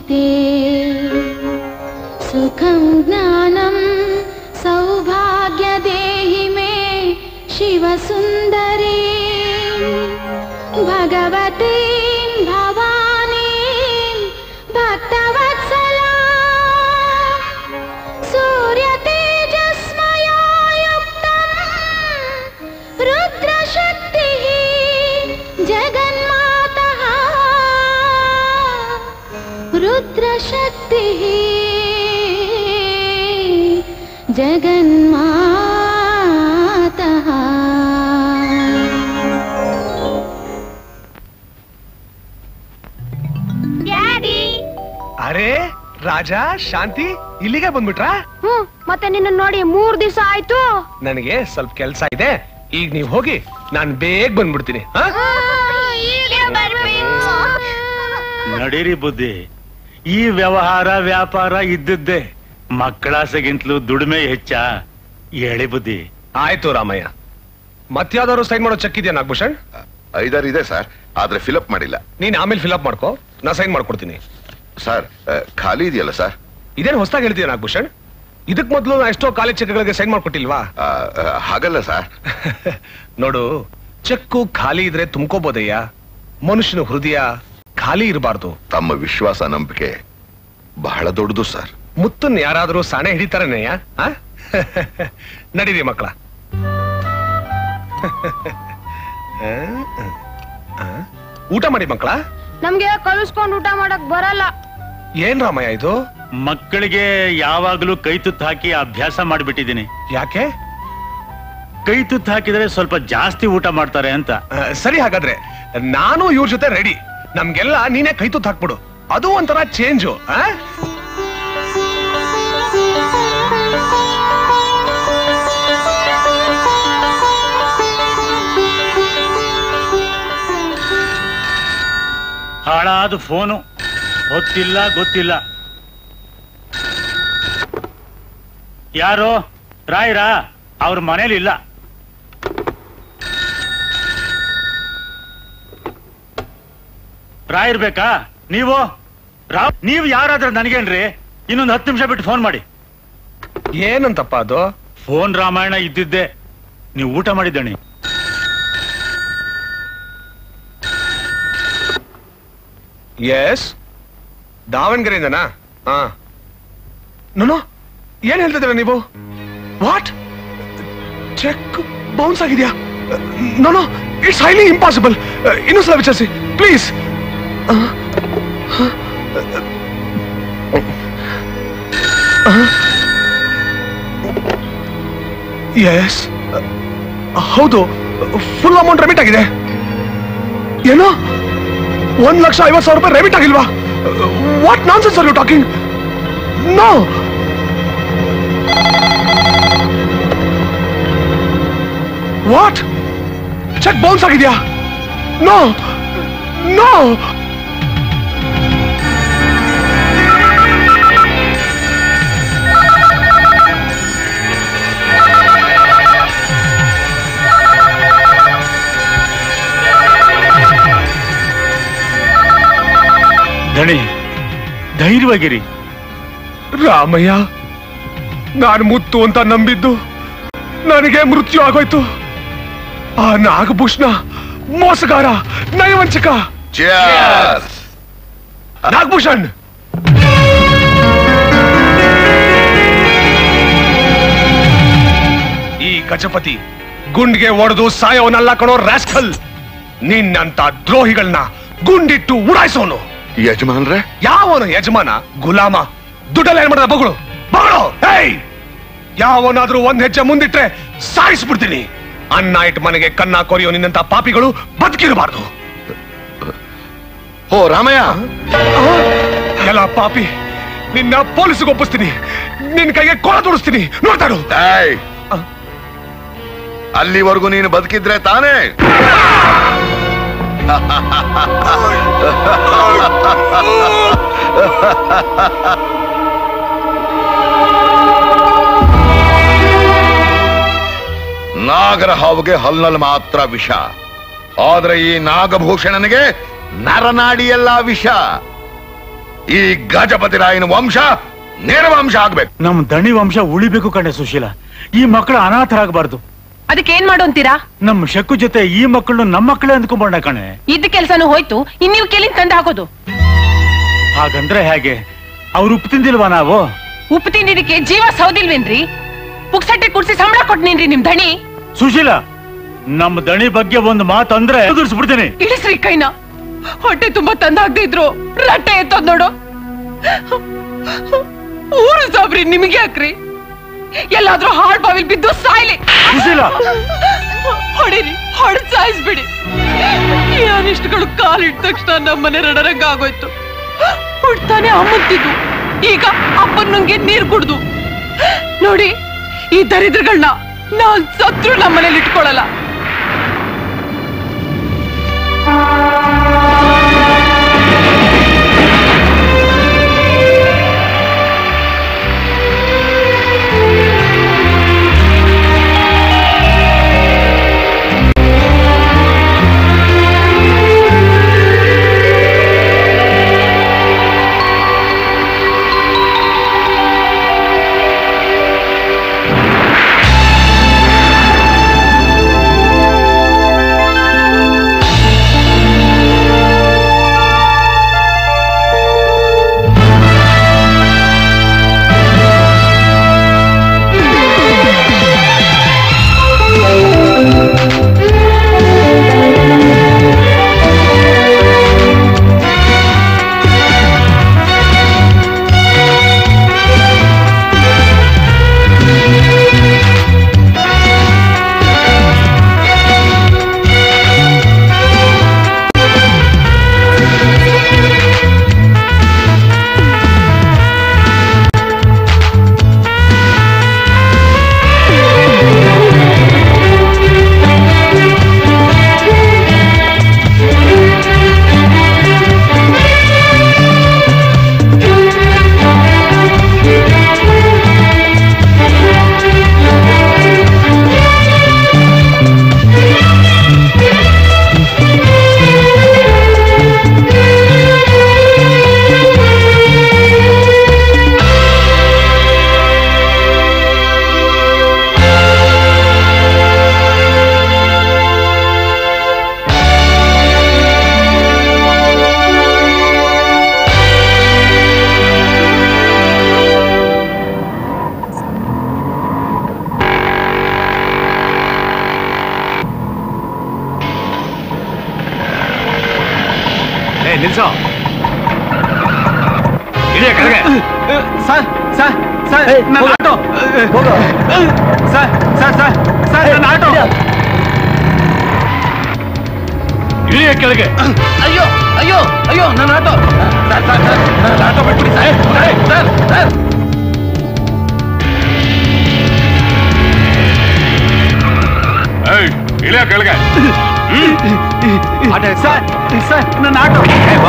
ते सुखं ज्ञानं सौभाग्यदेहि मे शिवसुन्दरी भगवतीं भवानीं भक्तवत्सला सूर्यतेजस्मया युक्तम् रुद्रशक्तिः जगन्मातः रुद्रशक्तिः जगन्मातः ಅರೆ ರಾಜ ಶಾಂತಿ ಇಲ್ಲಿಗೆ ಬಂದ್ಬಿಟ್ರಾ ಹ್ಮ್ ಮತ್ತೆ ನಿನ್ನ ನೋಡಿ ಮೂರ್ ದಿವಸ ಆಯ್ತು ನನಗೆ ಸ್ವಲ್ಪ ಕೆಲ್ಸ ಇದೆ ಈಗ ನೀವ್ ಹೋಗಿ ನಾನ್ ಬೇಗ ಬಂದ್ಬಿಡ್ತೀನಿ ಹಾ? ನಡೀರಿ ಬುದ್ಧಿ ಈ ವ್ಯವಹಾರ ವ್ಯಾಪಾರ ಇದ್ದದ್ದೇ ಮಕ್ಕಳಾಸೆಗಿಂತಲೂ ದುಡಿಮೆ ಹೆಚ್ಚ ಹೇಳಿ ಬುದ್ಧಿ ಆಯ್ತು ರಾಮಯ್ಯ ಮತ್ಯಾವ್ದಾದ್ರು ಸೈನ್ ಮಾಡೋ ಚೆಕ್ ಇದೆಯಾ ನಾಗಭೂಷಣ್ ಐದಾರು ಇದೆ ಸರ್ ಆದ್ರೆ ಫಿಲಪ್ ಮಾಡಿಲ್ಲ ನೀನ್ ಆಮೇಲೆ ಫಿಲ್ಅಪ್ ಮಾಡ್ಕೋ ನಾ ಸೈನ್ ಮಾಡ್ಕೊಡ್ತೀನಿ ಸರ್ ಆ, ಖಾಲಿ ಇದೆಯಲ್ಲ ಸರ್ ಇದೇನು ಹೊಸದಾಗಿ ಹೇಳ್ತೀಯ ನಾಗಭೂಷಣ್ ಇದಕ್ ಮೊದಲು ನಾ ಎಷ್ಟೋ ಕಾಲೇಜ್ ಚೆಕ್ಗಳಿಗೆ ಸೈನ್ ಮಾಡ್ಕೊಟ್ಟಿಲ್ವಾ ಆ, ಆ, ಹಾಗಲ್ಲ ಸರ್ ನೋಡು ಚೆಕ್ಕು ಖಾಲಿ ಇದ್ರೆ ತುಂಬ್ಕೋಬೋದಯ್ಯ ಮನುಷ್ಯನ ಹೃದಯ ಖಾಲಿ ಇರಬಾರ್ದು ತಮ್ಮ ವಿಶ್ವಾಸ ನಂಬಿಕೆ ಬಹಳ ದೊಡ್ಡದು ಸರ್ ಮುತ್ತನ್ ಯಾರಾದ್ರೂ ಸಾಣೆ ಹಿಡಿತಾರನೆಯ ನಡೀರಿ ಮಕ್ಕಳ ಊಟ ಮಾಡಿ ಮಕ್ಕಳ ನಮ್ಗೆ ಕಲಿಸ್ಕೊಂಡ್ ಊಟ ಮಾಡಕ್ ಬರಲ್ಲ ಏನ್ ರಾಮಯ್ಯ ಇದು ಮಕ್ಕಳಿಗೆ ಯಾವಾಗ್ಲೂ ಕೈ ತುತ್ತು ಹಾಕಿ ಅಭ್ಯಾಸ ಮಾಡಿಬಿಟ್ಟಿದ್ದೀನಿ ಯಾಕೆ ಕೈ ತುತ್ತು ಹಾಕಿದ್ರೆ ಸ್ವಲ್ಪ ಜಾಸ್ತಿ ಊಟ ಮಾಡ್ತಾರೆ ಅಂತ ಆ, ಸರಿ ಹಾಗಾದ್ರೆ ನಾನು ಇವ್ರ ಜೊತೆ ರೆಡಿ ನಮ್ಗೆಲ್ಲ ನೀನೇ ಕೈ ತುತ್ತು ಹಾಕ್ಬಿಡು ಅದು ಒಂಥರ ಚೇಂಜು ಆ ಹಾಳಾದ ಫೋನು ಗೊತ್ತಿಲ್ಲ ಗೊತ್ತಿಲ್ಲ ಯಾರು ರಾಯ್ರಾ ಅವ್ರ ಮನೇಲಿ ಇಲ್ಲ ರಾಯರ್ ಬೇಕಾ ನೀವು ರಾ- ನೀವು ಯಾರಾದ್ರೂ ನನಗೇನ್ರಿ ಇನ್ನೊಂದು ಹತ್ತು ನಿಮಿಷ ಬಿಟ್ಟು ಫೋನ್ ಮಾಡಿ ಏನಂತಪ್ಪ ಅದು ಫೋನ್ ರಾಮಾಯಣ ಇದ್ದಿದ್ದೆ ನೀವು ಊಟ ಮಾಡಿದ್ದಣಿ ಎಸ್ ದಾವಣಗೆರೆಯಿಂದನಾ ಹಾ ನೋನು ಏನ್ ಹೇಳ್ತಿದ್ದೀರ ನೀವು ವಾಟ್ ಚೆಕ್ ಬೌನ್ಸ್ ಆಗಿದ್ಯಾ ನೋನು ಇಟ್ಸ್ ಹೈಲಿ ಇಂಪಾಸಿಬಲ್ ಇನ್ನೂ ಸಲ ವಿಚಾರಿಸಿ ಪ್ಲೀಸ್ ಎಸ್ ಹೌದು ಫುಲ್ ಅಮೌಂಟ್ ರೆಮಿಟ್ ಆಗಿದೆ ಏನೋ ಒಂದ್ ಲಕ್ಷ ಐವತ್ ಸಾವಿರ ರೂಪಾಯಿ ರೆಮಿಟ್ ಆಗಿಲ್ವಾ what nonsense are you talking no what cheque bounce ಆಗಿದ್ಯಾ ನೋ ನೋ ದಣಿ ಧೈರ್ಯವಾಗಿರಿ ರಾಮಯ್ಯ ನಾನು ಮುತ್ತು ಅಂತ ನಂಬಿದ್ದು ನನಗೆ ಮೃತ್ಯು ಆಗೋಯ್ತು ಆ ನಾಗಭೂಷಣ ಮೋಸಗಾರ ನಯವಂಚಕ Cheers! ನಾಗಭೂಷಣ್ ಈ ಗಜಪತಿ ಗುಂಡ್ಗೆ ಒಡೆದು ಸಾಯವನಲ್ಲ ಕಣೋ ರಾಸ್ಕಲ್ ನಿನ್ನಂತ ದ್ರೋಹಿಗಳನ್ನ ಗುಂಡಿಟ್ಟು ಉಡಾಯಿಸೋನು ಯಜಮಾನ್ರೆ ಯಾವನು ಯಜಮಾನ ಗುಲಾಮ ದುಡ್ಡಲ್ಲಿ ಏನ್ ಮಾಡಿದ ಬಗಳು ಬಗಳು ಹೇಯ್ ಯಾವನಾದ್ರೂ ಒಂದ್ ಹೆಜ್ಜೆ ಮುಂದಿಟ್ರೆ ಸಾಯಿಸ್ಬಿಡ್ತೀನಿ ಅನ್ನ ಇಟ್ಟು ಮನೆಗೆ ಕನ್ನ ಕೊರಿಯೋ ನಿನ್ನಂತ ಪಾಪಿಗಳು ಬದುಕಿರಬಾರ್ದು ಓ ರಾಮಯ್ಯ ಎಲ್ಲ ಪಾಪಿ ನಿನ್ನ ಪೊಲೀಸ್ಗೆ ಒಪ್ಪಿಸ್ತೀನಿ ನಿನ್ನ ಕೈಗೆ ಕೊಳ ತೋರಿಸ್ತೀನಿ ನೋಡ್ತಾಡು ಏಯ್! ಅಲ್ಲಿವರೆಗೂ ನೀನು ಬದುಕಿದ್ರೆ ತಾನೇ ನಾಗರ ಹಾವುಗೆ ಹಲ್ನಲ್ಲಿ ಮಾತ್ರ ವಿಷ ಆದ್ರೆ ಈ ನಾಗಭೂಷಣನಿಗೆ ನರನಾಡಿಯೆಲ್ಲ ವಿಷ ಈ ಗಜಪತಿ ರಾಯನ ವಂಶ ನೇರ ವಂಶ ಆಗ್ಬೇಕು ನಮ್ ದಣಿ ವಂಶ ಉಳಿಬೇಕು ಕಣೆ ಸುಶೀಲ ಈ ಮಕ್ಕಳು ಅನಾಥರಾಗಬಾರ್ದು ಅದಕ್ಕೆ ಏನ್ ಮಾಡು ಅಂತೀರಾ ನಮ್ ಶಕ್ಕು ಜೊತೆ ಈ ಮಕ್ಕಳು ನಮ್ಮ ಮಕ್ಕಳೇ ಅಂದ್ಕೊಂಬೋಣ ಕಣೆ ಇದ್ದ ಕೆಲ್ಸನೂ ಹೋಯ್ತು ಇನ್ನೀವ್ ಕೇಳಿನ್ ತಂದು ಹಾಕೋದು ಹಾಗಂದ್ರೆ ಹೇಗೆ ಅವ್ರು ಉಪ್ಪು ತಿಂದಿಲ್ವಾ ನಾವು ಉಪ್ಪು ತಿಂದಿದ್ದಕ್ಕೆ ಜೀವ ಸೌದಿಲ್ವೇನ್ರಿ ಪುಕ್ಸಟ್ಟೆ ಕುಡ್ಸಿ ಸಂಬಳ ಕೊಟ್ನೇನ್ರಿ ನಿಮ್ ದಣಿ ಸುಶೀಲ ನಮ್ ದಣಿ ಬಗ್ಗೆ ಒಂದು ಮಾತು ಅಂದ್ರೆ ಎದುರಿಸ್ಬಿಡ್ತೀನಿ ಇಳಿಸ್ರಿ ಕೈನ ಹೊಟ್ಟೆ ತುಂಬಾ ತಂದ ಹಾಕ್ದೇ ಇದ್ರು ರಟ್ಟೆ ಎತ್ತೋದ್ ನೋಡು ಊರು ಸಾಬ್ರಿ ನಿಮಗೆ ಹಾಕ್ರಿ ಎಲ್ಲಾದ್ರೂ ಹಾಳ್ ಬಾವಿಲ್ ಬಿದ್ದು ಸಾಯ್ಲಿ ಸುಶೀಲ ಹೊಡಿರಿ ಹೊಡೆದ್ ಸಾಯಿಸ್ಬಿಡಿ ಈ ಅನಿಷ್ಟಗಳು ಕಾಲಿಟ್ಟ ತಕ್ಷಣ ನಮ್ಮನೆ ರಣರಂಗ ಆಗೋಯ್ತು ಹುಡ್ತಾನೆ ಅಮ್ಮಂತಿದ್ದು ಈಗ ಅಪ್ಪನ್ನುಂಗೆ ನೀರ್ ಕುಡ್ದು ನೋಡಿ ಈ ದರಿದ್ರಗಳನ್ನ ನಾನ್ ಸತ್ರು ನಮ್ಮನೇಲಿ ಇಟ್ಕೊಳಲ್ಲ ಏ ನಿಲ್ಸೋ ಇಳಿಯ ಕೆಳಗೆ ಸರ್ ಸರ್ ಸರ್ ನನ್ನ auto sir sir sir sir ನನ್ನ ಆಟೋ ಇಳಿಯ ಕೆಳಗೆ ಅಯ್ಯೋ ಅಯ್ಯೋ ಅಯ್ಯೋ ನನ್ನ ಆಟೋ ಸರ್ ಸರ್ ಸರ್ ನನ್ನ ಆಟೋ ಬಿಟ್ಬಿಡಿ ಸರ್ ಸರ್ ಸರ್ ಇಳಿಯ ಕೆಳಗೆ ಸರ್ ಸರ್ ನನ್ನ ಆಟೋ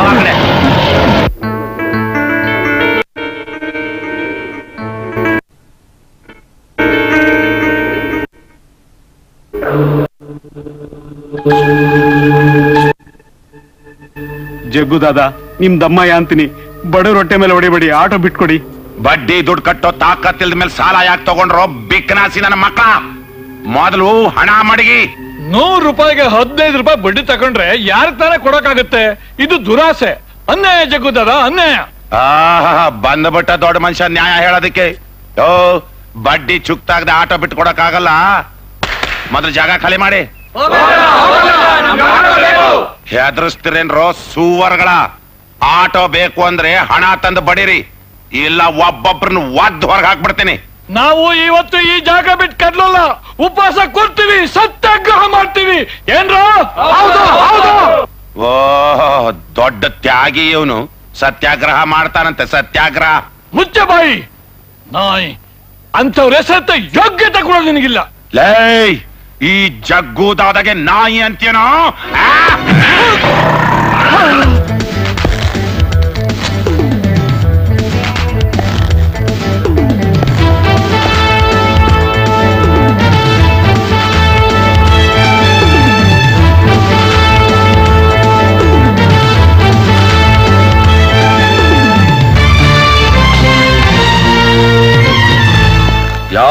ಜಗ್ಗು ದಾದ ನಿಮ್ ದಮ್ಮಯ್ಯ ಅಂತೀನಿ ಬಡವ್ರ ಹೊಟ್ಟೆ ಮೇಲೆ ಹೊಡಿಬೇಡಿ ಆಟೋ ಬಿಟ್ಕೊಡಿ ಬಡ್ಡಿ ದುಡ್ಡು ಕಟ್ಟೋ ತಾಕತ್ತಿಲ್ದ ಮೇಲೆ ಸಾಲ ಯಾಕೆ ತಗೊಂಡ್ರೋ ಬಿಕ್ಕನಾಸಿ ನನ್ನ ಮಕ್ಕಳ ಮೊದಲು ಹಣ ಮಡಗಿ ನೂರು ರೂಪಾಯಿಗೆ ಹದಿನೈದು ರೂಪಾಯಿ ಬಡ್ಡಿ ತಗೊಂಡ್ರೆ ಯಾರಿಗೆ ತಾನೇ ಕೊಡಕ್ಕಾಗತ್ತೆ ಇದು ದುರಾಸೆ ಅನ್ಯಾಯ ಜಗ್ಗುದದ ಅನ್ಯಾಯ ಆಹಾ ಬಂದ್ಬಿಟ್ಟ ದೊಡ್ಡ ಮನುಷ್ಯ ನ್ಯಾಯ ಹೇಳೋದಕ್ಕೆ ಯೋ ಬಡ್ಡಿ ಚುಕ್ತಾಗದ ಆಟೋ ಬಿಟ್ಟು ಕೊಡಕ್ಕಾಗಲ್ಲ ಮೊದಲು ಜಾಗ ಖಾಲಿ ಮಾಡಿ ಹೆದರ್ಸ್ತಿರೇನ್ರೋ ಸೂವರ್ಗಳ ಆಟೋ ಬೇಕು ಅಂದ್ರೆ ಹಣ ತಂದು ಬಡೀರಿ ಇಲ್ಲ ಒಬ್ಬೊಬ್ರನ್ನ ಒದ್ದು ಹೊರಗೆ ಹಾಕ್ಬಿಡ್ತೀನಿ ನಾವು ಇವತ್ತು ಈ ಜಾಗ ಬಿಟ್ಟು ಕದ್ಲಲ್ಲ ಉಪವಾಸ ಕೂರ್ತೀವಿ ಸತ್ಯಾಗ್ರಹ ಮಾಡ್ತೀವಿ ಏನ್ರೋ ಹೌದು ಹೌದು ಓ ದೊಡ್ಡ ತ್ಯಾಗಿ ಇವನು ಸತ್ಯಾಗ್ರಹ ಮಾಡ್ತಾನಂತೆ ಸತ್ಯಾಗ್ರಹ ಮುಚ್ಚ ಬಾಯಿ ನಾಯಿ ಅಂತವ್ರ ಹೆಸರತ್ತ ಯೋಗ್ಯತೆ ಕೂಡ ನಿನಗಿಲ್ಲ ಲೈ ಈ ಜಗ್ಗುದಾದಾಗೆ ನಾಯಿ ಅಂತೇನೋ ಆ?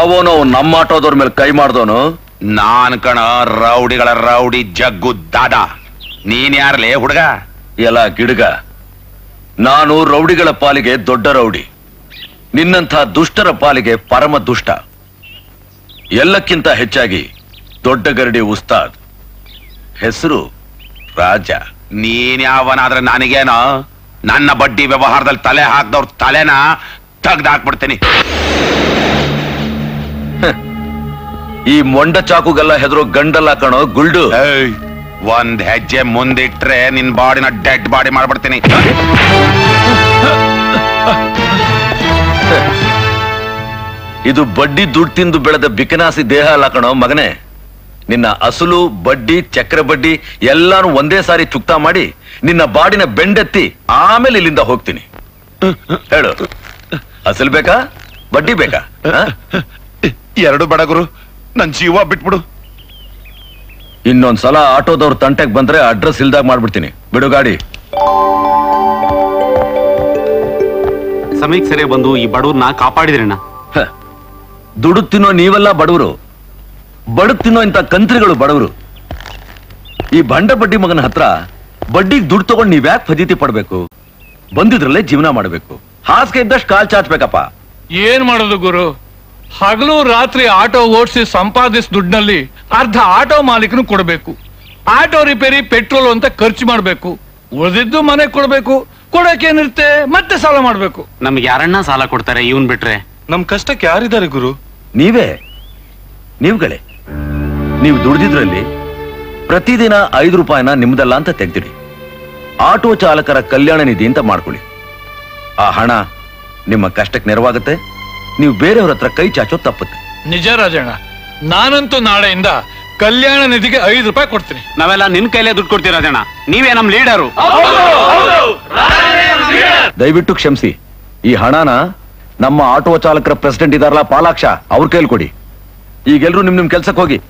ಯಾವನೋ ನಮ್ಮ ಆಟೋದವ್ರ ಮೇಲೆ ಕೈ ಮಾಡ್ದವನು ನಾನ್ ಕಣ ರೌಡಿಗಳ ರೌಡಿ ಜಗ್ಗು ದಾದ ನೀನ್ ಯಾರ್ಲೇ ಹುಡುಗ ಎಲ್ಲ ಗಿಡಗ ನಾನು ರೌಡಿಗಳ ಪಾಲಿಗೆ ದೊಡ್ಡ ರೌಡಿ ನಿನ್ನಂಥ ದುಷ್ಟರ ಪಾಲಿಗೆ ಪರಮ ದುಷ್ಟ ಎಲ್ಲಕ್ಕಿಂತ ಹೆಚ್ಚಾಗಿ ದೊಡ್ಡ ಗರಡಿ ಉಸ್ತಾದ್ ಹೆಸರು ರಾಜ ನೀನ್ ಯಾವನಾದ್ರೆ ನನಗೇನೋ ನನ್ನ ಬಡ್ಡಿ ವ್ಯವಹಾರದಲ್ಲಿ ತಲೆ ಹಾಕ್ದವ್ರ ತಲೆನ ತೆಗ್ದಾಕ್ಬಿಡ್ತೀನಿ ಈ ಮೊಂಡ ಚಾಕುಗೆಲ್ಲ ಹೆದರೋ ಗಂಡಲ್ಲ ಕಣೋ ಗುಲ್ಡು ಏಯ್, ಒಂದ್ ಹೆಜ್ಜೆ ಮುಂದಿಟ್ರೆ ನಿನ್ ಬಾಡಿನ ಡೆಡ್ ಬಾಡಿ ಮಾಡ್ಬಿಡ್ತೀನಿ ಇದು ಬಡ್ಡಿ ದುಡ್ಡು ತಿಂದು ಬೆಳೆದ ಬಿಕನಾಸಿ ದೇಹ ಅಲ್ಲ ಕಣೋ ಮಗನೇ ನಿನ್ನ ಅಸಲು ಬಡ್ಡಿ ಚಕ್ರ ಬಡ್ಡಿ ಎಲ್ಲಾನು ಒಂದೇ ಸಾರಿ ಚುಕ್ತಾ ಮಾಡಿ ನಿನ್ನ ಬಾಡಿನ ಬೆಂಡೆತ್ತಿ ಆಮೇಲೆ ಇಲ್ಲಿಂದ ಹೋಗ್ತೀನಿ ಹೇಳು ಅಸಲು ಬೇಕಾ ಬಡ್ಡಿ ಬೇಕಾ ಆ? ಎರಡು ಬಡಗುರು ನನ್ ಜೀವ ಬಿಟ್ಬಿಡು ಇನ್ನೊಂದ್ಸಲ ಆಟೋದವ್ರ ತಂಟೆಗೆ ಬಂದ್ರೆ ಅಡ್ರೆಸ್ ಇಲ್ದಾಗ ಮಾಡ್ಬಿಡ್ತೀನಿ ಬಿಡು ಗಾಡಿ ಸಮಯಕ್ಕೆ ಸರಿಯಾಗಿ ಬಂದು ಈ ಬಡವ್ರನ್ನ ಕಾಪಾಡಿದ್ರಣ್ಣ ಹ. ದುಡುಕ್ ತಿನ್ನೋ ನೀವೆಲ್ಲ ಬಡವರು ಬಡುಕ್ ತಿನ್ನೋ ಇಂಥ ಕಂತ್ರಿಗಳು ಬಡವರು ಈ ಬಂಡ ಬಡ್ಡಿ ಮಗನ ಹತ್ರ ಬಡ್ಡಿಗೆ ದುಡ್ಡು ತಗೊಂಡು ನೀವ್ಯಾಕೆ ಫಜೀತಿ ಪಡ್ಬೇಕು ಬಂದಿದ್ರಲ್ಲೇ ಜೀವನ ಮಾಡ್ಬೇಕು ಹಾಸಿಗೆ ಇದ್ದಷ್ಟು ಕಾಲ್ ಚಾಚ್ಬೇಕಪ್ಪ ಏನ್ ಮಾಡೋದು ಗುರು ಹಗಲು ರಾತ್ರಿ ಆಟೋ ಓಡಿಸಿ ಸಂಪಾದಿಸ್ ದುಡ್ಡಿನಲ್ಲಿ ಅರ್ಧ ಆಟೋ ಮಾಲೀಕನು ಕೊಡಬೇಕು ಆಟೋ ರಿಪೇರಿ ಪೆಟ್ರೋಲ್ ಅಂತ ಖರ್ಚು ಮಾಡ್ಬೇಕು ಉಳಿದಿದ್ದು ಮನೆ ಕೊಡ್ಬೇಕು ಕೊಡಕ್ಕೇನಿರುತ್ತೆ ಮತ್ತೆ ಸಾಲ ಮಾಡ್ಬೇಕು ನಮ್ಗೆ ಯಾರಣ್ಣ ಸಾಲ ಕೊಡ್ತಾರೆ ಇವನ್ ಬಿಟ್ರೆ ನಮ್ ಕಷ್ಟಕ್ಕೆ ಯಾರಿದ್ದಾರೆ ಗುರು ನೀವೇ ನೀವುಗಳೇ ನೀವು ದುಡ್ದಿದ್ರಲ್ಲಿ ಪ್ರತಿದಿನ ಐದು ರೂಪಾಯಿನ ನಿಮ್ದಲ್ಲ ಅಂತ ತೆಗ್ದಿಡಿ ಆಟೋ ಚಾಲಕರ ಕಲ್ಯಾಣ ನಿಧಿ ಅಂತ ಮಾಡ್ಕೊಳ್ಳಿ ಆ ಹಣ ನಿಮ್ಮ ಕಷ್ಟಕ್ಕೆ ನೆರವಾಗುತ್ತೆ ನೀವು ಬೇರೆಯವ್ರ ಹತ್ರ ಕೈ ಚಾಚೋ ತಪ್ಪುತ್ತೆ ನಿಜ ರಾಜಣ್ಣ ನಾನಂತೂ ನಾಳೆಯಿಂದ ಕಲ್ಯಾಣ ನಿಧಿಗೆ ಐದು ರೂಪಾಯಿ ಕೊಡ್ತೀನಿ ನಾವೆಲ್ಲ ನಿನ್ ಕೈಲೇ ದುಡ್ಡು ಕೊಡ್ತೀರ ರಾಜಣ್ಣ ನೀವೇ ನಮ್ ಲೀಡರು ದಯವಿಟ್ಟು ಕ್ಷಮಿಸಿ ಈ ಹಣನ ನಮ್ಮ ಆಟೋ ಚಾಲಕರ ಪ್ರೆಸಿಡೆಂಟ್ ಇದಾರಲ್ಲ ಪಾಲಾಕ್ಷ ಅವ್ರ ಕೈಲಿ ಕೊಡಿ ಈಗೆಲ್ರೂ ನಿಮ್ ನಿಮ್ ಕೆಲ್ಸಕ್ಕೆ ಹೋಗಿ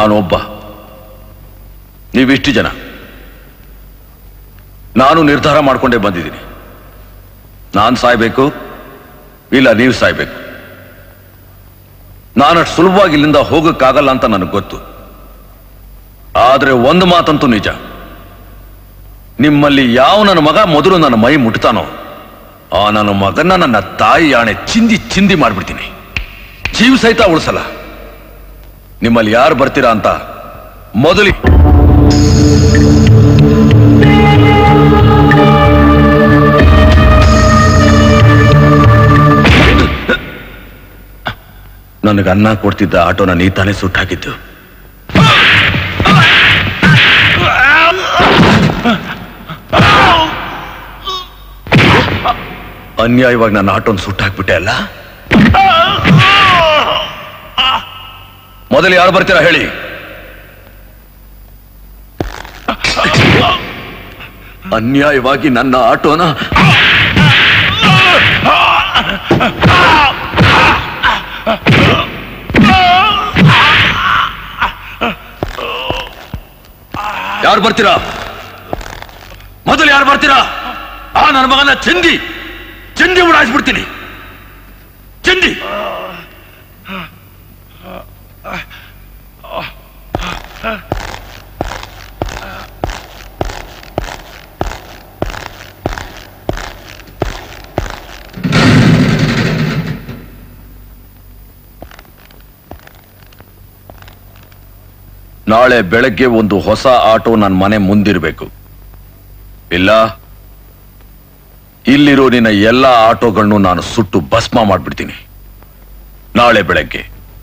ನಾನು ಒಬ್ಬ ನೀವಿಷ್ಟು ಜನ ನಾನು ನಿರ್ಧಾರ ಮಾಡ್ಕೊಂಡೇ ಬಂದಿದ್ದೀನಿ ನಾನು ಸಾಯ್ಬೇಕು ಇಲ್ಲ ನೀವು ಸಾಯ್ಬೇಕು ನಾನಷ್ಟು ಸುಲಭವಾಗಿ ಇಲ್ಲಿಂದ ಹೋಗಕ್ಕಾಗಲ್ಲ ಅಂತ ನನಗೆ ಗೊತ್ತು ಆದ್ರೆ ಒಂದು ಮಾತಂತೂ ನಿಜ ನಿಮ್ಮಲ್ಲಿ ಯಾವ ನನ್ನ ಮಗ ಮೊದಲು ನನ್ನ ಮೈ ಮುಟ್ತಾನೋ ಆ ನನ್ನ ಮಗನ ನನ್ನ ತಾಯಿ ಆಣೆ ಚಿಂದಿ ಚಿಂದಿ ಮಾಡ್ಬಿಡ್ತೀನಿ ಜೀವ ಸಹಿತ ಉಳಿಸಲ್ಲ ನಿಮ್ಮಲ್ಲಿ ಯಾರು ಬರ್ತೀರಾ ಅಂತ ಮೊದಲಿ ನನಗೆ ಅನ್ನ ಕೊಡ್ತಿದ್ದ ಆಟೋನ ನೀ ತಾನೇ ಸುಟ್ಟು ಹಾಕಿದ್ದು ಅನ್ಯಾಯವಾಗಿ ನನ್ನ ಆಟೋನ್ ಸುಟ್ಟು ಹಾಕ್ಬಿಟ್ಟೆ ಅಲ್ಲ ಮೊದಲು ಯಾರು ಬರ್ತೀರಾ ಹೇಳಿ ಅನ್ಯಾಯವಾಗಿ ನನ್ನ ಆಟೋನ ಯಾರು ಬರ್ತೀರಾ ಮೊದಲು ಯಾರು ಬರ್ತೀರಾ ಆ ನನ್ನ ಮಗನ ಚಿಂದಿ ಚಿಂದಿ ಉಡಾಯಿಸ್ಬಿಡ್ತೀನಿ ಚಿಂದಿ ನಾಳೆ ಬೆಳಗ್ಗೆ ಒಂದು ಹೊಸ ಆಟೋ ನನ್ನ ಮನೆ ಮುಂದಿರಬೇಕು ಇಲ್ಲ ಇಲ್ಲಿರೋ ನಿನ್ನ ಎಲ್ಲ ಆಟೋಗಳನ್ನು ನಾನು ಸುಟ್ಟು ಭಸ್ಮ ಮಾಡ್ಬಿಡ್ತೀನಿ ನಾಳೆ ಬೆಳಗ್ಗೆ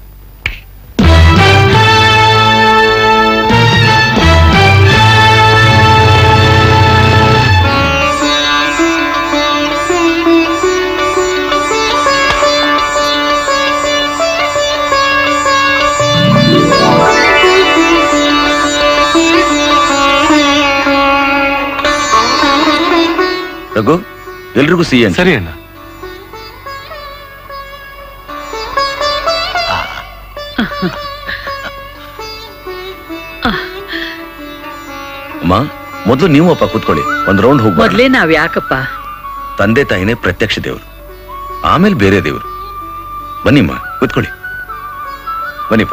ರಘು ಎಲ್ರಿಗೂ ಸಿಹಿ ಅಂತ ಸರಿ ಅಣ್ಣ ಅಮ್ಮ ಮೊದಲು ನೀವು ಅಪ್ಪ ಕೂತ್ಕೊಳ್ಳಿ ಒಂದ್ ರೌಂಡ್ ಹೋಗ್ಬಾರ್ದು ಮೊದ್ಲೇ ನಾವ್ ಯಾಕಪ್ಪ ತಂದೆ ತಾಯಿನೇ ಪ್ರತ್ಯಕ್ಷ ದೇವರು ಆಮೇಲೆ ಬೇರೆ ದೇವರು ಬನ್ನಿಮ್ಮ ಕೂತ್ಕೊಳ್ಳಿ ಬನ್ನಿಪ್ಪ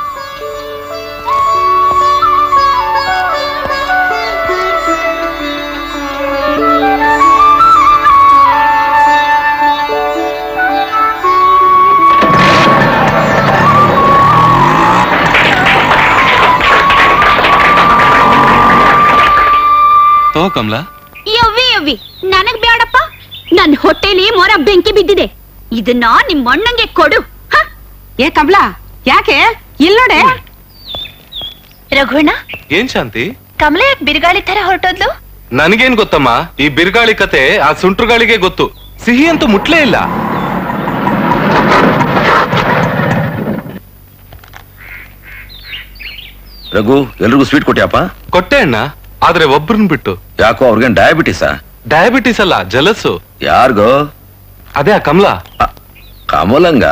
ತಗೋ ಕಮಲಾ ಯವ್ವಿ ಯವ್ವಿ ನನಗ್ ಬೇಡಪ್ಪ ನನ್ ಹೊಟ್ಟೆಲಿ ಮೊರ ಬೆಂಕಿ ಬಿದ್ದಿದೆ ಇದನ್ನ ನಿಮ್ ಅಣ್ಣಂಗೆ ಕೊಡು ಹ? ಏ ಕಮಲಾ ಯಾಕೆ ಇಲ್ಲೋಡೆ ರಘುವಣ್ಣ ಏನ್ ಶಾಂತಿ ಕಮಲ ಯಾಕೆ ಬಿರುಗಾಳಿ ತರ ಹೊರಟೋದ್ಲು ನನಗೇನ್ ಗೊತ್ತಮ್ಮ ಈ ಬಿರುಗಾಳಿ ಕತೆ ಆ ಸುಂಟ್ರುಗಾಳಿಗೆ ಗೊತ್ತು ಸಿಹಿ ಅಂತೂ ಮುಟ್ಲೇ ಇಲ್ಲ ರಘು ಎಲ್ರಿಗೂ ಸ್ವೀಟ್ ಕೊಟ್ಟ್ಯಾಪ ಕೊಟ್ಟೆ ಅಣ್ಣ ಆದ್ರೆ ಒಬ್ರನ್ ಬಿಟ್ಟು ಯಾಕೋ ಅವ್ರಿಗೇನ್ ಡಯಾಬಿಟಿಸಾ ಡಯಾಬಿಟಿಸ್ ಅಲ್ಲ ಜಲಸ್ಸು ಯಾರಿಗೋ ಅದೇ ಆ ಕಮಲಾ ಕಮಲಂಗ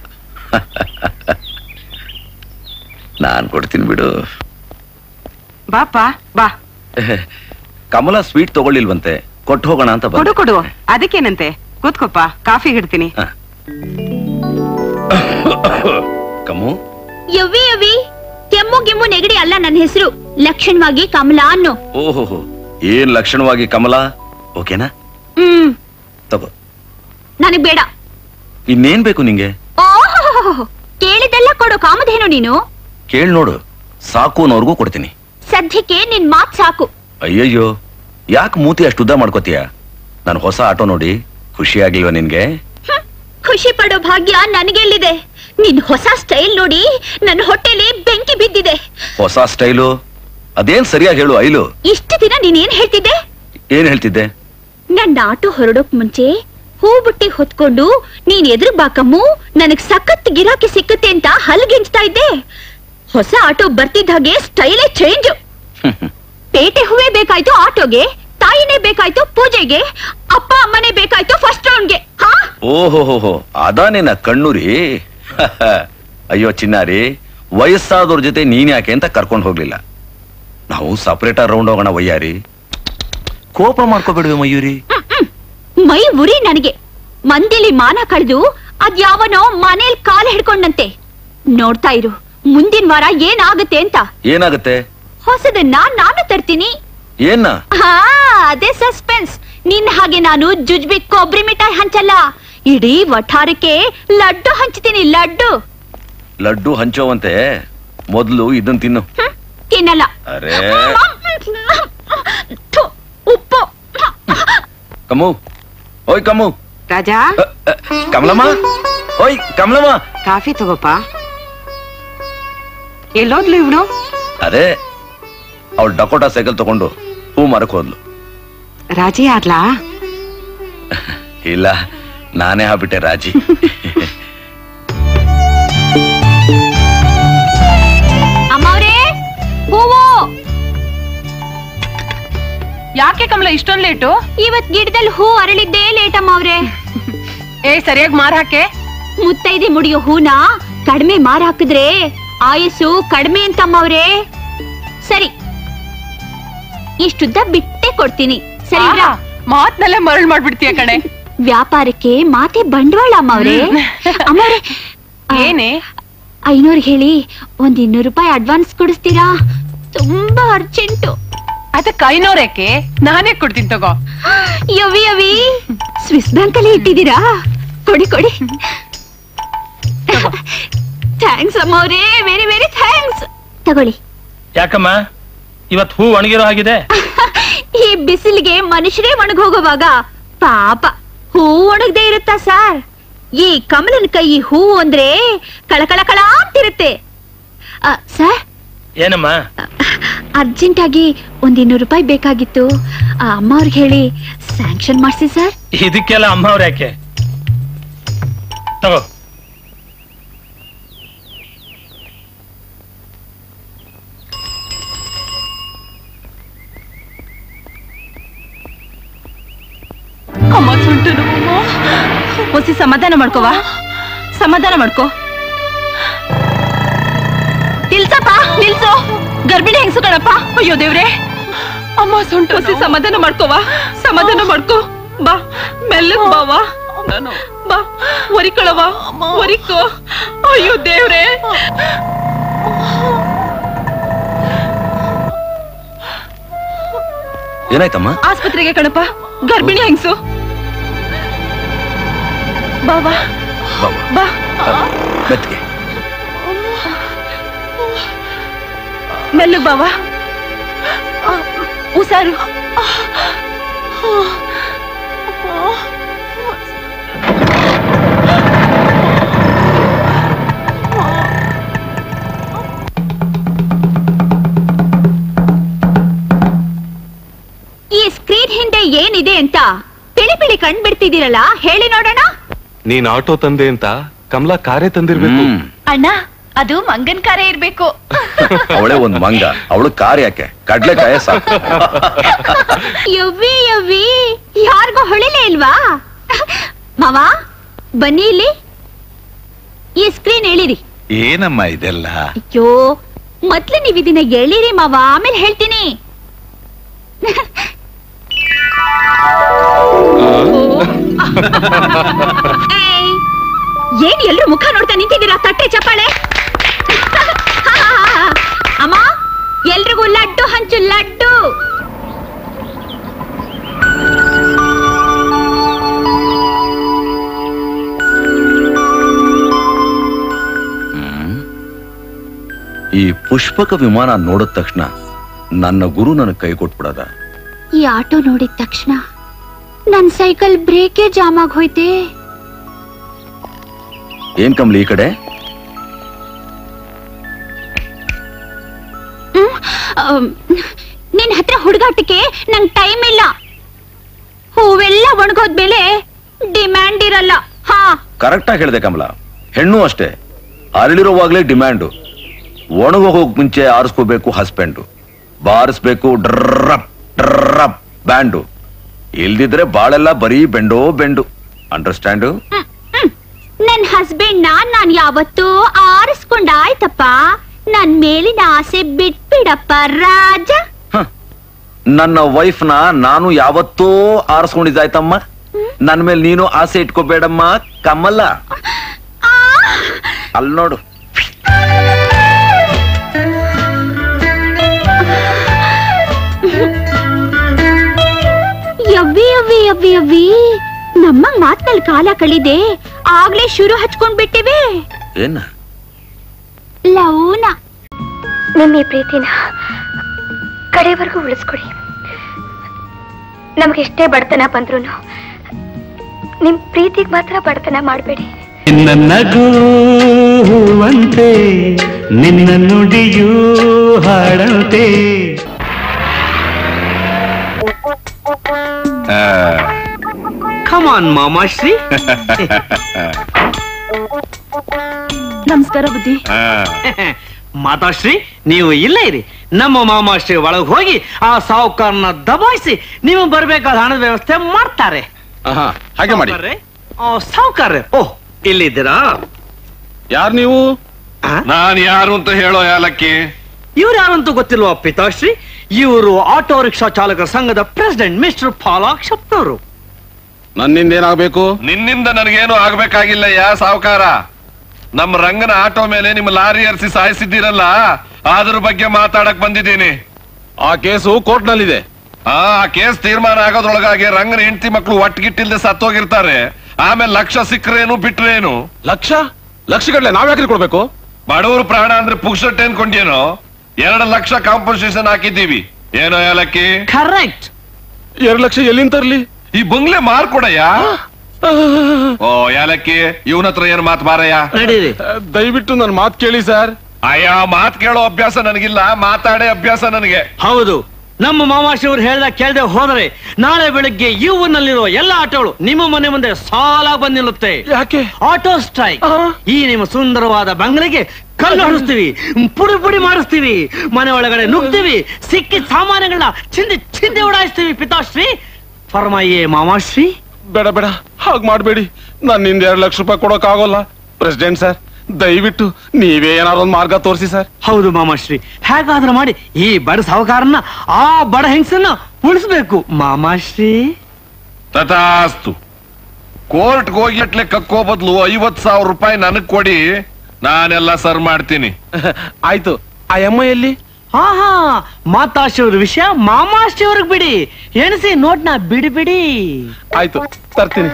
ನಾನ್ ಕೊಡ್ತೀನಿ ಬಿಡು ಬಾಪ ಬಾ ಕಮಲ ಸ್ವೀಟ್ ತಗೊಳ್ಳಿಲ್ವಂತೆ ಕೊಟ್ಟು ಹೋಗೋಣ ಅಂತ ಬಂದೆ. ಕೊಡು ಕೊಡು ಅದಕ್ಕೇನಂತೆ ಕೂತ್ಕೊಪ್ಪ ಕಾಫಿ ಇಡ್ತೀನಿ ಕಮ್ಮು ಯವ್ವಿ ಯವ್ವಿ ಕೆಮ್ಮು ಗಿಮ್ಮು ನೆಗಡಿ ಅಲ್ಲ ನನ್ನ ಹೆಸರು ಲಕ್ಷಣವಾಗಿ ಕಮಲಾ ಅನ್ನು ಓಹೋ ಏನ್ ಲಕ್ಷಣವಾಗಿ ಕಮಲ ಓಕೆನಾ ಹ್ಮ್ ತಗೋ ನನಗ್ ಬೇಡ ಇನ್ನೇನ್ ಬೇಕು ನಿಂಗೆ ಓಹ್ ಕೇಳಿದೆಲ್ಲ ಕೊಡು ಕಾಮಧೇನು ನೀನು ಕೇಳ್ ನೋಡು ಸಾಕು ಅನ್ನೋರ್ಗೂ ಕೊಡ್ತೀನಿ ಸದ್ಯಕ್ಕೆ ನಿನ್ ಮಾತ್ ಸಾಕು ಅಯ್ಯಯ್ಯೋ ಯಾಕೆ ಮೂತಿ ಅಷ್ಟು ಉದ್ದ ಮಾಡ್ಕೋತೀಯ ನಾನು ಹೊಸ ಆಟೋ ನೋಡಿ ಖುಷಿ ಆಗಿಲ್ವಾ ನಿನ್ಗೆ ಹ್ಮ್, ಖುಷಿ ಪಡೋ ಭಾಗ್ಯ ನನಗೆಲ್ಲಿದೆ ನಿನ್ ಹೊಸ ಸ್ಟೈಲ್ ನೋಡಿ ನನ್ನ ಹೊಟ್ಟೆಲಿ ಬೆಂಕಿ ಬಿದ್ದಿದೆ ಹೊಸ ಸ್ಟೈಲು ಅದೇನ್ ಸರಿಯಾಗಿ ಹೇಳು ಐಲು ಇಷ್ಟು ದಿನ ನೀನೇನ್ ಹೇಳ್ತಿದ್ದೆ ಏನ್ ಹೇಳ್ತಿದ್ದೆ ನನ್ನ ಆಟೋ ಹೊರಡೋಕ್ ಮುಂಚೆ ಹೂ ಬುಟ್ಟಿ ಹೊತ್ಕೊಂಡು ನೀನ್ ಎದುರು ಬಾಕಮ್ಮು ನನಗ್ ಸಖತ್ ಗಿರಾಕಿ ಸಿಕ್ಕುತ್ತೆ ಅಂತ ಹಲ್ಗಿಂಚ್ತಾ ಇದ್ದೆ ಹೊಸ ಆಟೋ ಬರ್ತಿದ್ದ ಹಾಗೆ ಸ್ಟೈಲೇ ಚೇಂಜ್ ಪೇಟೆ ಹೂವೇ ಬೇಕಾಯ್ತು ಆಟೋಗೆ ತಾಯಿನೇ ಬೇಕಾಯ್ತು ಪೂಜೆಗೆ ಅಪ್ಪ ಅಮ್ಮನೇ ಬೇಕಾಯ್ತು ಫಸ್ಟ್ ರೌಂಡ್ಗೆ ಹಾ ಓಹೋ ಅದಾನೇನ ಕಣ್ಣುರಿ ಅಯ್ಯೋ ಚಿನ್ನಾರಿ ವಯಸ್ಸಾದವ್ರ ಜೊತೆ ನೀನ್ ಯಾಕೆ ಅಂತ ಕರ್ಕೊಂಡು ಹೋಗ್ಲಿಲ್ಲ ನಾವು ಸಪರೇಟ್ ರೌಂಡ್ ಹೋಗೋಣ ವಯ್ಯಾರಿ ಕೋಪ ಮಾಡ್ಕೋಬೇಡ್ವೆ ಮಯೂರಿ ಮೈ ಉರಿ ನನಗೆ ಮಂದಿಲಿ ಮಾನ ಕಳೆದು ಅದ್ಯಾವನೋ ಮನೇಲಿ ಕಾಲು ಹಿಡ್ಕೊಂಡಂತೆ ನೋಡ್ತಾ ಇರು ಮುಂದಿನ ವಾರ ಏನಾಗುತ್ತೆ ಅಂತ ಏನಾಗುತ್ತೆ ಹೊಸದನ್ನ ನಾನು ತರ್ತೀನಿ ಏನ ಹಾ ಅದೇ ಸಸ್ಪೆನ್ಸ್ ನಿನ್ ಹಾಗೆ ನಾನು ಜುಜ್ಬಿ ಕೊಬ್ಬರಿ ಮಿಠಾಯಿ ಹಂಚಲ್ಲ ಇಡೀ ವಠಾರಕ್ಕೆ ಲಡ್ಡು ಹಂಚ್ತೀನಿ ಲಡ್ಡು ಲಡ್ಡು ಹಂಚೋವಂತೆ ಮೊದ್ಲು ಇದನ್ ತಿನ್ನು ಹ್ಮ್, ತಿನ್ನಲ್ಲ ಅರೇ ಥು, ಉಪ್ಪು ಕಮು ಓಯ್ ಕಮು ರಾಜಾ ಅ, ಅ, ಕಮಲಮ್ಮ ಓಯ್ ಕಮಲಮ್ಮ ಕಾಫಿ ತಗೋಪ ಎಲ್ಲೋದ್ಲು ಇವನು ಅದೇ ಅವಳು ಡಕೋಟಾ ಸೈಕಲ್ ತಗೊಂಡು ಹೂ ಮರಕ್ ಹೋದ್ಲು ರಾಜಿ ಆದ್ಲಾ ಇಲ್ಲ ನಾನೇ ಆಗ್ಬಿಟ್ಟೆ ರಾಜಿ ಅಮ್ಮವ್ರೇ ಹೂವು ಯಾಕೆ ಕಮಲ ಇಷ್ಟೊಂದ್ ಲೇಟು ಇವತ್ ಗಿಡದಲ್ಲಿ ಹೂ ಅರಳಿದ್ದೇ ಲೇಟ್ ಅಮ್ಮವ್ರೆ ಏ ಸರಿಯಾಗಿ ಮಾರ್ ಹಾಕೆ ಮುತ್ತೈದೆ ಮುಡಿಯೋ ಹೂನ ಕಡಿಮೆ ಮಾರ್ ಹಾಕಿದ್ರೆ ಆಯಸ್ಸು ಕಡಿಮೆ ಅಂತಮ್ಮವ್ರೆ ಸರಿ ಇಷ್ಟುದ್ದ ಬಿಟ್ಟೆ ಕೊಡ್ತೀನಿ ಸರಿ ಮಾತ್ನಲ್ಲೇ ಮರಳ್ ಮಾಡ್ಬಿಡ್ತೀಯ ಕಣೆ ವ್ಯಾಪಾರಕ್ಕೆ ಮಾತೆ ಬಂಡವಾಳ ಅಮ್ಮವ್ರೆ ಅಮ್ಮವ್ರೆ ಏನೇ ಐನೂರ್ ಹೇಳಿ ಒಂದ್ ಇನ್ನೂರು ರೂಪಾಯಿ ಅಡ್ವಾನ್ಸ್ ಕೊಡಿಸ್ತೀರಾ ತುಂಬಾ ಅರ್ಜೆಂಟು ಅದಕ್ಕೆ ಐನೂರಕ್ಕೆ ನಾನೇ ಕೊಡ್ತೀನಿ ತಗೋ ಯವಿ ಯವಿ ಸ್ವಿಸ್ ಬ್ಯಾಂಕ್ ಅಲ್ಲಿ ಇಟ್ಟಿದ್ದೀರಾ ಕೊಡಿ ಕೊಡಿ ಥ್ಯಾಂಕ್ಸ್ ಅಮ್ಮವ್ರೆ ವೆರಿ ವೆರಿ ಥ್ಯಾಂಕ್ಸ್ ತಗೊಳ್ಳಿ ಯಾಕಮ್ಮ ಇವತ್ ಹೂ ಒಣಗಿರೋ ಹಾಗಿದೆ ಈ ಬಿಸಿಲಿಗೆ ಮನುಷ್ಯರೇ ಒಣಗೋಗುವಾಗ ಪಾಪ ಹೂ ಒಣಗದೆ ಇರುತ್ತಾ ಸರ್ ಈ ಕಮಲನ ಕೈ ಹೂವು ಅಂದ್ರೆ ಕಳಕಳ ಕಳ ಅಂತಿರುತ್ತೆ ಆ, ಸರ್ ಏನಮ್ಮ ಅರ್ಜೆಂಟ್ ಆಗಿ ಒಂದ್ ಇನ್ನೂರು ರೂಪಾಯಿ ಬೇಕಾಗಿತ್ತು ಆ, ಅಮ್ಮ ಅವ್ರಿಗೆ ಹೇಳಿ ಸ್ಯಾಂಕ್ಷನ್ ಮಾಡಿಸಿ ಸರ್ ಇದಕ್ಕೆಲ್ಲ ಅಮ್ಮ ಅವ್ರ ಯಾಕೆ ತಗೋ ಅಮ್ಮ ಸುಂಟು ಒಸಿ ಸಮಾಧಾನ ಮಾಡ್ಕೋವಾ ಸಮಾಧಾನ ಮಾಡ್ಕೋ ನಿಲ್ಸಪ್ಪ ನಿಲ್ಸು ಗರ್ಭಿಣಿ ಹೆಂಗ್ಸು ಕಣಪ್ಪ ಅಯ್ಯೋ ದೇವ್ರೆ ಅಮ್ಮ ಸುಂಟು ಒಸಿ ಸಮಾಧಾನ ಮಾಡ್ಕೋವಾ ಸಮಾಧಾನ ಮಾಡ್ಕೋ ಬಾ ಮೆಲ್ಲಕ್ ಬಾವಾ ಬಾ ಒರಿಕೊಳವ ಒರಿಕೋ ಅಯ್ಯೋ ದೇವ್ರೆ ಏನಾಯ್ತಮ್ಮ ಆಸ್ಪತ್ರೆಗೆ ಕಣಪ್ಪ ಗರ್ಭಿಣಿ ಹೆಂಗ್ಸು ಬಾ ಬಾ ಬಾ, ಬಾ ಮೆತ್ಗೆ ಮೆಲ್ಲಗ್ ಬಾವಾ ಉಸಾರು ಈ ಸ್ಕ್ರೀನ್ ಹಿಂದೆ ಏನಿದೆ ಅಂತ ಪಿಳಿ ಪಿಳಿ ಕಣ್ ಬಿಡ್ತಿದ್ದೀರಲ್ಲ ಹೇಳಿ ನೋಡೋಣ ನೀನ್ ಆಟೋ ತಂದೆ ಅಂತ ಕಮಲಾ ಕಾರೇ ತಂದಿರ್ಬೇಕು ಹ್ಮ್ ಅಣ್ಣ ಅದು ಮಂಗನ್ ಕಾರ್ಯ ಇರ್ಬೇಕು ಅವಳೇ ಒಂದ್ ಮಂಗ ಅವಳು ಕಾರ್ ಯಾಕೆ ಕಡ್ಲೆಕಾಯ ಸಾಕು ಯವ್ವಿ ಯವ್ವಿ ಯಾರಿಗೂ ಹೊಳಿಲೇ ಇಲ್ವಾ ಮಾವ ಬನ್ನಿ ಇಲ್ಲಿ ಈ ಸ್ಕ್ರೀನ್ ಹೇಳಿರಿ ಏನಮ್ಮ ಇದೆಲ್ಲ ಅಯ್ಯೋ ಮೊದ್ಲು ನೀವ್ ಇದನ್ನ ಎಳೀರಿ ಮಾವ ಆಮೇಲೆ ಹೇಳ್ತೀನಿ ಏಯ್, ಏನ್ ಎಲ್ರು ಮುಖ ನೋಡ್ತಾ ನಿಂತಿದ್ದೀರಾ ತಟ್ಟೆ ಚಪ್ಪಾಳೆ ಅಮ್ಮ ಎಲ್ರಿಗೂ ಲಡ್ಡು ಹಂಚು ಲಡ್ಡು ಈ ಪುಷ್ಪಕ ವಿಮಾನ ನೋಡಿದ ತಕ್ಷಣ ನನ್ನ ಗುರು ನನಗೆ ಕೈ ಕೊಟ್ಬಿಡದ ಈ ಆಟೋ ನೋಡಿದ ತಕ್ಷಣ ನನ್ ಸೈಕಲ್ ಬ್ರೇಕೇ ಜಾಮ್ ಆಗ್ ಹೋಯ್ತೆ ಏನ್ ಕಮ್ಲಿ ಈ ಕಡೆ ಅಮ್, ನಿನ್ ಹತ್ರ ಹುಡುಗಾಟಕ್ಕೆ ನಂಗ್ ಟೈಮ್ ಇಲ್ಲ ಹೂವೆಲ್ಲ ಒಣಗೋದ್ಮೇಲೆ ಡಿಮ್ಯಾಂಡ್ ಇರಲ್ಲ ಹಾ ಕರೆಕ್ಟ್ ಆಗಿ ಹೇಳಿದೆ ಕಮಲ ಹೆಣ್ಣು ಅಷ್ಟೇ ಅರಳಿರುವಾಗ್ಲೇ ಡಿಮ್ಯಾಂಡು ಒಣಗ ಹೋಗ್ ಮುಂಚೆ ಆರಿಸ್ಕೋಬೇಕು ಹಸ್ಬೆಂಡು ಬಾರಿಸ್ಬೇಕು ಡ್ರಪ್ ಡ್ರಪ್ ಬ್ಯಾಂಡು ಇಲ್ದಿದ್ರೆ ಬಾಳೆಲ್ಲ ಬರೀ ಬೆಂಡೋ ಬೆಂಡು ಅಂಡರ್ಸ್ಟ್ಯಾಂಡು ನನ್ ಹಸ್ಬೆಂಡ್ ನಾನ್ ಯಾವತ್ತೂ ಆರಿಸ್ಕೊಂಡಾಯ್ತಪ್ಪ ನನ್ ಮೇಲಿನ ಆಸೆ ಬಿಟ್ಬಿಡಪ್ಪ ರಾಜ ನನ್ನ ವೈಫ್ನ ನಾನು ಯಾವತ್ತೋ ಆರಿಸ್ಕೊಂಡಿದ್ದಾಯ್ತಮ್ಮ ನನ್ ಮೇಲೆ ನೀನು ಆಸೆ ಇಟ್ಕೋಬೇಡಮ್ಮ ಕಮಲ ಅಲ್ಲಿ ನೋಡು ಯವ್ವಿ ಯವ್ವಿ ಯವ್ವಿ ಯವ್ವಿ ನಮ್ಮ ಮಾತ್ನಲ್ಲಿ ಕಾಲ ಕಳಿದೆ ಆಗ್ಲೇ ಶುರು ಹಚ್ಕೊಂಡ್ ಬಿಟ್ಟಿವೆ ಏನ ಲವ್ನ ನಿಮ್ಮ ಈ ಪ್ರೀತಿನ ಕಡೆವರೆಗೂ ಉಳಿಸ್ಕೊಡಿ ನಮ್ಗೆಷ್ಟೇ ಬಡತನ ಬಂದ್ರು ನಿಮ್ ಪ್ರೀತಿಗೆ ಮಾತ್ರ ಬಡತನ ಮಾಡಬೇಡಿ ನಿನ್ನ ನಗುವಂತೆ ನಿನ್ನ ನುಡಿಯೂ ಹಾಡಂತೆ ಕಮಾನ್ ಮಾಮಾಶ್ರೀ ನಮಸ್ಕಾರ ಬುದ್ಧಿ ಮಾತಾಶ್ರೀ ನೀವು ಇಲ್ಲೇ ಇರಿ ನಮ್ಮ ಮಾಮಾಶ್ರೀ ಒಳಗೆ ಹೋಗಿ ಆ ಸಾಹುಕಾರನ ದಬಾಯಿಸಿ ನೀವು ಬರ್ಬೇಕಾದ ಹಣದ ವ್ಯವಸ್ಥೆ ಮಾಡ್ತಾರೆ ಹಾಗೆ ಮಾಡಿ ಸಾಹುಕಾರ ಓಹ್ ಇಲ್ಲಿದ್ದೀರಾ ಯಾರು ನೀವು ನಾನ್ ಯಾರು ಅಂತ ಹೇಳೋ ಯಾಲಕ್ಕಿ ಇವ್ರು ಯಾರಂತೂ ಗೊತ್ತಿಲ್ವಾ ಪಿತಾಶ್ರೀ ಇವರು ಆಟೋ ರಿಕ್ಷಾ ಚಾಲಕರ ಸಂಘದ ಪ್ರೆಸಿಡೆಂಟ್ ಮಿಸ್ಟರ್ ಫಾಲಾಕ್ಷಪ್ನವರು ನನ್ನಿಂದ ಏನಾಗ್ಬೇಕು ನಿನ್ನಿಂದ ನನಗೇನು ಆಗ್ಬೇಕಾಗಿಲ್ಲ ಯಾ ಸಾವುಕಾರ ನಮ್ಮ ರಂಗನ ಆಟೋ ಮೇಲೆ ನಿಮ್ಮ ಲಾರಿ ಹರಿಸಿ ಸಾಯಿಸಿದ್ದೀರಲ್ಲ ಅದ್ರ ಬಗ್ಗೆ ಮಾತಾಡಕ್ ಬಂದಿದ್ದೀನಿ ಆ ಕೇಸು ಕೋರ್ಟ್ ನಲ್ಲಿದೆ ಆ ಕೇಸ್ ತೀರ್ಮಾನ ಆಗೋದ್ರೊಳಗಾಗಿ ರಂಗನ ಹೆಂಡತಿ ಮಕ್ಕಳು ಒಟ್ಟಿಗಿಟ್ಟಿಲ್ದೆ ಸತ್ತೋಗಿರ್ತಾರೆ ಆಮೇಲೆ ಲಕ್ಷ ಸಿಕ್ಕರೇನು ಬಿಟ್ರೇನು ಲಕ್ಷ ಲಕ್ಷ ಗಟ್ಲೆ ನಾವ್ ಯಾಕ್ರಿ ಕೊಡ್ಬೇಕು ಬಡವರು ಪ್ರಾಣ ಅಂದ್ರೆ ಪುಕ್ಷಟ್ ಏನ್ಕೊಂಡೇನೋ ಎರಡು ಲಕ್ಷ ಕಾಂಪನ್ಸೇಷನ್ ಹಾಕಿದ್ದೀವಿ ಏನೋ ಯಾಲಕ್ಕಿ ಕರೆಕ್ಟ್ ಎರಡು ಲಕ್ಷ ಎಲ್ಲಿಂದ ತರ್ಲಿ ಈ ಬಂಗ್ಲೆ ಮಾರ್ಕೊಡಯ್ಯ ಓ ಯಾಲಕ್ಕಿ ಇವನ ಹತ್ರ ಏನ್ ಮಾತ್ ಮಾರಯ್ಯ ನಡೀರಿ ದಯವಿಟ್ಟು ನನ್ ಮಾತ್ ಕೇಳಿ ಸರ್ ಅಯ್ಯ ಮಾತ್ ಕೇಳೋ ಅಭ್ಯಾಸ ನನಗಿಲ್ಲ ಮಾತಾಡೇ ಅಭ್ಯಾಸ ನನಗೆ ಹೌದು ನಮ್ಮ ಮಾಮಾಶಿ ಅವರು ಹೇಳ್ದ ಕೇಳ್ದೆ ಹೋದರೆ ನಾಳೆ ಬೆಳಿಗ್ಗೆ ಈ ಊರಿನಲ್ಲಿರೋ ಎಲ್ಲ ಆಟೋಗಳು ನಿಮ್ಮ ಮನೆ ಮುಂದೆ ಸಾಲ ಬಂದ್ ನಿಲ್ಲುತ್ತೆ ಯಾಕೆ ಆಟೋ ಸ್ಟ್ರೈಕ್ ಈ ನಿಮ್ಮ ಸುಂದರವಾದ ಬಂಗ್ಲೆಗೆ ಕಲ್ಲು ಹೊಡಿಸ್ತೀವಿ ಪುಡಿ ಪುಡಿ ಮಾಡಿಸ್ತೀವಿ ಮನೆ ಒಳಗಡೆ ನುಗ್ತೀವಿ ಸಿಕ್ಕಿದ ಸಾಮಾನುಗಳನ್ನ ಚಿಂದಿ ಚಿಂದಿ ಉಡಾಯಿಸ್ತೀವಿ ಪಿತಾಶ್ರೀ ಫರ್ಮಾಯೇ ಮಾಮಾಶ್ರೀ ಬೇಡ ಬೇಡ ಹಾಗ್ ಮಾಡ್ಬೇಡಿ ನನ್ನಿಂದ ಎರಡ್ ಲಕ್ಷ ರೂಪಾಯಿ ಕೊಡಕ್ ಆಗೋಲ್ಲ ಪ್ರೆಸಿಡೆಂಟ್ ಸರ್ ದಯವಿಟ್ಟು ನೀವೇ ಏನಾದ್ರು ಒಂದ್ ಮಾರ್ಗ ತೋರಿಸಿ ಸರ್ ಹೌದು ಮಾಮಾಶ್ರೀ ಹೇಗಾದ್ರೂ ಮಾಡಿ ಈ ಬಡ ಸಾಹುಕಾರನ್ನ ಆ ಬಡ ಹೆಂಗಸನ್ನ ಉಳಿಸ್ಬೇಕು ಮಾಮಾಶ್ರೀ ತಥಾಸ್ತು ಕೋರ್ಟ್ ಹೋಗಿಟ್ಲೆ ಕಕ್ಕೋ ಬದ್ಲು ಐವತ್ ಸಾವಿರ ರೂಪಾಯಿ ನನಗ್ ಕೊಡಿ ನಾನೆಲ್ಲ ಸರ್ ಮಾಡ್ತೀನಿ ಆಯ್ತು ಆ ಅಮ್ಮ ಎಲ್ಲಿ ಹಾ ಹಾ ಮಾತಾಶಿ ಅವ್ರ ವಿಷಯ ಮಾಮಾಶ್ರೀ ಅವ್ರಿಗೆ ಬಿಡಿ ಎಣಿಸಿ ನೋಟ್ನ ಬಿಡಿ ಬಿಡಿ ಆಯ್ತು ತರ್ತೀನಿ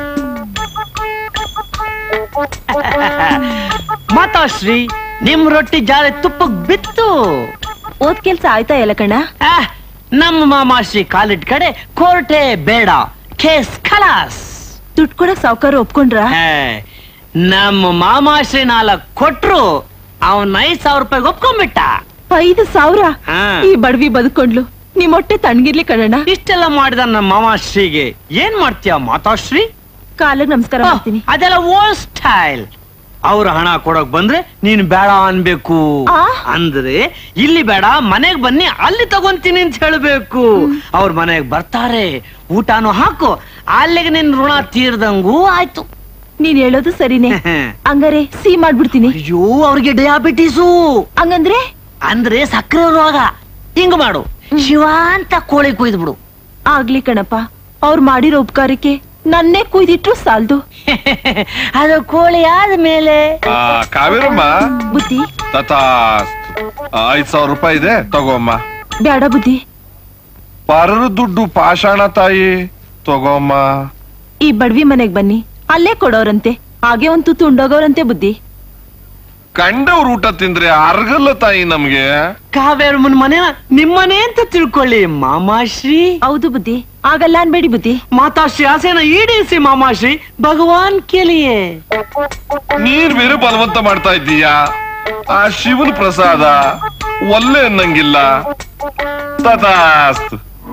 ಮಾತಾಶ್ರೀ ನಿಮ್ ರೊಟ್ಟಿ ಜಾರಿ ತುಪ್ಪಕ್ ಬಿತ್ತು ಓದ್ ಕೆಲ್ಸ ಆಯ್ತಾ ಎಲ್ಲ ಕಣ ಆ, ನಮ್ಮ ಮಾಮಾಶ್ರೀ ಕಾಲಿಟ್ ಕಡೆ ಕೋರ್ಟೇ ಬೇಡ ಕೇಸ್ ಖಲಾಸ್ ದುಡ್ಡು ಕೊಡಕ್ ಸಾವುಕಾರ ಒಪ್ಕೊಂಡ್ರ ಏ, ನಮ್ಮ ಮಾಮಾಶ್ರೀ ನಾಲ್ಕು ಕೊಟ್ರು ಅವನ್ ಐದ್ ಸಾವಿರ ರೂಪಾಯಿ ಒಪ್ಕೊಂಡ್ಬಿಟ್ಟ ಐದು ಸಾವಿರ ಹಾ. ಈ ಬಡವಿ ಬದುಕೊಂಡ್ಲು ನಿಮ್ ಹೊಟ್ಟೆ ತಣ್ಣಗಿರ್ಲಿ ಕಣಣ್ಣ ಇಷ್ಟೆಲ್ಲ ಮಾಡಿದ ನಮ್ಮ ಮಾಮಾಶ್ರೀಗೆ ಏನ್ ಮಾಡ್ತೀಯ ಮಾತಾಶ್ರೀ ಕಾಲಗ್ ನಮಸ್ಕಾರ ಮಾಡ್ತೀನಿ ಅದೆಲ್ಲ ಓಲ್ಡ್ ಸ್ಟೈಲ್ ಅವ್ರ ಹಣ ಕೊಡಕ್ ಬಂದ್ರೆ ನೀನ್ ಬೇಡ ಅನ್ಬೇಕು ಅಂದ್ರೆ ಇಲ್ಲಿ ಬೇಡ ಮನೆಗ್ ಬನ್ನಿ ಅಲ್ಲಿ ತಗೊಂತೀನಿ ಅಂತ ಹೇಳ್ಬೇಕು ಅವ್ರ ಮನೆಗ್ ಬರ್ತಾರೆ ಊಟನೂ ಹಾಕು ಅಲ್ಲಿಗೆ ನಿನ್ ಋಣ ತೀರ್ದಂಗೂ ಆಯ್ತು ನೀನ್ ಹೇಳೋದು ಸರಿನೇ ಹಂಗಾರೆ ಸಿಹಿ ಮಾಡ್ಬಿಡ್ತೀನಿ ಅಯ್ಯೋ ಅವ್ರಿಗೆ ಡಯಾಬಿಟೀಸು ಹಂಗಂದ್ರೆ ಅಂದ್ರೆ ಸಕ್ಕರೆ ರೋಗ ಹಿಂಗ್ ಮಾಡು ಶಿವ ಅಂತ ಕೋಳಿ ಕುಯ್ದು ಬಿಡು ಆಗ್ಲಿ ಕಣಪ್ಪ ಅವ್ರು ಮಾಡಿರೋ ಉಪಕಾರಕ್ಕೆ ನನ್ನೇ ಕುಯ್ದಿಟ್ರು ಸಾಲ್ದು ಅದು ಕೋಳಿ ಆದ್ಮೇಲೆ ಆ, ಕಾವೇರಮ್ಮ ಬುದ್ಧಿ ತಥಾಸ್ತು ಐದ್ ಸಾವಿರ ರೂಪಾಯಿ ಇದೆ ತಗೋಮ್ಮ ಬ್ಯಾಡ ಬುದ್ಧಿ ಪರರ ದುಡ್ಡು ಪಾಷಾಣ ತಾಯಿ ತಗೋಮ್ಮ ಈ ಬಡವಿ ಮನೆಗ್ ಬನ್ನಿ ಅಲ್ಲೇ ಕೊಡೋರಂತೆ ಹಾಗೆ ಒಂದ್ ತುತ್ತು ಉಂಡೋಗೋರಂತೆ ಬುದ್ಧಿ ಕಂಡವ್ರ ಊಟ ತಿಂದ್ರೆ ಅರ್ಗಲ್ಲ ತಾಯಿ ನಮ್ಗೆ ಕಾವೇರಮ್ಮನ ಮನೆ ನಿಮ್ಮನೆ ಅಂತ ತಿಳ್ಕೊಳ್ಳಿ ಮಾಮಾಶ್ರೀ ಹೌದು ಬುದ್ಧಿ ಆಗಲ್ಲ ಅನ್ಬೇಡಿ ಬುದ್ಧಿ ಮಾತಾಶ್ರೀ ಆಸೆನ ಈಡೇರಿಸಿ ಮಾಮಾಶ್ರೀ ಭಗವಾನ್ ಕೇಳಿಯೇ ನೀರ್ ಬೇರೆ ಬಲವಂತ ಮಾಡ್ತಾ ಇದ್ದೀಯಾ ಆ ಶಿವನ ಪ್ರಸಾದ ಒಲ್ಲೆ ಅನ್ನಂಗಿಲ್ಲ ತಥಾಸ್ತು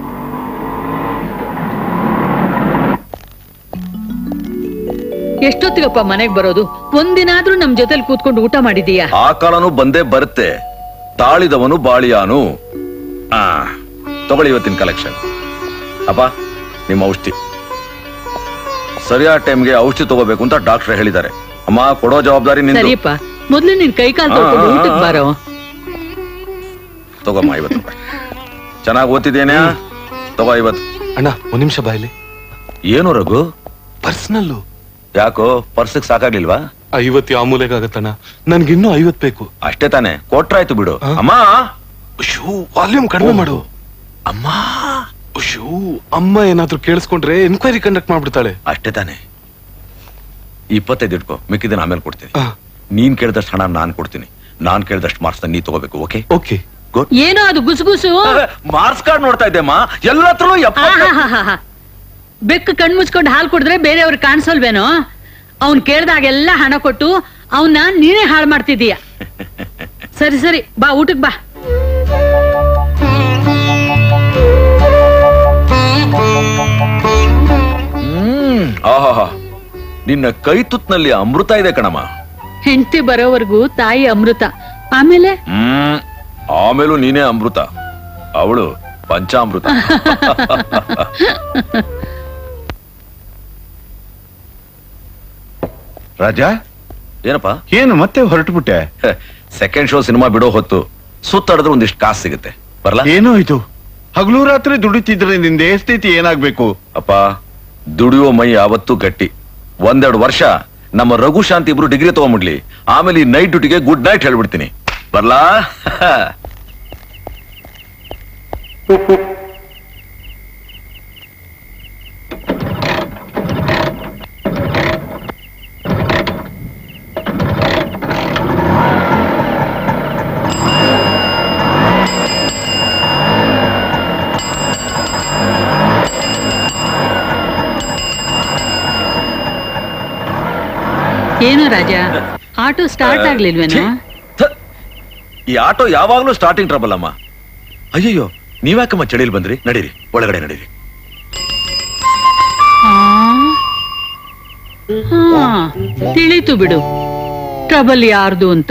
ಎಷ್ಟೊತ್ತಿಗಪ್ಪ ಮನೆಗ್ ಬರೋದು ಒಂದಿನಾದ್ರೂ ನಮ್ ಜೊತೆಲಿ ಕೂತ್ಕೊಂಡು ಊಟ ಮಾಡಿದೀಯಾ ಆ ಕಾಲನು ಬಂದೇ ಬರುತ್ತೆ ತಾಳಿದವನು ಬಾಳಿಯಾನು ಆ ತಗೊಳ್ಳಿ ಇವತ್ತಿನ ಕಲೆಕ್ಷನ್ ಅಪ್ಪ ನಿಮ್ಮ ಔಷಧಿ ಸರಿಯಾದ ಟೈಮ್ಗೆ ಔಷಧಿ ತಗೋಬೇಕು ಅಂತ ಡಾಕ್ಟರ್ ಹೇಳಿದ್ದಾರೆ ಅಮ್ಮ ಕೊಡೋ ಜವಾಬ್ದಾರಿ ನಿಂದು ಸರಿಯಪ್ಪ ಮೊದ್ಲು ನಿನ್ ಕೈ ಕಾಲ್ ತೊಳ್ಕೊಂಡು ಆ, ಆ, ಊಟಕ್ ಆ. ಬಾರೋ ತಗೋಮ್ಮ ಐವತ್ತು ರೂಪಾಯಿ ಚೆನ್ನಾಗಿ ಓದ್ತಿದ್ದೇನೆ ತಗೋ ಐವತ್ತು ಅಣ್ಣ ಒಂದ್ ನಿಮಿಷ ಬಾಯ್ಲಿ ಏನು ರಘು ಪರ್ಸನಲ್ಲು ಯಾಕೋ ಪರ್ಸಕ್ ಸಾಕಾಗ್ಲಿಲ್ವಾ ಐವತ್ತು ಯಾವ ಮೂಲೆಗಾಗತ್ತಣ್ಣ ನನ್ಗಿನ್ನೂ ಐವತ್ ಬೇಕು ಅಷ್ಟೇ ತಾನೆ ಕೊಟ್ರಾಯ್ತು ಬಿಡು ಅಮ್ಮ ಶೂ ವಾಲ್ಯೂಮ್ ಕಡಿಮೆ ಮಾಡು ಅಮ್ಮ ಶೂ ಅಮ್ಮ ಏನಾದ್ರೂ ಕೇಳಿಸ್ಕೊಂಡ್ರೆ ಎನ್ಕ್ವೈರಿ ಕಂಡಕ್ಟ್ ಮಾಡ್ಬಿಡ್ತಾಳೆ ಅಷ್ಟೇ ತಾನೆ ಇಪ್ಪತ್ತೈದು ಇಟ್ಕೋ ಮಿಕ್ಕಿದ್ದನ್ನ ಆಮೇಲೆ ಕೊಡ್ತೀನಿ ನೀನ್ ಕೇಳಿದಷ್ಟು ಹಣ ನಾನ್ ಕೊಡ್ತೀನಿ ನಾನ್ ಕೇಳಿದಷ್ಟು ಮಾರ್ಕ್ಸ್ ನೀ ತಗೋಬೇಕು ಓಕೆ ಓಕೆ ಏನೋ ಅದು ಗುಸುಗುಸು ಮಾರ್ಕ್ಸ್ ಕಾರ್ಡ್ ನೋಡ್ತಾ ಇದ್ದೆಮ್ಮ ಎಲ್ಲ ಹತ್ರನೂ ಆಹಾಹಾಹಾ. ಬೆಕ್ಕು ಕಣ್ ಮುಚ್ಕೊಂಡು ಹಾಲು ಕುಡಿದ್ರೆ ಬೇರೆಯವ್ರಿಗೆ ಕಾಣಿಸಲ್ವೇನೋ ಅವ್ನ್ ಕೇಳ್ದಾಗೆಲ್ಲ ಹಣ ಕೊಟ್ಟು ಅವನ್ನ ನೀನೇ ಹಾಳು ಮಾಡ್ತಿದೀಯ ಸರಿ ಸರಿ ಬಾ ಊಟಕ್ ಬಾ ಹ್ಮ್ ಆಹಾಹಾ ನಿನ್ನ ಕೈ ತುತ್ನಲ್ಲಿ ಅಮೃತ ಇದೆ ಕಣಮ್ಮ ಹೆಂಡತಿ ಬರೋವರೆಗೂ ತಾಯಿ ಅಮೃತ ಆಮೇಲೆ ಹ್ಮ್ ಆಮೇಲೂ ನೀನೇ ಅಮೃತ ಅವಳು ಪಂಚಾಮೃತ ರಾಜ ಏನಪ್ಪ ಏನು ಮತ್ತೆ ಹೊರಟುಬಿಟ್ಟೆ ಸೆಕೆಂಡ್ ಶೋ ಸಿನಿಮಾ ಬಿಡೋ ಹೊತ್ತು ಸುತ್ತಾಡಿದ್ರೆ ಒಂದಿಷ್ಟು ಕಾಸು ಸಿಗುತ್ತೆ ಬರ್ಲಾ ಏನೋ ಇದು ಹಗಲು ರಾತ್ರಿ ದುಡಿತಿದ್ರೆ ನಿಂದ ದೇಹ ಸ್ಥಿತಿ ಏನಾಗ್ಬೇಕು ಅಪ್ಪ ದುಡಿಯೋ ಮೈ ಯಾವತ್ತೂ ಗಟ್ಟಿ ಒಂದೆರಡು ವರ್ಷ ನಮ್ಮ ರಘು ಶಾಂತಿ ಇಬ್ರು ಡಿಗ್ರಿ ತಗೊಂಡ್ಬಿಡ್ಲಿ ಆಮೇಲೆ ಈ ನೈಟ್ ಡ್ಯೂಟಿಗೆ ಗುಡ್ ನೈಟ್ ಹೇಳ್ಬಿಡ್ತೀನಿ ಬರ್ಲಾ ಏನೋ ರಾಜ ಆಟೋ ಸ್ಟಾರ್ಟ್ ಆಗ್ಲಿಲ್ವೇನೋ ಈ ಆಟೋ ಯಾವಾಗ್ಲೂ ಸ್ಟಾರ್ಟಿಂಗ್ ಟ್ರಬಲ್ ಅಮ್ಮ ಅಯ್ಯಯ್ಯೋ ನೀವ್ಯಾಕಮ್ಮ ಚಳಿಲ್ ಬಂದ್ರಿ ನಡೀರಿ ಒಳಗಡೆ ನಡೀರಿ ಆ? ಹಾ, ತಿಳಿತು ಬಿಡು ಟ್ರಬಲ್ ಯಾರ್ದು ಅಂತ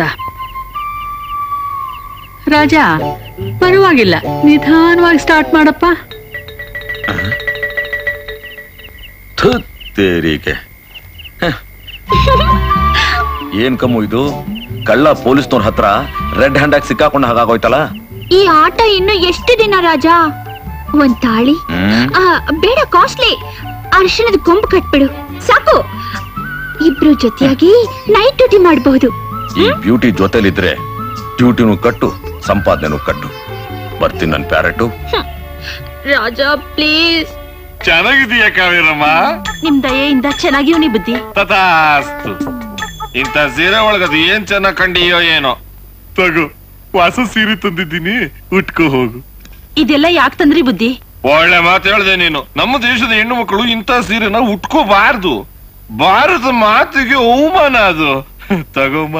ರಾಜ ಪರವಾಗಿಲ್ಲ ನಿಧಾನವಾಗಿ ಸ್ಟಾರ್ಟ್ ಮಾಡಪ್ಪ ಥು, ತೇರಿಗೆ ಹ. ಏನ್ ಕಮ್ಮು ಇದು ಕಳ್ಳ ಪೊಲೀಸ್ನವ್ರ ಹತ್ರ ರೆಡ್ ಹ್ಯಾಂಡ್ ಆಗಿ ಸಿಕ್ಕಾಕೊಂಡ ಹಾಗಾಗೋಯ್ತಲ್ಲ ಈ ಆಟ ಇನ್ನು ಎಷ್ಟು ದಿನ ರಾಜ ಒಂದ್ ತಾಳಿ ಹ್ಮ್ ಆ, ಬೇಡ ಕಾಸ್ಟ್ಲಿ ಅರಿಶಿಣದ ಕೊಂಬು ಕಟ್ಬಿಡು ಸಾಕು ಇಬ್ರು ಜೊತೆಯಾಗಿ ನೈಟ್ ಡ್ಯೂಟಿ ಮಾಡಬಹುದು ಈ ಬ್ಯೂಟಿ ಜೊತೆಲಿದ್ರೆ ಡ್ಯೂಟಿನೂ ಕಟ್ಟು ಸಂಪಾದನೆನೂ ಕಟ್ಟು ಬರ್ತೀನಿ ನನ್ ಪ್ಯಾರೆಟು ರಾಜ ಪ್ಲೀಸ್ ಚೆನ್ನಾಗಿದೀಯ ಕಾವೇರಮ್ಮ ನಿಮ್ ದಯೆಯಿಂದ ಚೆನ್ನಾಗಿವ್ನಿ ಬುದ್ಧಿ ತಥಾಸ್ತು ಇಂಥ ಸೀರೆ ಒಳಗದು ಏನ್ ಚೆನ್ನಾಗ್ ಕಂಡಿಯೋ ಏನೋ ತಗೋ ಹೊಸ ಸೀರೆ ತಂದಿದ್ದೀನಿ ಉಟ್ಕೋ ಹೋಗು ಇದೆಲ್ಲ ಯಾಕೆ ತಂದ್ರಿ ಬುದ್ಧಿ ಒಳ್ಳೆ ಮಾತು ಹೇಳ್ದೆ ನೀನು ನಮ್ಮ ದೇಶದ ಹೆಣ್ಣು ಮಕ್ಕಳು ಇಂಥ ಸೀರೆನ ಉಟ್ಕೋಬಾರ್ದು ಭಾರತ ಮಾತಿಗೆ ಅವಮಾನ ಅದು ತಗೋಮ್ಮ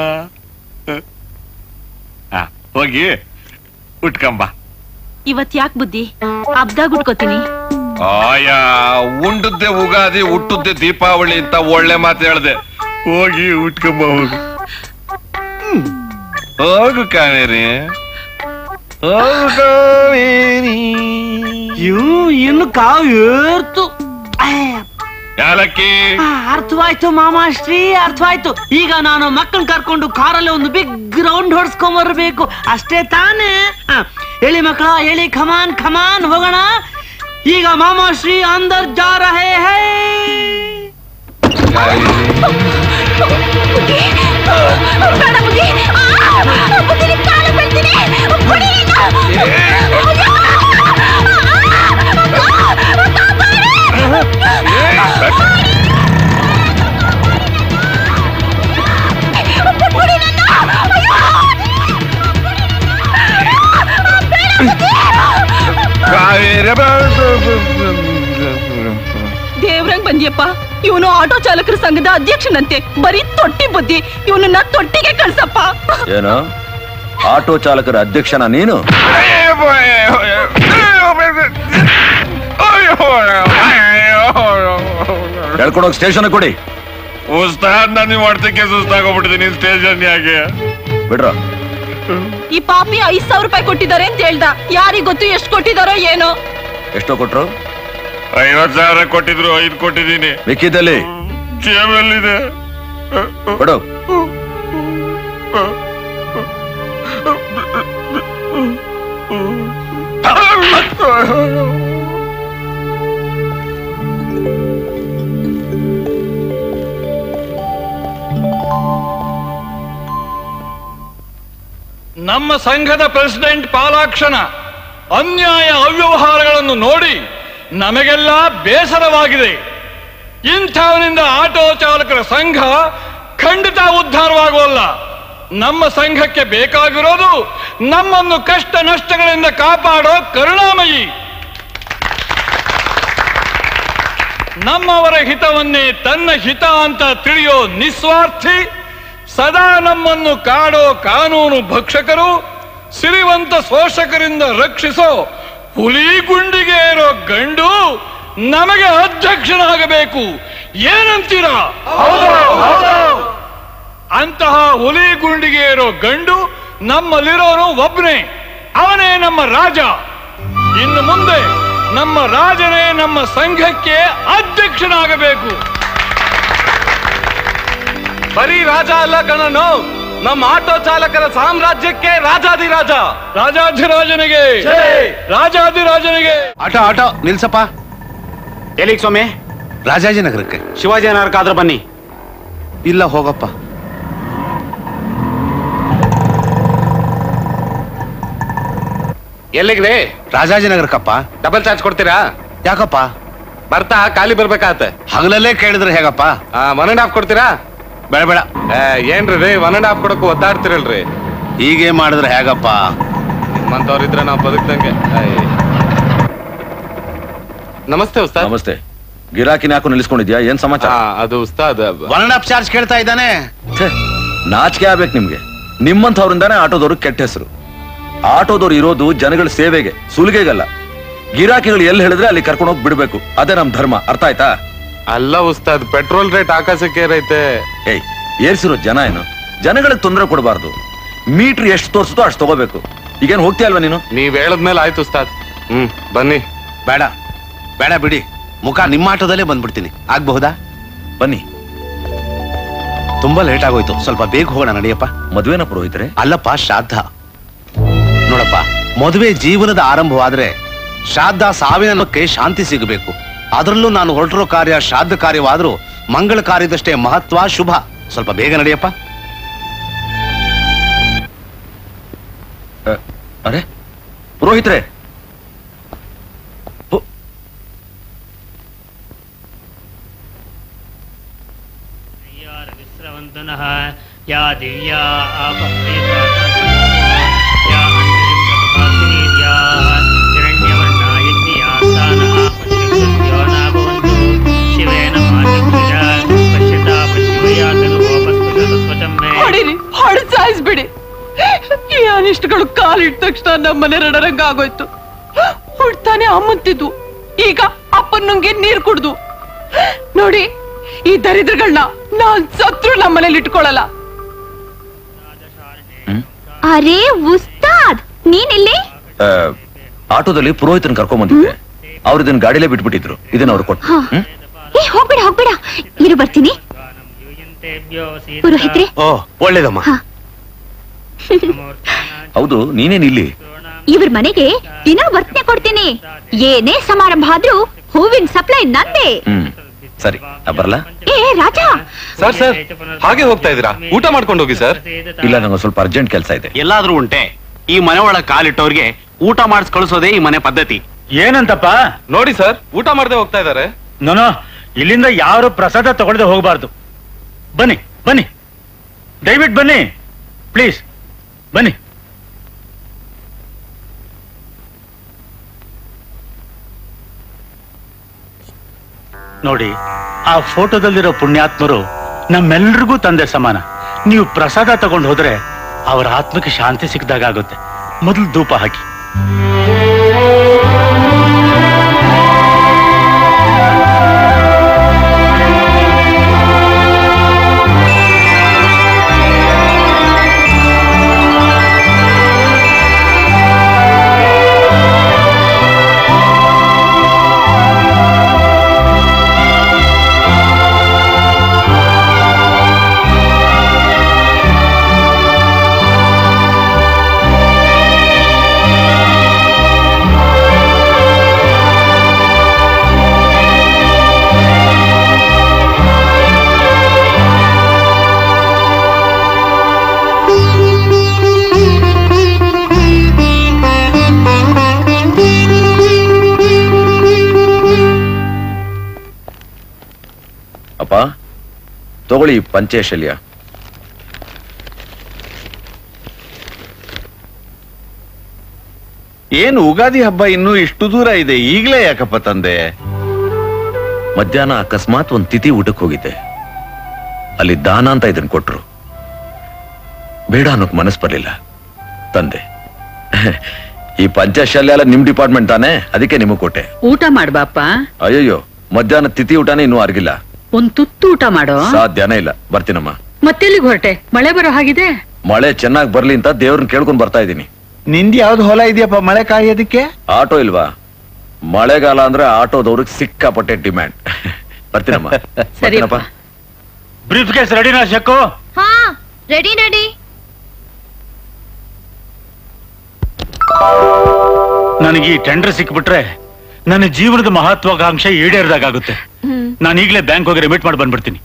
ಆ, ಹೋಗಿ ಉಟ್ಕಂಬ ಇವತ್ ಯಾಕೆ ಬುದ್ಧಿ ಹಬ್ದಾಗ ಉಟ್ಕೋತೀನಿ ಆಯಾ ಉಂಡದ್ದೆ ಉಗಾದಿ ಹುಟ್ಟದ್ದೆ ದೀಪಾವಳಿ ಅಂತ ಒಳ್ಳೆ ಮಾತು ಹೇಳ್ದೆ ಹೋಗಿ ಉಟ್ಕೊಂಬ ಹೋಗು ಹ್ಮ್. ಹೋಗು ಕಾವೇರಿ ಹೋಗು ಕಾವೇರಿ ಇವು ಇನ್ನು ಕಾವು ಏರ್ತು ಯಾಲಕ್ಕಿ ಆ, ಅರ್ಥವಾಯ್ತು ಮಾಮಾಶ್ರೀ ಅರ್ಥವಾಯ್ತು ಈಗ ನಾನು ಮಕ್ಕಳನ್ನ ಕರ್ಕೊಂಡು ಕಾರಲ್ಲಿ ಒಂದು ಬಿಗ್ ರೌಂಡ್ ಹೊಡ್ಸ್ಕೊಂಡ್ ಬರ್ಬೇಕು ಅಷ್ಟೇ ತಾನೇ ಆ, ಹೇಳಿ ಮಕ್ಕಳ ಹೇಳಿ ಖಮಾನ್ ಖಮಾನ್ ಹೋಗೋಣ ಈಗ ಮಾಮಾಶ್ರೀ ಅಂದರ್ ಜಾ ರಹೇ ಹೈ ದೇವ್ರಂಗ್ ಬಂದ್ಯಪ್ಪ ಇವನು ಆಟೋ ಚಾಲಕರ ಸಂಘದ ಅಧ್ಯಕ್ಷನಂತೆ ಬರೀ ತೊಟ್ಟಿ ಬುದ್ಧಿ ಇವನನ್ನ ತೊಟ್ಟಿಗೆ ಕಳ್ಸಪ್ಪ ಏನು ಆಟೋ ಚಾಲಕರ ಅಧ್ಯಕ್ಷನ ನೀನು ಹೇಳ್ಕೊಡೋಕ್ ಸ್ಟೇಷನ್ ಕೊಡಿ ಉಸ್ತಾದ್ ನಾನು ಮಾಡ್ತಕ್ಕೆ ಸುಸ್ತಾಗೋಗ್ಬಿಟ್ಟಿದ್ದೀನಿ ಸ್ಟೇಷನ್ ಯಾಕೆ ಬಿಡ್ರ ಈ ಪಾಪಿ ಐದ್ ಸಾವಿರ ರೂಪಾಯಿ ಕೊಟ್ಟಿದ್ದಾರೆ ಅಂತ ಹೇಳ್ದ ಯಾರಿಗ್ ಗೊತ್ತು ಎಷ್ಟು ಕೊಟ್ಟಿದಾರೋ ಏನೋ ಎಷ್ಟೋ ಕೊಟ್ರು ಐವತ್ ಸಾವಿರ ಕೊಟ್ಟಿದ್ರು ಐದು ಕೊಟ್ಟಿದ್ದೀನಿ ಮಿಕ್ಕಿದಲ್ಲಿ ಜೇಬಲ್ಲಿದೆ ಬಿಡು ನಮ್ಮ ಸಂಘದ ಪ್ರೆಸಿಡೆಂಟ್ ಪಾಲಾಕ್ಷಣ ಅನ್ಯಾಯ ಅವ್ಯವಹಾರಗಳನ್ನು ನೋಡಿ ನಮಗೆಲ್ಲ ಬೇಸರವಾಗಿದೆ ಇಂಥವನಿಂದ ಆಟೋ ಚಾಲಕರ ಸಂಘ ಖಂಡಿತ ಉದ್ಧಾರವಾಗುವಲ್ಲ ನಮ್ಮ ಸಂಘಕ್ಕೆ ಬೇಕಾಗಿರೋದು ನಮ್ಮನ್ನು ಕಷ್ಟ ನಷ್ಟಗಳಿಂದ ಕಾಪಾಡೋ ಕರುಣಾಮಯಿ ನಮ್ಮವರ ಹಿತವನ್ನೇ ತನ್ನ ಹಿತ ಅಂತ ತಿಳಿಯೋ ನಿಸ್ವಾರ್ಥಿ ಸದಾ ನಮ್ಮನ್ನು ಕಾಡೋ ಕಾನೂನು ಭಕ್ಷಕರು ಸಿರಿವಂತ ಶೋಷಕರಿಂದ ರಕ್ಷಿಸೋ ಹುಲಿ ಗುಂಡಿಗೆ ಇರೋ ಗಂಡು ನಮಗೆ ಅಧ್ಯಕ್ಷನಾಗಬೇಕು ಏನಂತೀರಾ ಅಂತಹ ಹುಲಿ ಗುಂಡಿಗೆ ಇರೋ ಗಂಡು ನಮ್ಮಲ್ಲಿರೋನು ಒಬ್ಬನೇ ಅವನೇ ನಮ್ಮ ರಾಜ ಇನ್ನು ಮುಂದೆ ನಮ್ಮ ರಾಜನೇ ನಮ್ಮ ಸಂಘಕ್ಕೆ ಅಧ್ಯಕ್ಷನಾಗಬೇಕು ಬರೀ ರಾಜ ಅಲ್ಲ ಕಣನು ನಮ್ಮ ಆಟೋ ಚಾಲಕರ ಸಾಮ್ರಾಜ್ಯಕ್ಕೆ ರಾಜಾದಿರಾಜ ರಾಜಾಧಿರಾಜನಿಗೆ ರಾಜಾಧಿರಾಜನಿಗೆ ಆಟೋ ಆಟೋ ನಿಲ್ಸಪ್ಪ ಎಲ್ಲಿಗೆ ಸ್ವಾಮಿ ರಾಜಾಜಿನಗರಕ್ಕೆ ಶಿವಾಜಿನಗರಕ್ಕೆ ಆದ್ರೆ ಬನ್ನಿ ಇಲ್ಲ ಹೋಗಪ್ಪ ಎಲ್ಲಿಗ್ರಿ ರಾಜಾಜಿನಗರಕ್ಕಪ್ಪ ಡಬಲ್ ಚಾರ್ಜ್ ಕೊಡ್ತೀರಾ ಯಾಕಪ್ಪ ಬರ್ತಾ ಖಾಲಿ ಬರ್ಬೇಕಾಗತ್ತೆ ಹಗಲಲ್ಲೇ ಕೇಳಿದ್ರೆ ಹೇಗಪ್ಪ ಒನ್ ಅಂಡ್ ಹಾಫ್ ಕೊಡ್ತೀರಾ ಬೇಡ ಬೇಡ ಏ, ಏನ್ರಿ ರೀ ಒನ್ ಅಂಡ್ ಹಾಫ್ ಕೊಡಕ್ ಒದ್ದಾಡ್ತಿರಲ್ರಿ ಹೀಗೆ ಮಾಡಿದ್ರೆ ಹೇಗಪ್ಪ ನಿಮ್ಮಂತವ್ರಿದ್ರೆ ನಾವು ಬದುಕ್ದಂಗೆ ಅಯ್ಯ. ನಮಸ್ತೆ ಉಸ್ತಾದ್ ನಮಸ್ತೆ ಗಿರಾಕಿನ ಹಾಕು ನಿಲ್ಲಿಸ್ಕೊಂಡಿದ್ಯಾ ಏನ್ ಸಮಾಚಾರ ಅದು ಉಸ್ತಾದ್ ಒನ್ ಅಂಡ್ ಹಾಫ್ ಚಾರ್ಜ್ ಕೇಳ್ತಾ ಇದ್ದಾನೆ ಛೆ, ನಾಚಿಕೆ ಆಗ್ಬೇಕು ನಿಮ್ಗೆ ನಿಮ್ಮಂಥವ್ರಿಂದಾನೇ ಆಟೋದವ್ರಿಗೆ ಕೆಟ್ಟ ಹೆಸರು ಆಟೋದವ್ರು ಇರೋದು ಜನಗಳ ಸೇವೆಗೆ ಸುಲಿಗೆಗಲ್ಲ ಗಿರಾಕಿಗಳು ಎಲ್ಲಿ ಹೇಳಿದ್ರೆ ಅಲ್ಲಿ ಕರ್ಕೊಂಡು ಹೋಗಿ ಬಿಡ್ಬೇಕು ಅದೇ ನಮ್ ಧರ್ಮ ಅರ್ಥ ಆಯ್ತಾ ಅಲ್ಲ ಉಸ್ತಾದ್ ಪೆಟ್ರೋಲ್ ರೇಟ್ ಆಕಾಶಕ್ಕೆ ಏರೈತೆ ಏಯ್ ಏರ್ಸಿರೋ ಜನ ಏನು ಜನಗಳಿಗೆ ತೊಂದರೆ ಕೊಡಬಾರ್ದು ಮೀಟರ್ ಎಷ್ಟು ತೋರಿಸುತ್ತೋ ಅಷ್ಟು ತಗೋಬೇಕು ಈಗೇನು ಹೋಗ್ತೀಯ ಅಲ್ವಾ ನೀನು ನೀವ್ ಹೇಳದ್ಮೇಲೆ ಆಯ್ತು ಉಸ್ತಾದ್ ಹ್ಮ್ ಬನ್ನಿ ಬೇಡ ಬೇಡ ಬಿಡಿ ಮುಖ ನಿಮ್ಮ ಆಟೋದಲ್ಲೇ ಬಂದ್ಬಿಡ್ತೀನಿ ಆಗ್ಬಹುದಾ ಬನ್ನಿ ತುಂಬಾ ಲೇಟ್ ಆಗೋಯ್ತು ಸ್ವಲ್ಪ ಬೇಗ ಹೋಗೋಣ ನಡಿಯಪ್ಪ ಮದುವೆನ ಪುರೋಹಿತರೆ ಅಲ್ಲಪ್ಪ ಶ್ರಾದ್ದ ನೋಡಪ್ಪ ಮದುವೆ ಜೀವನದ ಆರಂಭವಾದ್ರೆ ಶ್ರಾದ್ದ ಸಾವಿನ ನೊಕ್ಕೆ ಶಾಂತಿ ಸಿಗಬೇಕು ಅದರಲ್ಲೂ ನಾನು ಹೊರಟಿರೋ ಕಾರ್ಯ ಶ್ರಾದ್ದ ಕಾರ್ಯವಾದ್ರೂ ಮಂಗಳ ಕಾರ್ಯದಷ್ಟೇ ಮಹತ್ವ ಶುಭ ಸ್ವಲ್ಪ ಬೇಗ ನಡೆಯಪ್ಪ ಅರೆ ಪುರೋಹಿತ್ರೆ विश्रवन्तनः या दिव्या आपह्रेता या अण्डरिप्रभासिनीर्याः हिरण्यवर्णा यज्ञयास्तानः पश्यन्तो न भवन्तु शिवेन माचक्षुषा पश्यता पश्यवया तनुगोपस्फुटतत्वचं मे ಹೊಡಿರಿ ಹೊಡ್ ಸಾಯಿಸ್ಬಿಡಿ ಈ ಅನಿಷ್ಟಗಳು ಕಾಲಿಟ್ಟ ತಕ್ಷಣ ನಮ್ಮನೆ ರಣರಂಗ ಆಗೋಯ್ತು ಹುಡ್ತಾನೆ ಅಮ್ಮಂತಿದ್ವು ಈಗ ಅಪ್ಪನ್ನಂಗೆ ನೀರ್ ಕುಡ್ದು ನೋಡಿ ಈ ದರಿದ್ರಗಳನ್ನ ನಾನ್ ಸತ್ರು ನಮ್ಮನೇಲಿ ಇಟ್ಕೊಳಲ್ಲ ಅರೇ ಉಸ್ತಾದ್ ನೀನಿಲ್ಲಿ ಆ, ಆಟೋದಲ್ಲಿ ಪುರೋಹಿತನ ಕರ್ಕೊಂಡ್ ಬಂದಿದ್ದೆ ಅವ್ರು ಇದನ್ನ ಗಾಡಿಲೇ ಬಿಟ್ಬಿಟ್ಟಿದ್ರು ಇದನ್ನ ಅವ್ರು ಕೊಟ್ಟು ಹಾ. ಏ ಹೋಗ್ಬೇಡ ಹೋಗ್ಬೇಡ ಇರು ಬರ್ತೀನಿ ಪುರೋಹಿತ್ರೆ ಓ ಒಳ್ಳೇದಮ್ಮ ಹೌದು ನೀನೇನ್ ಇಲ್ಲಿ ಇವ್ರ ಮನೆಗೆ ದಿನ ವರ್ತನೆ ಕೊಡ್ತೀನಿ ಏನೇ ಸಮಾರಂಭ ಆದ್ರೂ ಹೂವಿನ ಸಪ್ಲೈ ನಂದೇ ಹ್ಮ್ ಸರಿ ನಾ ಬರಲ್ಲ ಏ ರಾಜ ಸರ್ ಸರ್ ಹಾಗೆ ಹೋಗ್ತಾ ಇದೀರಾ ಊಟ ಮಾಡ್ಕೊಂಡು ಹೋಗಿ ಸರ್ ಇಲ್ಲ ನಂಗೆ ಸ್ವಲ್ಪ ಅರ್ಜೆಂಟ್ ಕೆಲಸ ಇದೆ ಎಲ್ಲಾದ್ರೂ ಉಂಟೆ ಈ ಮನೆ ಒಳಗ್ ಕಾಲಿಟ್ಟವ್ರಿಗೆ ಊಟ ಮಾಡಿಸ್ ಕಳಿಸೋದೇ ಈ ಮನೆ ಪದ್ಧತಿ ಏನಂತಪ್ಪ ನೋಡಿ ಸರ್ ಊಟ ಮಾಡದೆ ಹೋಗ್ತಾ ಇದಾರೆ ನೋನೋ ಇಲ್ಲಿಂದ ಯಾರು ಪ್ರಸಾದ ತಗೊಳ್ದೆ ಹೋಗಬಾರ್ದು ಬನ್ನಿ ಬನ್ನಿ ದಯವಿಟ್ಟು ಬನ್ನಿ ಪ್ಲೀಸ್ ಬನ್ನಿ ನೋಡಿ ಆ ಫೋಟೋದಲ್ಲಿರೋ ಪುಣ್ಯಾತ್ಮರು ನಮ್ಮೆಲ್ರಿಗೂ ತಂದೆ ಸಮಾನ ನೀವು ಪ್ರಸಾದ ತಗೊಂಡು ಹೋದ್ರೆ ಅವರ ಆತ್ಮಕ್ಕೆ ಶಾಂತಿ ಸಿಕ್ಕಿದಾಗ ಆಗುತ್ತೆ ಮೊದಲು ಧೂಪ ಹಾಕಿ ಿ ತಗೊಳ್ಳಿ ಈ ಪಂಚೇಶಲ್ಯ ಏನು ಉಗಾದಿ ಹಬ್ಬ ಇನ್ನೂ ಇಷ್ಟು ದೂರ ಇದೆ ಈಗಲೇ ಯಾಕಪ್ಪ ತಂದೆ ಮಧ್ಯಾಹ್ನ ಅಕಸ್ಮಾತ್ ಒಂದ್ ತಿಥಿ ಊಟಕ್ಕೆ ಹೋಗಿದ್ದೆ ಅಲ್ಲಿ ದಾನ ಅಂತ ಇದನ್ ಕೊಟ್ರು ಬೇಡ ಅನ್ನೋಕ್ ಮನಸ್ ಬರ್ಲಿಲ್ಲ ತಂದೆ ಈ ಪಂಚಶಲ್ಯ ಎಲ್ಲ ನಿಮ್ ಡಿಪಾರ್ಟ್ಮೆಂಟ್ ತಾನೇ ಅದಕ್ಕೆ ನಿಮಗ್ ಕೊಟ್ಟೆ ಊಟ ಮಾಡ್ಬಾಪ ಅಯ್ಯಯ್ಯೋ ಮಧ್ಯಾಹ್ನ ತಿಥಿ ಊಟನೇ ಇನ್ನೂ ಆಗಿಲ್ಲ ಒಂದ್ ತುತ್ತು ಊಟ ಮಾಡೋ ಸಾಧ್ಯನೇ ಇಲ್ಲ ಬರ್ತೀನಮ್ಮ ಮತ್ತೆಲ್ಲಿಗೆ ಹೊರಟೆ ಮಳೆ ಬರೋ ಹಾಗಿದೆ ಮಳೆ ಚೆನ್ನಾಗ್ ಬರ್ಲಿ ಅಂತ ದೇವ್ರನ್ನ ಕೇಳ್ಕೊಂಡ್ ಬರ್ತಾ ಇದ್ದೀನಿ ನಿಂದ್ ಯಾವ್ದು ಹೊಲ ಇದೆಯಪ್ಪ ಮಳೆ ಕಾಯೋದಿಕ್ಕೆ ಆಟೋ ಇಲ್ವಾ ಮಳೆಗಾಲ ಅಂದ್ರೆ ಆಟೋದವ್ರಿಗೆ ಸಿಕ್ಕಾಪಟ್ಟೆ ಡಿಮ್ಯಾಂಡ್ ಬರ್ತೀನಮ್ಮ ಬರ್ತೀನಪ್ಪ ಬ್ರೀಫ್ ಕೇಸ್ ರೆಡಿನಾ ಶಕ್ಕು ಹಾ ರೆಡಿ ರೆಡಿ ನನಗೆ ಈ ಟೆಂಡರ್ ಸಿಕ್ಬಿಟ್ರೆ ನನ್ನ ಜೀವನದ ಮಹತ್ವಾಕಾಂಕ್ಷೆ ಈಡೇರಿದಾಗುತ್ತೆ ನಾನು ಈಗಲೇ ಬ್ಯಾಂಕ್ ಹೋಗಿ ರೆಮಿಟ್ ಮಾಡಿ ಬಂದ್ಬಿಡ್ತೀನಿ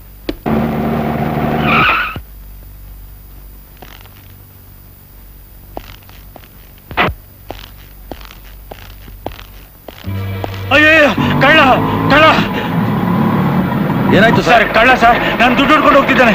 ಅಯ್ಯೋ ಕಳ್ಳ ಕಳ್ಳ ಏನಾಯ್ತು ಸರ್ ಕಳ್ಳ ಸರ್ ನಾನು ದುಡ್ಡು ಹಿಡ್ಕೊಂಡು ಹೋಗ್ತಿದ್ದಾನೆ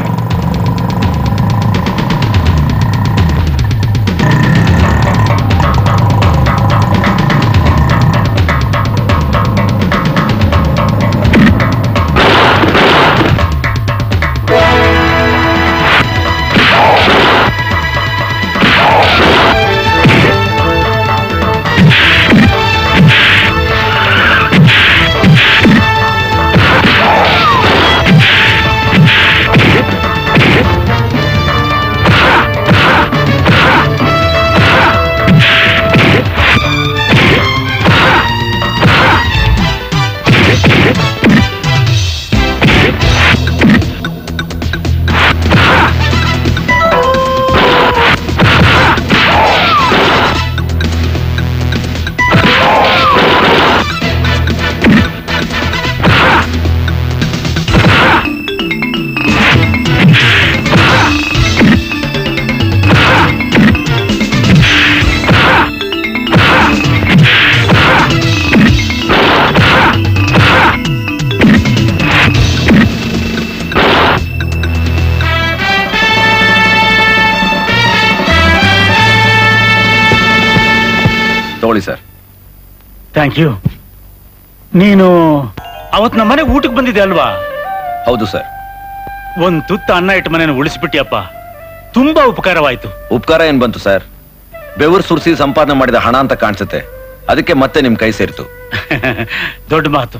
ತಗೊಳ್ಳಿ ಸರ್ ಥ್ಯಾಂಕ್ ಯು ನೀನು ಅವತ್ ನಮ್ಮ ಮನೆಗೆ ಊಟಕ್ಕೆ ಬಂದಿದ್ದೆ ಅಲ್ವಾ ಹೌದು ಸರ್ ಒಂದ್ ತುತ್ತ ಅನ್ನ ಇಟ್ಟು ಮನೇನ ಉಳಿಸ್ಬಿಟ್ಟಿಯಪ್ಪ ತುಂಬಾ ಉಪಕಾರವಾಯ್ತು ಉಪಕಾರ ಏನ್ ಬಂತು ಸರ್ ಬೆವರು ಸುರಿಸಿ ಸಂಪಾದನೆ ಮಾಡಿದ ಹಣ ಅಂತ ಕಾಣಿಸುತ್ತೆ ಅದಕ್ಕೆ ಮತ್ತೆ ನಿಮ್ ಕೈ ಸೇರಿತು ದೊಡ್ಡ ಮಾತು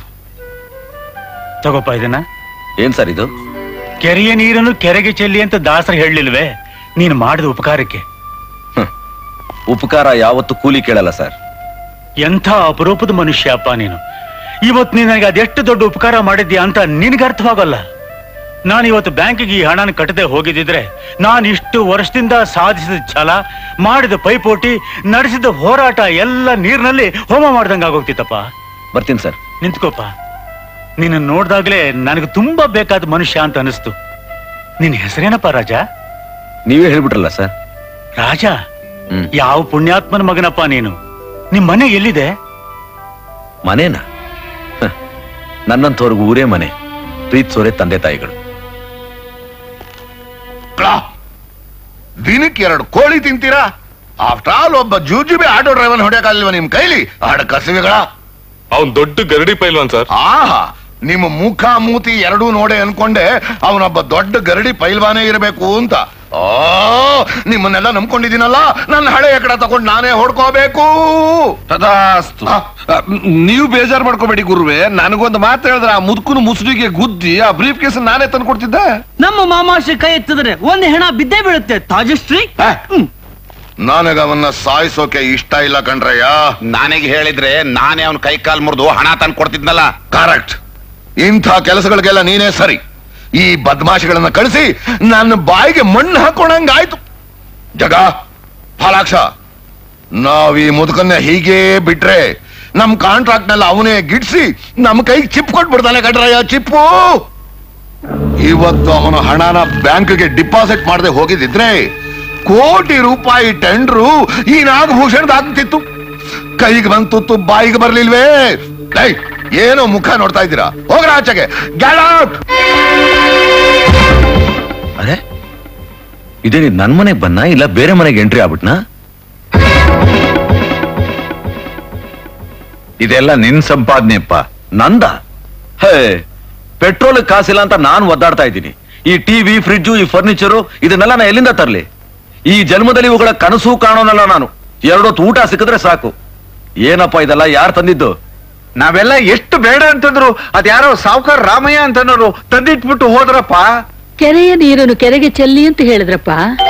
ತಗೋಪ್ಪ ಇದನ್ನ ಏನ್ ಸರ್ ಇದು ಕೆರೆಯ ನೀರನ್ನು ಕೆರೆಗೆ ಚೆಲ್ಲಿ ಅಂತ ದಾಸರು ಹೇಳಲಿಲ್ವೇ ನೀನು ಮಾಡಿದ ಉಪಕಾರಕ್ಕೆ ಉಪಕಾರ ಯಾವತ್ತು ಕೂಲಿ ಕೇಳಲ್ಲ ಸರ್ ಎಂಥ ಅಪರೂಪದ ಮನುಷ್ಯ ಅಪ್ಪ ನೀನು ಇವತ್ತು ನೀನು ನನಗೆ ಅದೆಷ್ಟು ದೊಡ್ಡ ಉಪಕಾರ ಮಾಡಿದ್ಯಾ ಅಂತ ನಿನಗೆ ಅರ್ಥವಾಗಲ್ಲ ನಾನು ಇವತ್ತು ಬ್ಯಾಂಕಿಗೆ ಈ ಹಣನ ಕಟ್ಟದೆ ಹೋಗಿದ್ದಿದ್ರೆ ನಾನು ಇಷ್ಟು ವರ್ಷದಿಂದ ಸಾಧಿಸಿದ ಛಲ ಮಾಡಿದ ಪೈಪೋಟಿ ನಡೆಸಿದ ಹೋರಾಟ ಎಲ್ಲ ನೀರಿನಲ್ಲಿ ಹೋಮ ಮಾಡ್ದಂಗೆ ಆಗೋಗ್ತಿತ್ತಪ್ಪ ಬರ್ತೀನಿ ಸರ್ ನಿಂತ್ಕೋಪ ನಿನ್ನ ನೋಡ್ದಾಗ್ಲೇ ನನಗೆ ತುಂಬಾ ಬೇಕಾದ ಮನುಷ್ಯ ಅಂತ ಅನಿಸ್ತು ನಿನ್ನ ಹೆಸರೇನಪ್ಪ ರಾಜ ನೀವೇ ಹೇಳ್ಬಿಟ್ರಲ್ಲ ಸರ್ ರಾಜ ಯಾವ ಪುಣ್ಯಾತ್ಮನ ಮಗನಪ್ಪ ನೀನು ನಿಮ್ ಮನೆ ಎಲ್ಲಿದೆ ಮನೇನ ಹ, ನನ್ನಂಥವ್ರಿಗೆ ಊರೇ ಮನೆ ಪ್ರೀತಿಸೋರೆ ತಂದೆ ತಾಯಿಗಳು ದಿನಕ್ಕೆ ಎರಡು ಕೋಳಿ ತಿಂತೀರಾ ಆಫ್ಟರ್ ಆಲ್ ಒಬ್ಬ ಜೂಜುಬಿ ಆಟೋ ಡ್ರೈವರ್ ಹೊಡೆಯಕ್ಕಾಗಲ್ವ ನಿಮ್ ಕೈಲಿ ಆಡ ಕಸವಿಗಳ ಅವನ್ ದೊಡ್ಡ ಗರಡಿ ಪೈಲ್ವಾನ್ ಸರ್ ಆಹಾ ನಿಮ್ಮ ಮುಖ ಮೂತಿ ಎರಡೂ ನೋಡೆ ಅನ್ಕೊಂಡೆ ಅವನೊಬ್ಬ ದೊಡ್ಡ ಗರಡಿ ಪೈಲ್ವಾನೇ ಇರಬೇಕು ಅಂತ ಓ ನಿಮ್ಮನ್ನೆಲ್ಲ ನಂಬ್ಕೊಂಡಿದ್ದೀನಲ್ಲ ನನ್ನ ಹಳೆ ಎಕಡ ತಗೊಂಡು ನಾನೇ ಹೊಡ್ಕೋಬೇಕು ತದಾಸ್ತು ನೀವು ಬೇಜಾರ್ ಮಾಡ್ಕೋಬೇಡಿ ಗುರುವೆ ನನಗೊಂದು ಮಾತು ಹೇಳಿದ್ರೆ ಆ ಮುದುಕನು ಮುಸುಡಿಗೆ ಗುದ್ದಿ ಆ ಬ್ರೀಫ್ ಕೇಸ್ ನಾನೇ ತಂದು ಕೊಡ್ತಿದ್ದೆ ನಮ್ಮ ಮಾಮಾಶಿ ಕೈ ಎತ್ತಿದ್ರೆ ಒಂದ್ ಹೆಣ ಬಿದ್ದೇ ಬೀಳುತ್ತೆ ತಾಜಶ್ರೀ ನನಗ ಅವನ್ನ ಸಾಯಿಸೋಕೆ ಇಷ್ಟ ಇಲ್ಲ ಕಣ್ರಯ್ಯ ನನಗೆ ಹೇಳಿದ್ರೆ ನಾನೇ ಅವನ ಕೈ ಕಾಲ್ ಮುರಿದು ಹಣ ತಂದು ಕೊಡ್ತಿದ್ನಲ್ಲ ಕರೆಕ್ಟ್ ಇಂಥ ಕೆಲಸಗಳಿಗೆಲ್ಲ ನೀನೇ ಸರಿ ಈ ಬದ್ಮಾಶಿಗಳನ್ನ ಕಳಿಸಿ ನನ್ನ ಬಾಯಿಗೆ ಮಣ್ಣು ಹಾಕೊಂಡಂಗಾಯ್ತು ಜಗ ಫಾಲಾಕ್ಷ ನಾವ್ ಈ ಮುದುಕನ್ನ ಹೀಗೆ ಬಿಟ್ರೆ ನಮ್ ಕಾಂಟ್ರಾಕ್ಟ್ ನೆಲ್ಲ ಅವನೇ ಗಿಡ್ಸಿ ನಮ್ ಕೈಗೆ ಚಿಪ್ ಕೊಟ್ಬಿಡ್ತಾನೆ ಕಡ್ರಯ್ಯ ಚಿಪ್ಪು ಇವತ್ತು ಅವನ ಹಣನ ಬ್ಯಾಂಕ್ಗೆ ಡಿಪಾಸಿಟ್ ಮಾಡದೆ ಹೋಗಿದ್ದಿದ್ರೆ ಕೋಟಿ ರೂಪಾಯಿ ಟೆಂಡ್ರು ಈ ನಾಗಭೂಷಣದಾಗ್ತಿತ್ತು ಕೈಗೆ ಬಂತು ಬಾಯಿಗೆ ಬರ್ಲಿಲ್ವೇ ಏಯ್, ಏನೋ ಮುಖ ನೋಡ್ತಾ ಇದ್ದೀರಾ ಹೋಗ್ರ ಆಚೆಗೆ Get out! ಇದೇ ನನ್ ಮನೆಗ್ ಬನ್ನ ಇಲ್ಲ ಬೇರೆ ಮನೆಗೆ ಎಂಟ್ರಿ ಆಗ್ಬಿಟ್ನಾ ಇದೆಲ್ಲ ನಿನ್ ಸಂಪಾದನೆಪ್ಪ ನಂದ ಹೇ ಪೆಟ್ರೋಲ್ ಕಾಸಿಲ್ಲ ಅಂತ ನಾನು ಒದ್ದಾಡ್ತಾ ಇದ್ದೀನಿ ಈ ಟಿವಿ ಫ್ರಿಡ್ಜು ಈ ಫರ್ನಿಚರು ಇದನ್ನೆಲ್ಲ ನಾ ಎಲ್ಲಿಂದ ತರ್ಲಿ ಈ ಜನ್ಮದಲ್ಲಿ ಇವುಗಳ ಕನಸು ಕಾಣೋನಲ್ಲ ನಾನು ಎರಡೊತ್ತು ಊಟ ಸಿಕ್ಕಿದ್ರೆ ಸಾಕು ಏನಪ್ಪ ಇದೆಲ್ಲ ಯಾರು ತಂದಿದ್ದು ನಾವೆಲ್ಲ ಎಷ್ಟು ಬೇಡ ಅಂತಂದ್ರು ಅದ್ಯಾರೋ ಸಾವುಕಾರ ರಾಮಯ್ಯ ಅಂತನೋರು ತಂದಿಟ್ಬಿಟ್ಟು ಹೋದ್ರಪ್ಪ ಕೆರೆಯ ನೀರನ್ನು ಕೆರೆಗೆ ಚೆಲ್ಲಿ ಅಂತ ಹೇಳಿದ್ರಪ್ಪ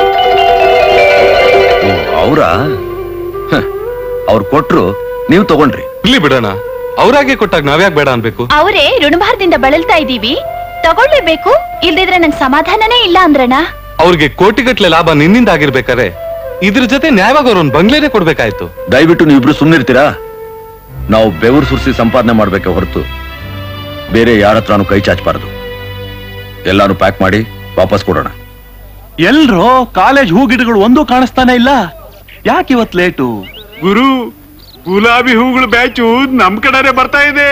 ಅವ್ರ ಅವ್ರು ಕೊಟ್ರು ನೀವು ತಗೊಂಡ್ರಿ ಇಲ್ಲಿ ಬಿಡೋಣ ಅವ್ರಾಗೆ ಕೊಟ್ಟಾಗ ನಾವ್ಯಾಕ್ ಬೇಡ ಅನ್ಬೇಕು ಅವರೇ ಋಣಭಾರದಿಂದ ಬಳಲ್ತಾ ಇದ್ದೀವಿ ತಗೊಳ್ಳೇಬೇಕು ಇಲ್ದಿದ್ರೆ ನಂಗೆ ಸಮಾಧಾನನೇ ಇಲ್ಲ ಅಂದ್ರಣ್ಣ ಅವ್ರಿಗೆ ಕೋಟಿಗಟ್ಲೆ ಲಾಭ ನಿನ್ನಿಂದ ಆಗಿರ್ಬೇಕಾರೆ ಇದ್ರ ಜೊತೆ ನ್ಯಾಯವಾಗಿ ಅವ್ರೊಂದ್ ಬಂಗ್ಲೆನೆ ಕೊಡ್ಬೇಕಾಯ್ತು ದಯವಿಟ್ಟು ನೀವಿಬ್ರು ಸುಮ್ಮನಿರ್ತೀರಾ ನಾವು ಬೆವರು ಸುರಿಸಿ ಸಂಪಾದನೆ ಮಾಡ್ಬೇಕೆ ಹೊರತು ಬೇರೆ ಯಾರ ಹತ್ರನೂ ಕೈ ಚಾಚಬಾರದು ಎಲ್ಲಾನು ಪ್ಯಾಕ್ ಮಾಡಿ ವಾಪಸ್ ಕೊಡೋಣ ಎಲ್ರೋ ಕಾಲೇಜ್ ಹೂ ಗಿಡಗಳು ಒಂದೂ ಕಾಣಿಸ್ತಾನೆ ಇಲ್ಲ ಯಾಕೆ ಇವತ್ ಲೇಟು ಗುರು ಗುಲಾಬಿ ಹೂಗಳ ಬ್ಯಾಚು ನಮ್ ಕಡೆನೆ ಬರ್ತಾ ಇದೆ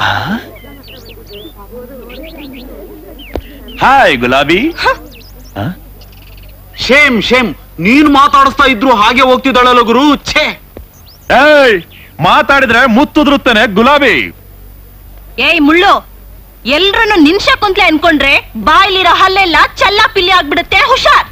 ಹಾಯ್ ಗುಲಾಬಿ ಶೇಮ್ ಶೇಮ್ ನೀನ್ ಮಾತಾಡಿಸ್ತಾ ಇದ್ರು ಹಾಗೆ ಹೋಗ್ತಿದ್ದಾಳಲ್ಲ ಗುರು ಛೇ ಏಯ್ ಮಾತಾಡಿದ್ರೆ ಮುತ್ತುದ್ರುತ್ತಾನೆ ಗುಲಾಬಿ ಏಯ್ ಮುಳ್ಳು ಎಲ್ರನ್ನು ನಿನ್ಶ ಕುಂತ್ಲೆ ಅನ್ಕೊಂಡ್ರೆ ಬಾಯ್ಲಿರೋ ಹಲ್ಲೆಲ್ಲ ಚಲ್ಲ ಪಿಲ್ಲಿ ಆಗ್ಬಿಡುತ್ತೆ ಹುಷಾರ್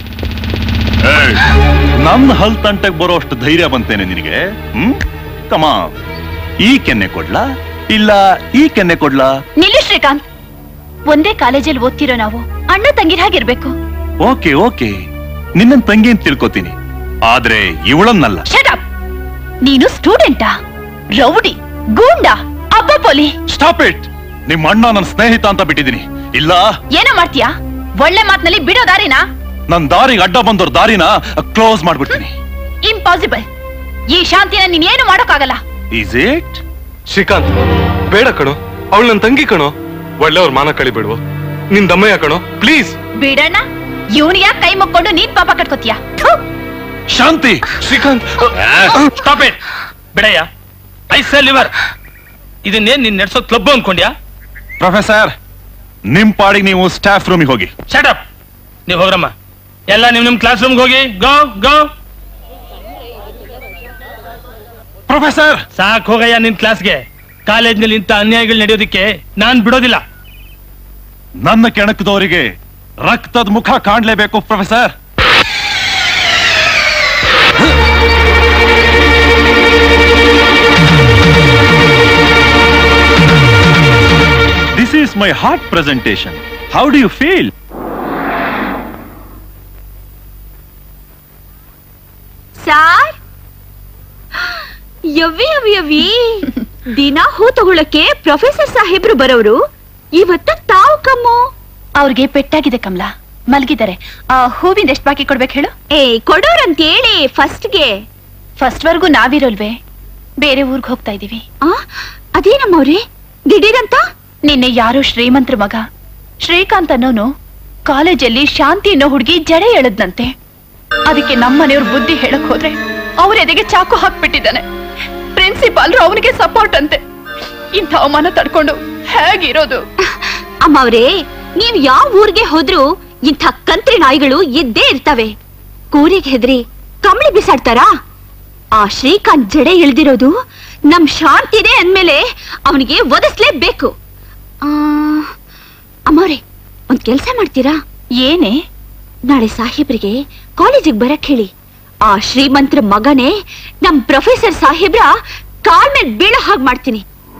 ನಮ್ ಹಲ್ ತಂಟಕ್ ಬರೋ ಅಷ್ಟು ಧೈರ್ಯ ಬಂತೇನೆ ನಿನಗೆ ಹ್ಮ್ ಕಮ ಈ ಕೆನ್ನೆ ಕೊಡ್ಲಾ ಇಲ್ಲ ಈ ಕೆನ್ನೆ ಕೊಡ್ಲಾ ನಿಲ್ಲಿ ಶ್ರೀಕಾಂತ್ ಒಂದೇ ಕಾಲೇಜಲ್ಲಿ ಓದ್ತಿರೋ ನಾವು ಅಣ್ಣ ತಂಗಿರ ಹಾಗಿರ್ಬೇಕು ಓಕೆ ಓಕೆ ನಿನ್ನ ತಂಗಿ ಅಂತ ತಿಳ್ಕೊತೀನಿ ಆದ್ರೆ ಇವಳನ್ನಲ್ಲ ಶಟಪ್ ನೀನು ಸ್ಟೂಡೆಂಟಾ ರೌಡಿ ಗೂಂಡ ಅಬ್ಬಪೊಲಿ ಸ್ಟಾಪ್ ಇಟ್ ನಿಮ್ಮ ಅಣ್ಣ ನನ್ನ ಸ್ನೇಹಿತ ಅಂತ ಬಿಟ್ಟಿದ್ದೀನಿ ಇಲ್ಲ ಏನೋ ಮಾಡ್ತೀಯಾ ಒಳ್ಳೆ ಮಾತ್ನಲ್ಲಿ ಬಿಡೋ ದಾರಿನಾ ನನ್ ದಾರಿಗೆ ಅಡ್ಡ ಬಂದವ್ರ ದಾರಿನ ಕ್ಲೋಸ್ ಮಾಡ್ಬಿಡ್ತೀನಿ ಇಂಪಾಸಿಬಲ್ ಈ ಶಾಂತಿನ ನೀನ್ ಏನು ಮಾಡೋಕ್ಕಾಗಲ್ಲ ಈಸ್ ಇಟ್ ಶ್ರೀಕಾಂತ್ ಬೇಡ ಕಣೋ ಅವಳು ನನ್ ತಂಗಿ ಕಣೋ ಒಳ್ಳೆಯವ್ರ ಮಾನ ಕಳಿಬಿಡುವ ನಿನ್ ದಮ್ಮಯ್ಯ ಕಣೋ ಪ್ಲೀಸ್ ಬಿಡಣ್ಣ ಇವನಿಗೆ ಕೈ ಮುಕ್ಕೊಂಡು ನೀನ್ ಪಾಪ ಕಟ್ಕೋತೀಯ ಶಾಂತಿ ಶ್ರೀಕಾಂತ್ ಸ್ಟಾಪ್ ಇಟ್ ಬಿಡಯ್ಯ ಐ ಸೆಲ್ ಲಿವರ್ ಇದನ್ನೇನ್ ನೀನ್ ನಡೆಸೋ ಕ್ಲಬ್ ಅನ್ಕೊಂಡ್ಯಾ ಪ್ರೊಫೆಸರ್ ನಿಮ್ ಪಾಡಿಗೆ ನೀವು ಸ್ಟಾಫ್ ರೂಮಿಗೆ ಹೋಗಿ ಶಟ್ ಅಪ್ ನೀವು ಹೋಗ್ರಮ್ಮ ಎಲ್ಲ ನಿಮ್ ನಿಮ್ ಕ್ಲಾಸ್ ರೂಮ್ಗೆ ಹೋಗಿ ಗೋ ಗೋ ಪ್ರೊಫೆಸರ್ ಸಾಕ್ ಹೋಗಯ್ಯ ನಿನ್ ಕ್ಲಾಸ್ಗೆ ಕಾಲೇಜ್ನಲ್ಲಿ ಇಂಥ ಅನ್ಯಾಯಗಳು ನಡೆಯೋದಕ್ಕೆ ನಾನ್ ಬಿಡೋದಿಲ್ಲ ನನ್ನ ಕೆಣಕದವರಿಗೆ ರಕ್ತದ ಮುಖ ಕಾಣ್ಲೇಬೇಕು professor this is my heart presentation how do you feel sir ಯವ್ವಿ ಯವ್ವಿ ಯವ್ವಿ ದಿನ ಹೂ ತಗೊಳಕ್ಕೆ ಪ್ರೊಫೆಸರ್ ಸಾಹೇಬ್ರು ಬರೋರು ಇವತ್ತು ತಾವು ಕಮ್ಮು ಅವ್ರಿಗೆ ಪೆಟ್ಟಾಗಿದೆ ಕಮಲಾ ಮಲ್ಗಿದ್ದಾರೆ ಹೂವಿಂದ ಎಷ್ಟು ಬಾಕಿ ಕೊಡ್ಬೇಕು ಹೇಳು ಏ ಕೊಡೋರಂತ ಹೇಳಿ ಫಸ್ಟ್ಗೆ ಫಸ್ಟ್ ವರ್ಗೂ ನಾವಿರೋಲ್ವೇ ಬೇರೆ ಊರ್ಗ್ ಹೋಗ್ತಾ ಇದೀವಿ ಅದೇನಮ್ಮವ್ರೆ ದಿಢೀರಂತ ನಿನ್ನೆ ಯಾರೋ ಶ್ರೀಮಂತ್ರ ಮಗ ಶ್ರೀಕಾಂತ್ ಅನ್ನೋನು ಕಾಲೇಜಲ್ಲಿ ಶಾಂತಿ ಅನ್ನೋ ಹುಡುಗಿ ಜಡೆ ಎಳದ್ನಂತೆ ಅದಕ್ಕೆ ನಮ್ಮನೆಯವ್ರ ಬುದ್ಧಿ ಹೇಳಕ್ ಹೋದ್ರೆ ಅವ್ರ ಎದೆಗೆ ಚಾಕು ಹಾಕ್ಬಿಟ್ಟಿದ್ದಾನೆ ಪ್ರಿನ್ಸಿಪಾಲ್ರು ಅವನಿಗೆ ಸಪೋರ್ಟ್ ಅಂತೆ ಇಂಥ ಅವಮಾನ ತಡ್ಕೊಂಡು ಹೇಗಿರೋದು ಅಮ್ಮವ್ರೇ ನೀವ್ ಯಾವ ಊರಿಗೆ ಹೋದ್ರು ಇಂಥ ಕಂತ್ರಿ ನಾಯಿಗಳು ಇದ್ದೇ ಇರ್ತವೆ ಕೂರಿಗೆ ಹೆದ್ರಿ ಕಂಬಳಿ ಬಿಸಾಡ್ತಾರಾ ಆ ಶ್ರೀಕಾಂತ್ ಜಡೆ ಇಳ್ದಿರೋದು ನಮ್ ಶಾಂತಿದೆ ಅಂದ್ಮೇಲೆ ಅವನಿಗೆ ಒದಸ್ಲೇಬೇಕು ಆ, ಅಮ್ಮವ್ರೆ ಒಂದ್ ಕೆಲ್ಸ ಮಾಡ್ತೀರಾ ಏನೇ ನಾಳೆ ಸಾಹೇಬ್ರಿಗೆ ಕಾಲೇಜಿಗೆ ಬರಕ್ ಹೇಳಿ ಆ ಶ್ರೀಮಂತ್ರ ಮಗನೇ ನಮ್ ಪ್ರೊಫೆಸರ್ ಸಾಹೇಬ್ರ ಕಾಲ್ ಮೇಲೆ ಬೀಳೋ ಹಾಗೆ ಮಾಡ್ತೀನಿ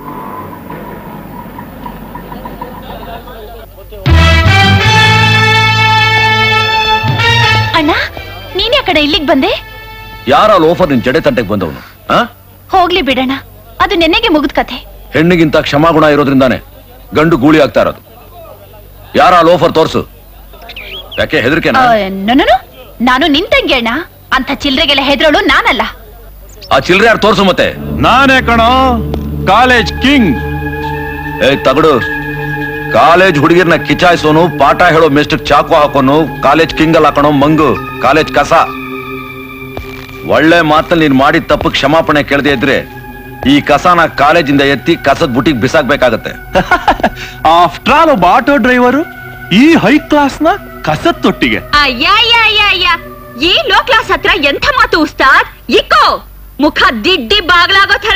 ಅಣ್ಣ ನೀನ್ ಕಡೆ ಇಲ್ಲಿಗೆ ಬಂದೆ ಯಾರ ಲೋಫರ್ ನಿನ್ ಜಡೆ ತಂಟೆಗೆ ಬಂದವನು ಆ ಹೋಗ್ಲಿ ಬಿಡಣ್ಣ ಅದು ನೆನ್ನೆಗೆ ಮುಗಿದ ಕಥೆ ಹೆಣ್ಣಿಗಿಂತ ಕ್ಷಮಾಗುಣ ಇರೋದ್ರಿಂದಾನೆ ಗಂಡು ಗೂಳಿ ಆಗ್ತಾ ಇರೋದು ಯಾರ ಲೋಫರ್ ತೋರ್ಸು ಯಾಕೆ ಹೆದರಿಕೆನಾ ಆ, ನೋ, ನೋ, ನೋ. ನಾನು ನಿಂತಂಗೆ ಅಣ್ಣ ಅಂತ ಚಿಲ್ರೆಗೆಲ್ಲ ಹೆದ್ರೋಳು ನಾನಲ್ಲ ಆ ಚಿಲ್ರೆ ಯಾರು ತೋರ್ಸು ಮತ್ತೆ ನಾನೇ ಕಣೋ ಕಾಲೇಜ್ ಕಿಂಗ್ ಏ ತಗಡು ಕಾಲೇಜ್ ಹುಡುಗಿರ್ನ ಕಿಚಾಯಿಸೋನು ಪಾಠ ಹೇಳೋ ಮೆಸ್ಟಿಕ್ ಚಾಕು ಹಾಕೋನು ಕಾಲೇಜ್ ಕಿಂಗಲ್ ಹಾಕೋಣ ಮಂಗು ಕಾಲೇಜ್ ಕಸ ಒಳ್ಳೆ ಮಾತಲ್ಲಿ ನೀನ್ ಮಾಡಿದ ತಪ್ಪು ಕ್ಷಮಾಪಣೆ ಕೇಳದೆ ಇದ್ರೆ ಈ ಕಸನ ಕಾಲೇಜಿಂದ ಎತ್ತಿ ಕಸದ ಬುಟ್ಟಿಗೆ ಬಿಸಾಕ್ಬೇಕಾಗತ್ತೆ ಆಫ್ಟರ್ ಆಲ್ ಒಬ್ಬ ಆಟೋ ಡ್ರೈವರು ಈ ಹೈ ಕ್ಲಾಸ್ ನ ಕಸತ್ತೊಟ್ಟಿಗೆ ಅಯ್ಯ ಅಯ್ಯ ಅಯ್ಯ ಅಯ್ಯ ಈ ಲೋ ಕ್ಲಾಸ್ ಹತ್ರ ಎಂಥ ಮಾತು ಉಸ್ತಾದ್ ಇಕ್ಕೋ ಮುಖ ದಿಡ್ಡಿ ಬಾಗ್ಲಾಗೋ ಥರ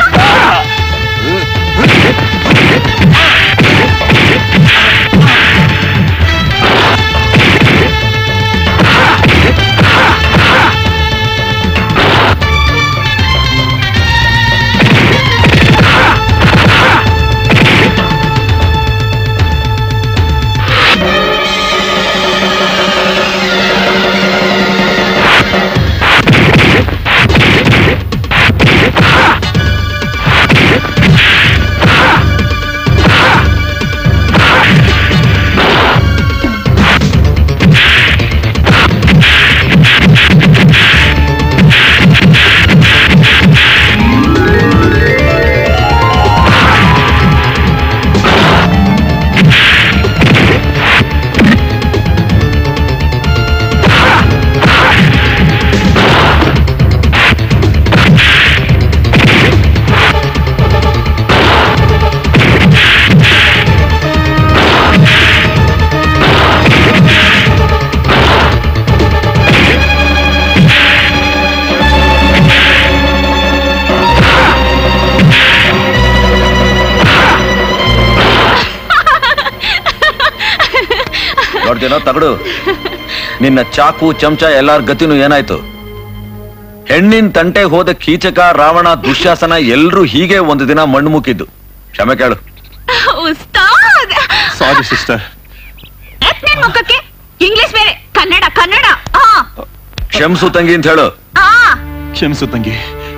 ನೋಡ್ತೇನೋ ತಗಡು ನಿನ್ನ ಚಾಕು ಚಮಚ ಎಲ್ಲಾರ ಗತಿನೂ ಏನಾಯ್ತು ಹೆಣ್ಣಿನ ತಂಟೆ ಹೋದ ಕೀಚಕ ರಾವಣ ದುಶ್ಯಾಸನ ಎಲ್ರೂ ಹೀಗೆ ಒಂದು ದಿನ ಮಣ್ಣು ಮುಕ್ಕಿದ್ದು ಕ್ಷಮೆ ಕೇಳು ಉಸ್ತಾದ್ ಸಾರಿ ಸಿಸ್ಟರ್ ಎತ್ ನಿನ್ ಮುಖಕ್ಕೆ ಇಂಗ್ಲಿಷ್ ಬೇರೆ ಕನ್ನಡ ಕನ್ನಡ ಆ ಕ್ಷಮಿಸು ತಂಗಿ ಅಂತ ಹೇಳು ಆ ಕ್ಷಮಿಸು ತಂಗಿ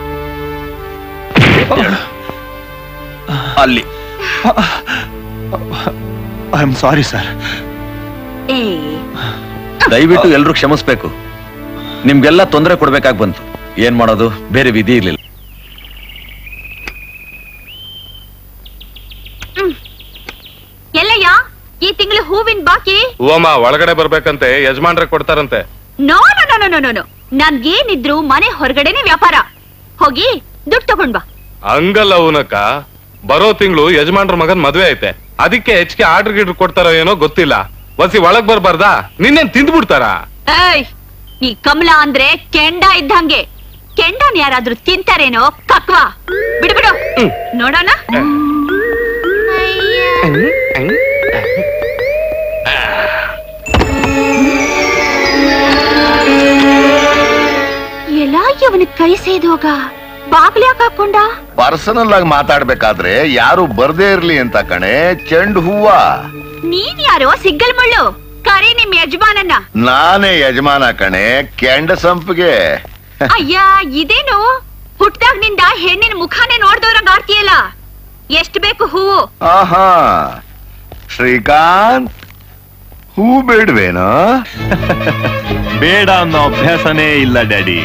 ಅಲ್ಲಿ ಐ ಆಮ್ ಸಾರಿ ಸರ್ ಏ ದಯವಿಟ್ಟು ಎಲ್ರೂ ಕ್ಷಮಿಸ್ಬೇಕು ನಿಮ್ಗೆಲ್ಲ ತೊಂದರೆ ಕೊಡ್ಬೇಕಾಗಿ ಬಂತು ಏನ್ ಮಾಡೋದು ಬೇರೆ ವಿಧಿ ಇರ್ಲಿಲ್ಲ ಎಲ್ಲಯ್ಯ ಈ ತಿಂಗಳು ಹೂವಿನ ಬಾಕಿ ಓಮ ಒಳಗಡೆ ಬರ್ಬೇಕಂತೆ ಯಜಮಾನ್ರೆ ಕೊಡ್ತಾರಂತೆ no no no no no no ನನ್ಗೇನಿದ್ರು ಮನೆ ಹೊರಗಡೆನೆ ವ್ಯಾಪಾರ ಹೋಗಿ ದುಡ್ಡು ತಗೊಂಡ್ ಬಾ ಹಂಗಲ್ಲ ಅವನಕ್ಕ ಬರೋ ತಿಂಗಳು ಯಜಮಾನ್ರ ಮಗನ್ ಮದ್ವೆ ಐತೆ ಅದಕ್ಕೆ ಹೆಚ್ಚಿಗೆ ಆರ್ಡರ್ ಗಿಡ್ರ್ ಕೊಡ್ತಾರೋ ಏನೋ ಗೊತ್ತಿಲ್ಲ ವಸಿ ಒಳಗ್ ಬರ್ಬಾರ್ದಾ ನಿನ್ನೇನ್ ತಿಂದ್ಬಿಡ್ತಾರ ಏಯ್ ಈ ಕಮಲ ಅಂದ್ರೆ ಕೆಂಡ ಇದ್ದಂಗೆ ಕೆಂಡನ್ ಯಾರಾದ್ರೂ ತಿಂತಾರೇನೋ ಕಕ್ವಾ ಬಿಡು ಬಿಡು ನೋಡೋಣ ಎಲ್ಲ ಇವನ ಕೈ ಸೇದೋಗ ಬಾಗ್ಲ್ಯಾಕ ಹಾಕೊಂಡ ಪರ್ಸನಲ್ ಆಗಿ ಮಾತಾಡ್ಬೇಕಾದ್ರೆ ಯಾರು ಬರ್ದೇ ಇರ್ಲಿ ಅಂತ ಕಣೆ ಚೆಂಡು ಹೂವ ನೀನ್ ಯಾರೋ ಸಿಗ್ಗಲ್ ಮುಳ್ಳು ಕರಿ ನಿಮ್ ಯಜಮಾನನ್ನ ನಾನೇ ಯಜಮಾನ ಕಣೆ ಕೆಂಡ ಸಂಪಿಗೆ ಅಯ್ಯ ಇದೇನು ಹುಟ್ದಾಗ್ನಿಂದ ಹೆಣ್ಣಿನ ಮುಖಾನೇ ನೋಡ್ದವ್ರಂಗ ಆಡ್ತೀಯಲ್ಲ ಎಷ್ಟ್ ಬೇಕು ಹೂವು ಆಹಾ ಶ್ರೀಕಾಂತ್ ಹೂ ಬೇಡ್ವೇನೋ ಬೇಡ ಅನ್ನೋ ಅಭ್ಯಾಸನೇ ಇಲ್ಲ ಡ್ಯಾಡಿ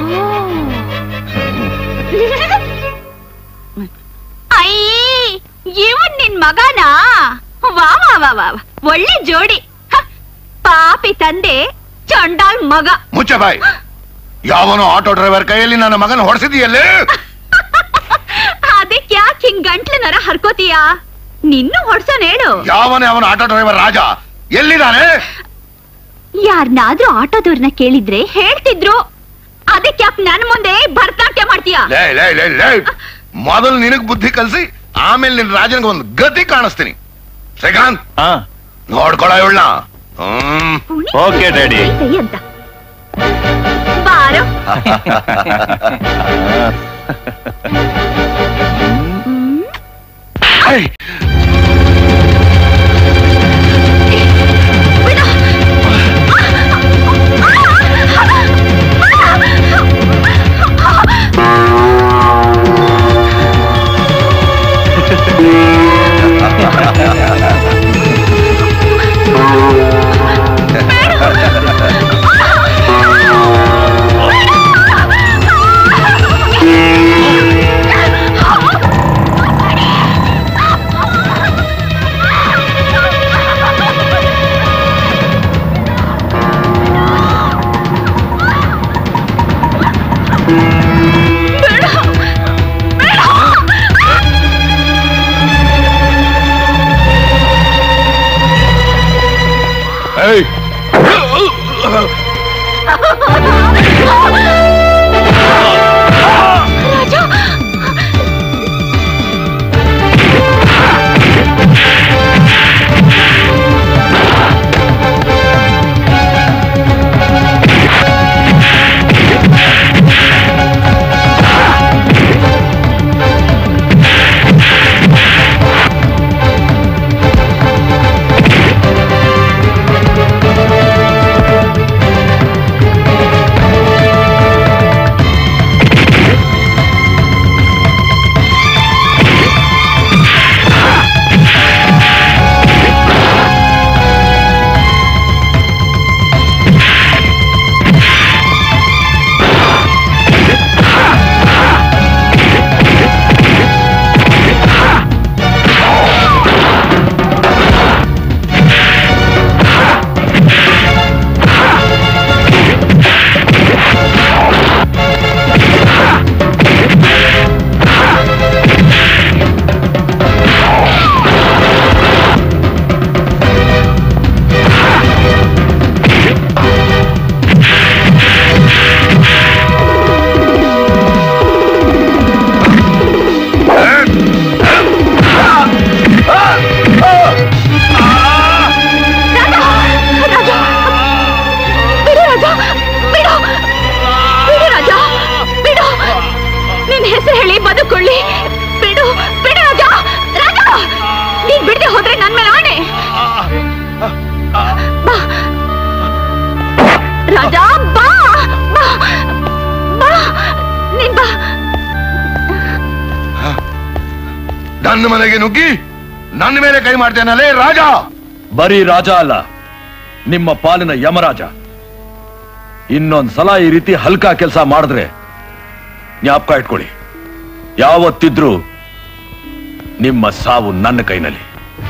ಅಯ್ಯ ಇವನ್ ನಿನ್ ಮಗನಾ ವಾ ವಾ ವಾ ವಾ ವಾ. ಒಳ್ಳೆ ಜೋಡಿ ಹ, ಪಾಪಿ ತಂದೆ ಚಂಡಾಲ್ ಮಗ ಮುಚ್ಚ ಬಾಯ್ ಯಾವನೋ ಆಟೋ ಡ್ರೈವರ್ ಕೈಯಲ್ಲಿ ನನ್ನ ಮಗನ ಹೊಡೆಸಿದೀಯಲ್ಲೇ ಅದಕ್ಕೆ ಯಾಕೆ ಹಿಂಗ್ ಗಂಟ್ಲ ನರ ಹರ್ಕೋತೀಯ ನಿನ್ನೂ ಹೊಡ್ಸೋನ್ ಹೇಳು ಯಾವನೇ ಅವನ ಆಟೋ ಡ್ರೈವರ್ ರಾಜ ಎಲ್ಲಿದ್ದಾನೆ ಯಾರನ್ನಾದ್ರೂ ಆಟೋದವ್ರನ್ನ ಕೇಳಿದ್ರೆ ಹೇಳ್ತಿದ್ರು ಅದಕ್ಕೆ ಯಾಕೆ ನನ್ ಮುಂದೆ ಭರತನಾಟ್ಯ ಮಾಡ್ತೀಯ ಲೇ ಲೇ ಲೇ ಲೇ ಮೊದಲು ನಿನಗ್ ಬುದ್ಧಿ ಕಲ್ಸಿ ಆಮೇಲೆ ನಿನ್ ರಾಜನಿಗೆ ಒಂದು ಗತಿ ಕಾಣಿಸ್ತೀನಿ ಶ್ರೀಕಾಂತ್ ನೋಡ್ಕೊಳ ಇವಳನ್ನ ಹ್ಮ್ ಓಕೆ ಡ್ಯಾಡಿ ಕೈ ಅಂತ ಬಾರೋ ಏಯ್ ಬಿಡು ರಾಜ ಬಿಡು ಬಿಡು ರಾಜ ಬಿಡು ನಿನ್ ಹೆಸರು ಹೇಳಿ ಬದುಕೊಳ್ಳಿ ಬಿಡು ಬಿಡು ರಾಜ ರಾಜ ನೀನ್ ಬಿಡದೆ ಹೋದ್ರೆ ನನ್ ಮೇಲೆ ಆಣೆ ಬಾ ರಾಜ ಬಾ ಬಾ ಬಾ ನೀನ್ ಬಾ ನನ್ನ ಮನೆಗೆ ನುಗ್ಗಿ ನನ್ನ ಮೇಲೆ ಕೈ ಮಾಡ್ತೇನಲ್ಲೇ ರಾಜ ಬರೀ ರಾಜ ಅಲ್ಲ ನಿಮ್ಮ ಪಾಲಿನ ಯಮರಾಜ ಇನ್ನೊಂದ್ ಸಲ ಈ ರೀತಿ ಹಲ್ಕಾ ಕೆಲಸ ಮಾಡಿದ್ರೆ ಜ್ಞಾಪಕ ಇಟ್ಕೊಳ್ಳಿ ಯಾವತ್ತಿದ್ರೂ ನಿಮ್ಮ ಸಾವು ನನ್ನ ಕೈನಲ್ಲಿ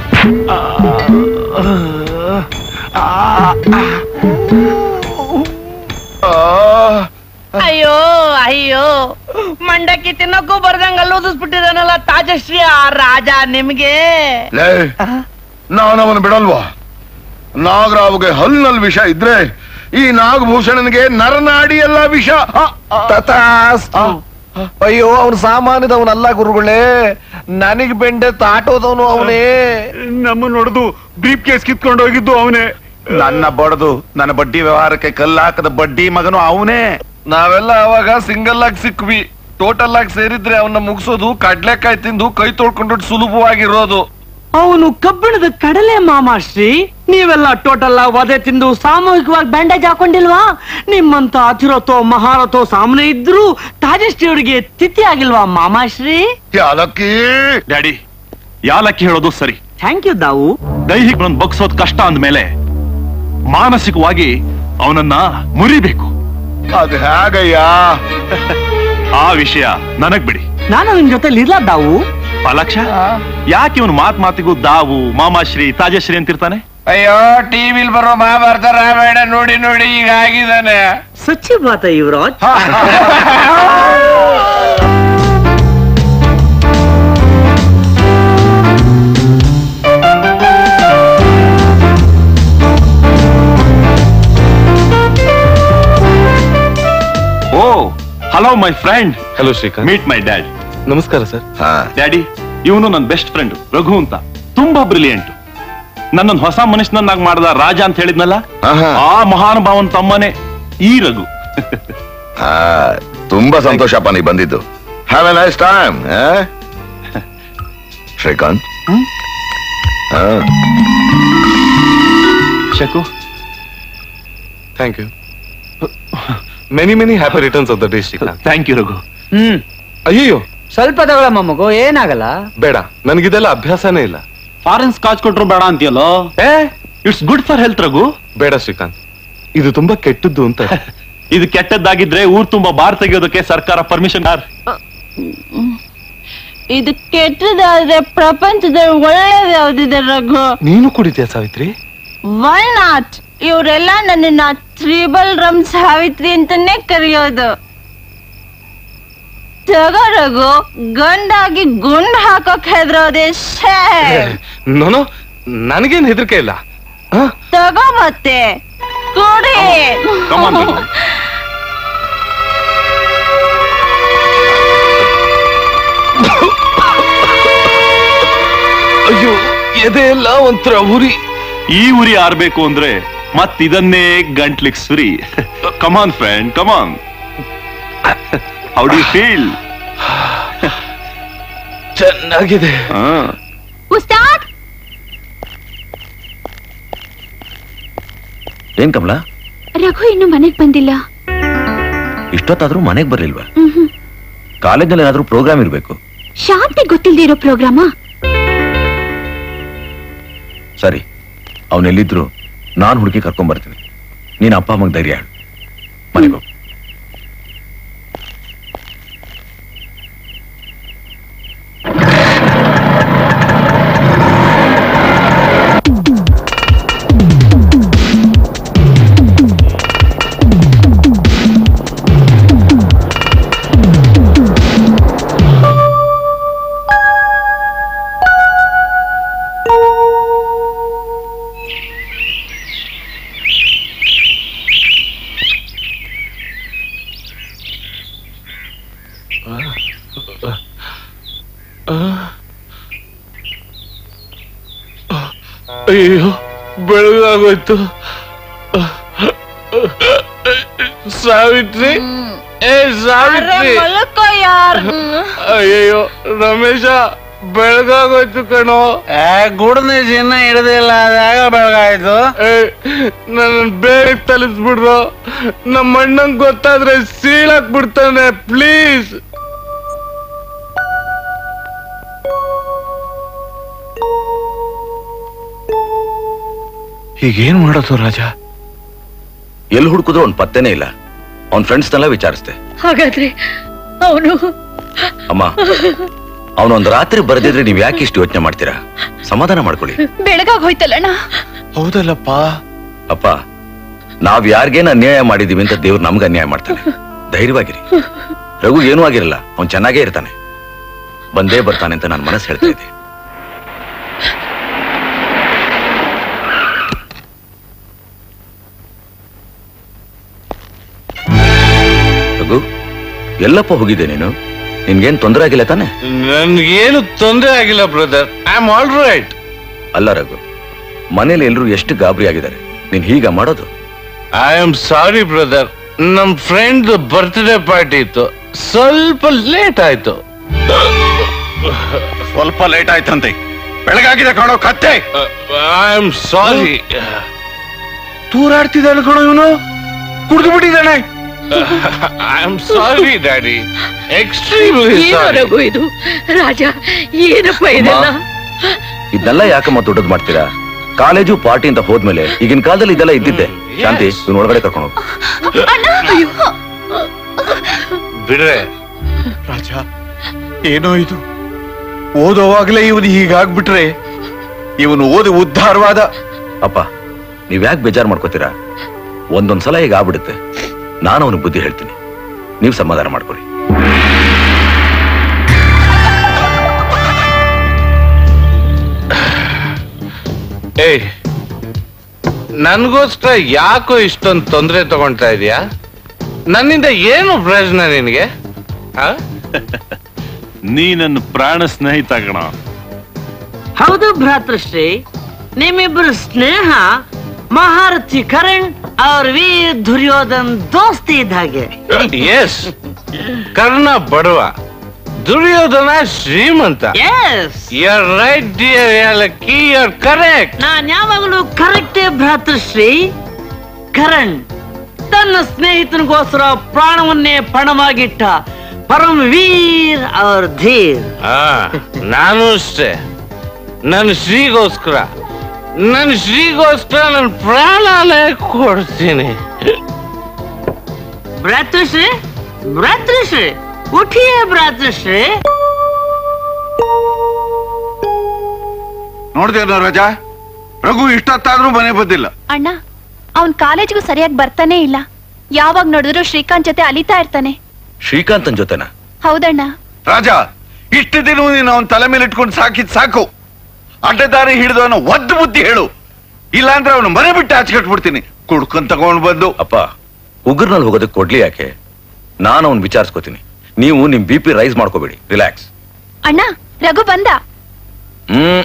ಅಯ್ಯೋ ಅಯ್ಯೋ ಮಂಡಕ್ಕಿ ತಿನ್ನಕ್ಕೂ ಬರ್ದಂಗ ಅಲ್ಲೋದಿಸ್ಬಿಟ್ಟಿದಾನಲ್ಲ ತಾಜಶ್ರೀ ಆ ರಾಜ ನಿಮ್ಗೆ ಲೇ ನಾನು ಅವನು ಬಿಡಲ್ವಾ ನಾಗರಾವ್ಗೆ ಹಲ್ನಲ್ಲಿ ವಿಷ ಇದ್ರೆ ಈ ನಾಗಭೂಷಣನಿಗೆ ನರನಾಡಿ ಎಲ್ಲ ವಿಷ ಆ, ಆ, ತಥಾಸ್ತು. ಅಯ್ಯೋ ಅವನು ಸಾಮಾನ್ಯದವನಲ್ಲ ಗುರುಗಳೇ ನನಗ್ ಬೆಂಡೆ ತಾಟೋದವನು ಅವನೇ ನಮ್ಮ ನೋಡುದು ಬ್ರೀಫ್ ಕೇಸ್ ಕಿತ್ಕೊಂಡು ಹೋಗಿದ್ದು ಅವನೇ ನನ್ನ ಬಡದು ನನ್ನ ಬಡ್ಡಿ ವ್ಯವಹಾರಕ್ಕೆ ಕಲ್ಲಾಕದ ಬಡ್ಡಿ ಮಗನು ಅವನೇ ನಾವೆಲ್ಲ ಅವಾಗ ಸಿಂಗಲ್ ಆಗಿ ಸಿಕ್ವಿ ಟೋಟಲ್ ಆಗಿ ಸೇರಿದ್ರೆ ಅವನ್ನ ಮುಗಿಸೋದು ಕಡ್ಲೆಕಾಯಿ ತಿಂದು ಕೈ ತೊಳ್ಕೊಂಡು ಸುಲಭವಾಗಿರೋದು ಅವನು ಕಬ್ಬಿಣದ ಕಡಲೆ ಮಾಮಾಶ್ರೀ ನೀವೆಲ್ಲ ಟೋಟಲ್ ಆಗಿ ವಧೆ ತಿಂದು ಸಾಮೂಹಿಕವಾಗಿ ಬ್ಯಾಂಡೇಜ್ ಹಾಕೊಂಡಿಲ್ವಾ ನಿಮ್ಮಂತ ಅತಿರಥೋ ಮಹಾರಥೋ ಸಾಮನೆ ಇದ್ರು ತಾಜಶ್ರೀ ಅವರಿಗೆ ತಿಥಿ ಆಗಿಲ್ವಾ ಮಾಮಾಶ್ರೀ ಯಾಲಕ್ಕಿ ಡ್ಯಾಡಿ ಯಾಲಕ್ಕಿ ಹೇಳೋದು ಸರಿ ಥ್ಯಾಂಕ್ ಯು ದಾವು ದೈಹಿಕ ಬಗ್ಸೋದ್ ಕಷ್ಟ ಅಂದ್ಮೇಲೆ ಮಾನಸಿಕವಾಗಿ ಅವನನ್ನ ಮುರಿಬೇಕು ಅದು ಹೇಗಯ್ಯ ಆ ವಿಷಯ ನನಗ್ ಬಿಡಿ ನಾನು ನಿಮ್ ಜೊತೆ ಇರ್ಲಾ ದಾವು ಪಾಲಾಕ್ಷ ಯಾಕೆ ಇವನು ಮಾತ್ ಮಾತಿಗೂ ದಾವು ಮಾಮಾಶ್ರೀ ತಾಜಶ್ರೀ ಅಂತಿರ್ತಾನೆ ಅಯ್ಯೋ ಟಿವಿಲ್ ಬರೋ ಮಹಾಭಾರತ ರಾಮಾಯಣ ನೋಡಿ ನೋಡಿ ಈಗ ಆಗಿದ್ದಾನೆ ಸಚ್ಚಿ ಬಾತ Yuvaraj oh hello my friend hello Srikanth meet my dad ನಮಸ್ಕಾರ ಸರ್ ಡ್ಯಾಡಿ ಇವನು ನನ್ನ ಬೆಸ್ಟ್ ಫ್ರೆಂಡ್ ರಘು ಅಂತ ತುಂಬಾ ಬ್ರಿಲಿಯಂಟ್ ನನ್ನನ್ನು ಹೊಸ ಮನುಷ್ಯನನ್ನಾಗಿ ಮಾಡಿದ ರಾಜ ಅಂತ ಹೇಳಿದ್ನಲ್ಲ ಆ ಮಹಾನುಭಾವನ್ ತಮ್ಮನೆ ಈ ರಘು ಆ, ತುಂಬಾ ಸಂತೋಷಪ್ಪ ನೀ ಬಂದಿದ್ದು have a nice time Srikanth ಹಾ Shaku thank you many many happy returns of the day Srikanth thank you Raghu hmm ಅಯ್ಯೋ ಸ್ವಲ್ಪ ತಗೊಳಮ್ಮ ಮಗು ಏನಾಗಲ್ಲ ಬೇಡ ನನಗಿದೆಲ್ಲ ಅಭ್ಯಾಸನೇ ಇಲ್ಲ ಫಾರಿನ್ ಸ್ಕಾಚ್ ಕೊಟ್ರು ಬೇಡ ಅಂತೀಯಲ್ಲೋ ಏ it's good for health Raghu ಬೇಡ ಶ್ರೀಕಾಂತ್ ಇದು ತುಂಬಾ ಕೆಟ್ಟದ್ದು ಅಂತ ಇದು ಕೆಟ್ಟದ್ದಾಗಿದ್ರೆ ಊರ್ ತುಂಬಾ ಬಾರ್ ತೆಗೆಯೋದಕ್ಕೆ ಸರ್ಕಾರ ಪರ್ಮಿಷನ್ ಇದು ಕೆಟ್ಟದಾದ್ರೆ ಪ್ರಪಂಚದಲ್ಲಿ ಒಳ್ಳೇದು ಯಾವ್ದಿದೆ ರಘು ನೀನು ಕುಡಿದ್ಯಾ ಸಾವಿತ್ರಿ ವೈ ನಾಟ್ ಇವರೆಲ್ಲ ನನ್ನನ್ನ ತ್ರಿಬಲ್ ರಮ್ ಸಾವಿತ್ರಿ ಅಂತಾನೆ ಕರೆಯೋದು ತಗೋ ರಘು ಗಂಡಾಗಿ ಗುಂಡ್ ಹಾಕೋಕ್ ಹೆದ್ರೋದೆ ಶೇ ನೋನು ನನಗೇನ್ ಹೆದರಿಕೆ ಇಲ್ಲ ತಗೋ ಮತ್ತೆ ಕೊಡಿ Come on, Raghu. ಅಯ್ಯೋ ಎದೆ ಎಲ್ಲ ಒಂಥರ ಉರಿ ಈ ಉರಿ ಆರ್ಬೇಕು ಅಂದ್ರೆ ಮತ್ ಇದನ್ನೇ ಗಂಟ್ಲಿಕ್ ಸುರಿ come on friend come on how do feel ಚೆನ್ನಾಗಿದೆ ಉಸ್ತಾದ್ ಏನ್ ಕಮಲ ರಘು ಇನ್ನು ಮನೆಗ್ ಬಂದಿಲ್ಲ ಇಷ್ಟೊತ್ತಾದ್ರೂ ಮನೆಗ್ ಬರ್ಲಿಲ್ವಾ ಮ್ಹೂ. ಕಾಲೇಜ್ನಲ್ಲಿ ಏನಾದ್ರೂ ಪ್ರೋಗ್ರಾಮ್ ಇರ್ಬೇಕು ಶಾಂತಿ ಗೊತ್ತಿಲ್ದೇ ಇರೋ ಪ್ರೋಗ್ರಾಮಾ ಸರಿ ಅವನೆಲ್ಲಿದ್ರು ನಾನು ಹುಡುಕಿ ಕರ್ಕೊಂಡ್ ಬರ್ತೀನಿ ನೀನ್ ಅಪ್ಪ ಅಮ್ಮಗ್ ಧೈರ್ಯ ಹೇಳು ಮನೆಗೆ ಹೋಗು ಅಯ್ಯೋ ಬೆಳಗಾಗೋಯ್ತು ಸಾವಿತ್ರಿ ಏ ಸಾವಿತ್ರಿ ಅಯ್ಯಯ್ಯೋ ರಮೇಶ ಬೆಳಗಾಗೋಯ್ತು ಕಣೋ ಗುಡ್ನ ಚಿನ್ನ ಹಿಡ್ದಿಲ್ಲ ಅದಾಗ ಬೆಳಗಾಯ್ತು ನನ್ನ ಬೇಗ ತಲಿಸ್ಬಿಡ್ರು ನಮ್ಮ ಅಣ್ಣಂಗ್ ಗೊತ್ತಾದ್ರೆ ಸೀಳಾಕ್ ಬಿಡ್ತಾನೆ ಪ್ಲೀಸ್ ಈಗೇನ್ ಮಾಡೋದು ರಾಜ ಎಲ್ಲಿ ಹುಡುಕಿದ್ರು ಅವ್ನ್ ಪತ್ತೆನೇ ಇಲ್ಲ ಅವ್ನ್ ಫ್ರೆಂಡ್ಸ್ನೆಲ್ಲ ವಿಚಾರಿಸ್ದೆ ಹಾಗಾದ್ರೆ ಅವನು ಅಮ್ಮ ಅವನೊಂದ್ ರಾತ್ರಿ ಬರೆದಿದ್ರೆ ನೀವ್ ಯಾಕೆ ಇಷ್ಟು ಯೋಚನೆ ಮಾಡ್ತೀರಾ ಸಮಾಧಾನ ಮಾಡ್ಕೊಳ್ಳಿ ಬೆಳಗಾಗ್ ಹೋಯ್ತಲ್ಲಣ್ಣ ಹೌದಲ್ಲಪ್ಪ ಅಪ್ಪ ನಾವ್ ಯಾರಿಗೇನ ಅನ್ಯಾಯ ಮಾಡಿದೀವಿ ಅಂತ ದೇವ್ರು ನಮ್ಗೆ ಅನ್ಯಾಯ ಮಾಡ್ತಾನೆ ಧೈರ್ಯವಾಗಿರಿ ರಘು ಏನೂ ಆಗಿರಲ್ಲ ಅವ್ನ್ ಚೆನ್ನಾಗೇ ಇರ್ತಾನೆ ಬಂದೇ ಬರ್ತಾನೆ ಅಂತ ನನ್ನ ಮನಸ್ಸು ಹೇಳ್ತಾ ಇದೆ ರಘು ಎಲ್ಲಪ್ಪ ಹೋಗಿದ್ದೆ ನೀನು ನಿನ್ಗೇನ್ ತೊಂದರೆ ಆಗಿಲ್ಲ ತಾನೆ ನನ್ಗೇನು ತೊಂದರೆ ಆಗಿಲ್ಲ brother I am all right ಅಲ್ಲ ರಘು ಮನೇಲಿ ಎಲ್ರು ಎಷ್ಟು ಗಾಬರಿ ಆಗಿದ್ದಾರೆ ನೀನ್ ಹೀಗ ಮಾಡೋದು ಐ ಆಮ್ ಸಾರಿ ಬ್ರದರ್ ನಮ್ ಫ್ರೆಂಡ್ ಬರ್ತ್ಡೇ ಪಾರ್ಟಿ ಇತ್ತು ಸ್ವಲ್ಪ ಲೇಟ್ ಆಯ್ತು ಸ್ವಲ್ಪ ಲೇಟ್ ಆಯ್ತಂತೆ ಬೆಳಗಾಗಿದೆ ಕಾಣೋ ಕತ್ತೆ ಐ ಆಮ್ ಸಾರಿ ತೂರಾಡ್ತಿದ್ದಾನೆ ಕಣೋ ಇವನು ಕುಡಿದು ಬಿಟ್ಟಿದ್ದಾನೆ I am sorry daddy extremely ಏನೋ ಸಾರಿ ರಘು ಇದು ರಾಜ ಏನಪ್ಪ ಇದೆಲ್ಲ ಇದನ್ನೆಲ್ಲ ಯಾಕಮ್ಮ ದೊಡ್ಡದ್ ಮಾಡ್ತೀರಾ ಕಾಲೇಜು ಪಾರ್ಟಿ ಅಂತ ಹೋದ್ಮೇಲೆ ಈಗಿನ ಕಾಲದಲ್ಲಿ ಇದೆಲ್ಲ ಇದ್ದಿದ್ದೆ ಶಾಂತಿ ಇವ್ನ ಒಳಗಡೆ ಕರ್ಕೊಂಡು ಹೋಗು ಬಿಡ್ರೆ ರಾಜ ಏನೋ ಇದು ಓದೋವಾಗ್ಲೇ ಇವನು ಹೀಗಾಗ್ಬಿಟ್ರೆ ಇವನು ಓದಿ ಉದ್ಧಾರವಾದ ಅಪ್ಪ ನೀವ್ ಯಾಕೆ ಬೇಜಾರ್ ಮಾಡ್ಕೋತೀರಾ ಒಂದೊಂದ್ಸಲ ಈಗ ಆಗ್ಬಿಡುತ್ತೆ ನಾನು ಅವನಿಗೆ ಬುದ್ಧಿ ಹೇಳ್ತೀನಿ ನೀವು ಸಮಾಧಾನ ಮಾಡ್ಕೊಳ್ಳಿ ಏಯ್ ನನ್ಗೋಸ್ಕರ ಯಾಕೋ ಇಷ್ಟೊಂದು ತೊಂದರೆ ತಗೊಂತಾ ಇದೀಯಾ ನನ್ನಿಂದ ಏನು ಪ್ರಯೋಜನ ನಿನಗೆ ನೀ ನನ್ನ ಪ್ರಾಣ ಸ್ನೇಹಿತ ಕಣ ಹೌದು ಭ್ರಾತೃಶ್ರೀ ನಿಮ್ಮಿಬ್ಬರು ಸ್ನೇಹ ಮಹಾರಥಿ ಕರಣ್ ಅವ್ರ ವೀರ್ ದುರ್ಯೋಧನ್ ದೋಸ್ತಿ ಇದ್ದ ಹಾಗೆ ಎಸ್ ಕರ್ಣ ಬಡವ ದುರ್ಯೋಧನ ಶ್ರೀಮಂತ ಎಸ್ ಯರ್ ರೈಟ್ ಡಿಯರ್ ಯಾಲಕ್ಕಿ ಯರ್ ಕರೆಕ್ಟ್ ನಾನ್ ಯಾವಾಗಲೂ ಕರೆಕ್ಟೇ ಭ್ರಾತೃಶ್ರೀ ಕರಣ್ ತನ್ನ ಸ್ನೇಹಿತನಿಗೋಸ್ಕರ ಪ್ರಾಣವನ್ನೇ ಪಣವಾಗಿಟ್ಟ ಪರಂ ವೀರ್ ಅವ್ರ ಧೀರ್ ಆ ನಾನು ಅಷ್ಟೇ ನನ್ನ ಶ್ರೀಗೋಸ್ಕರ ನನ್ನ ಶ್ರೀಗೋಸ್ಕರ ನನ್ನ ಪ್ರಾಣನೇ ಕೊಡ್ತೀನಿ ಭ್ರಾತೃಶ್ರೀ ಭ್ರಾತೃಶ್ರೀ ಉಠಿಯೇ ಭ್ರಾತೃಶ್ರೀ ನೋಡ್ದೇನೋ ರಜಾ ರಘು ಇಷ್ಟೊತ್ತಾದ್ರೂ ಮನೆ ಬಂದಿಲ್ಲ ಅಣ್ಣ ಅವನ್ ಕಾಲೇಜ್ಗೂ ಸರಿಯಾಗಿ ಬರ್ತಾನೆ ಇಲ್ಲ ಯಾವಾಗ ನೋಡಿದ್ರು ಶ್ರೀಕಾಂತ್ ಜೊತೆ ಅಲಿತಾ ಇರ್ತಾನೆ ಶ್ರೀಕಾಂತನ್ ಜೊತೆನ ಹೌದಣ್ಣ ರಾಜ ಇಷ್ಟು ದಿನ ನೀನು ಅವನ ತಲೆ ಮೇಲೆ ಇಟ್ಕೊಂಡು ಸಾಕಿದ್ ಸಾಕು ಅಡ್ಡದಾರಿ ಹಿಡಿದು ಅವನು ಒದ್ದು ಬುದ್ಧಿ ಹೇಳು ಇಲ್ಲಾಂದ್ರೆ ಅವನು ಮನೆ ಬಿಟ್ಟು ಆಚೆ ಕಟ್ಬಿಡ್ತೀನಿ ಕುಡ್ಕೊಂಡ್ ತಗೊಂಡ್ ಬಂದು ಅಪ್ಪ ಉಗುರ್ನಲ್ಲಿ ಹೋಗೋದಕ್ಕೆ ಕೊಡ್ಲಿ ಯಾಕೆ ನಾನು ಅವ್ನ್ ವಿಚಾರಿಸ್ಕೋತೀನಿ ನೀವು ನಿಮ್ ಬಿ ಪಿ ರೈಸ್ ಮಾಡ್ಕೋಬೇಡಿ ರಿಲ್ಯಾಕ್ಸ್ ಅಣ್ಣ ರಘು ಬಂದ ಹ್ಮ್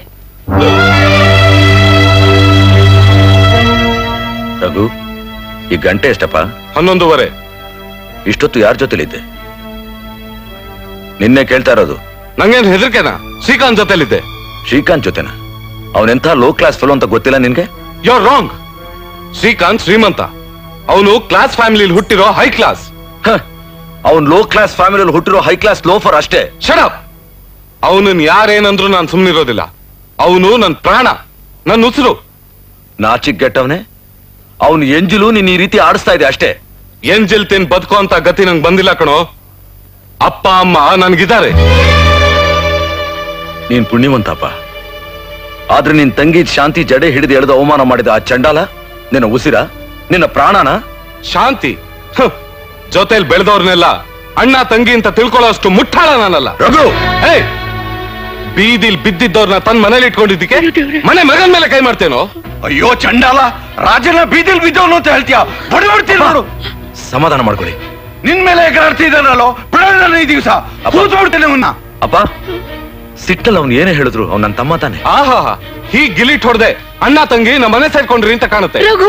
ರಘು ಈ ಗಂಟೆ ಎಷ್ಟಪ್ಪ ಹನ್ನೊಂದುವರೆ ಇಷ್ಟೊತ್ತು ಯಾರ ಜೊತೆಲಿದ್ದೆ ನಿನ್ನೆ ಕೇಳ್ತಾ ಇರೋದು ನಂಗೇನ್ ಹೆದರಿಕೆನಾ ಶ್ರೀಕಾಂತ್ ಜೊತೆಲಿದ್ದೆ ಶ್ರೀಕಾಂತ್ ಜೊತೆನ ಅವನೆಂಥ ಲೋ ಕ್ಲಾಸ್ ಫೆಲೋ ಅಂತ ಗೊತ್ತಿಲ್ಲ ನಿನ್ಗೆ ಯು ರಾಂಗ್ ಶ್ರೀಕಾಂತ್ ಶ್ರೀಮಂತ ಅವನು ಕ್ಲಾಸ್ ಫ್ಯಾಮಿಲಿ ಹುಟ್ಟಿರೋ ಹೈ ಕ್ಲಾಸ್ ಅವನ್ ಲೋ ಕ್ಲಾಸ್ ಫ್ಯಾಮಿಲಿ ಹುಟ್ಟಿರೋ ಹೈ ಕ್ಲಾಸ್ ಲೋಫರ್ ಅಷ್ಟೇ ಶಡಪ್ ಅವನನ್ ಯಾರೇನಂದ್ರು ನಾನು ಸುಮ್ನಿರೋದಿಲ್ಲ ಅವನು ನನ್ ಪ್ರಾಣ ನನ್ನ ಉಸಿರು ನಾಚಿಕ್ ಗೆಟ್ಟವನೆ ಅವನು ಎಂಜಿಲು ನೀನ್ ಈ ರೀತಿ ಆಡಿಸ್ತಾ ಇದೆ ಅಷ್ಟೇ ಎಂಜಿಲ್ ತಿನ್ ಬದುಕೋ ಅಂತ ಗತಿ ನಂಗೆ ಬಂದಿಲ್ಲ ಕಣೋ ಅಪ್ಪ ಅಮ್ಮ ನನ್ಗಿದ್ದಾರೆ ನೀನ್ ಪುಣ್ಯವಂತಪ್ಪ ಆದ್ರೆ ನಿನ್ ತಂಗಿ ಶಾಂತಿ ಜಡೆ ಹಿಡಿದು ಎಳೆದು ಅವಮಾನ ಮಾಡಿದ ಆ ಚಂಡಾಲ ನಿನ್ನ ಉಸಿರ ನಿನ್ನ ಪ್ರಾಣನ ಶಾಂತಿ ಹ್, ಜೊತೆಲ್ ಬೆಳೆದವ್ರನ್ನೆಲ್ಲ ಅಣ್ಣ ತಂಗಿ ಅಂತ ತಿಳ್ಕೊಳ್ಳೋ ಅಷ್ಟು ಮುಟ್ಟಾಳ ನಾನಲ್ಲ ಏಯ್ ಬೀದಿಲ್ ಬಿದ್ದಿದ್ದವ್ರನ್ನ ತನ್ನ ಮನೇಲಿ ಇಟ್ಕೊಂಡಿದ್ದಕ್ಕೆ ಮನೆ ಮಗನ್ ಮೇಲೆ ಕೈ ಮಾಡ್ತೇನೋ ಅಯ್ಯೋ ಚಂಡಾಲ ರಾಜನ ಬೀದಿಲ್ ಬಿದ್ದವನು ಅಂತ ಹೇಳ್ತೀಯ ಬಡಬಡ್ತೀನಿ ನೋಡು ಸಮಾಧಾನ ಮಾಡ್ಕೊಳ್ಳಿ ನಿನ್ ಮೇಲೆ ಎಗರಾಡ್ತಿದ್ದಾನಲ್ಲೋ ಬಿಡೋಣ ಈ ದಿವಸ ಕೂತ್ಬಿಡ್ತೇನೆ ಅವನ್ನ ಅಪ್ಪ ಸಿಟ್ಟಲ್ಲಿ ಅವ್ನು ಏನೇ ಹೇಳಿದ್ರು ಅವ್ನು ನನ್ನ ತಮ್ಮ ತಾನೆ ಆಹಾ ಹೀಗ್ ಗಿಲಿಟ್ ಹೊಡ್ದೆ ಅಣ್ಣ ತಂಗಿ ನಮ್ಮ ಮನೆ ಸೇರ್ಕೊಂಡ್ರಿ ಅಂತ ಕಾಣುತ್ತೆ ರಘು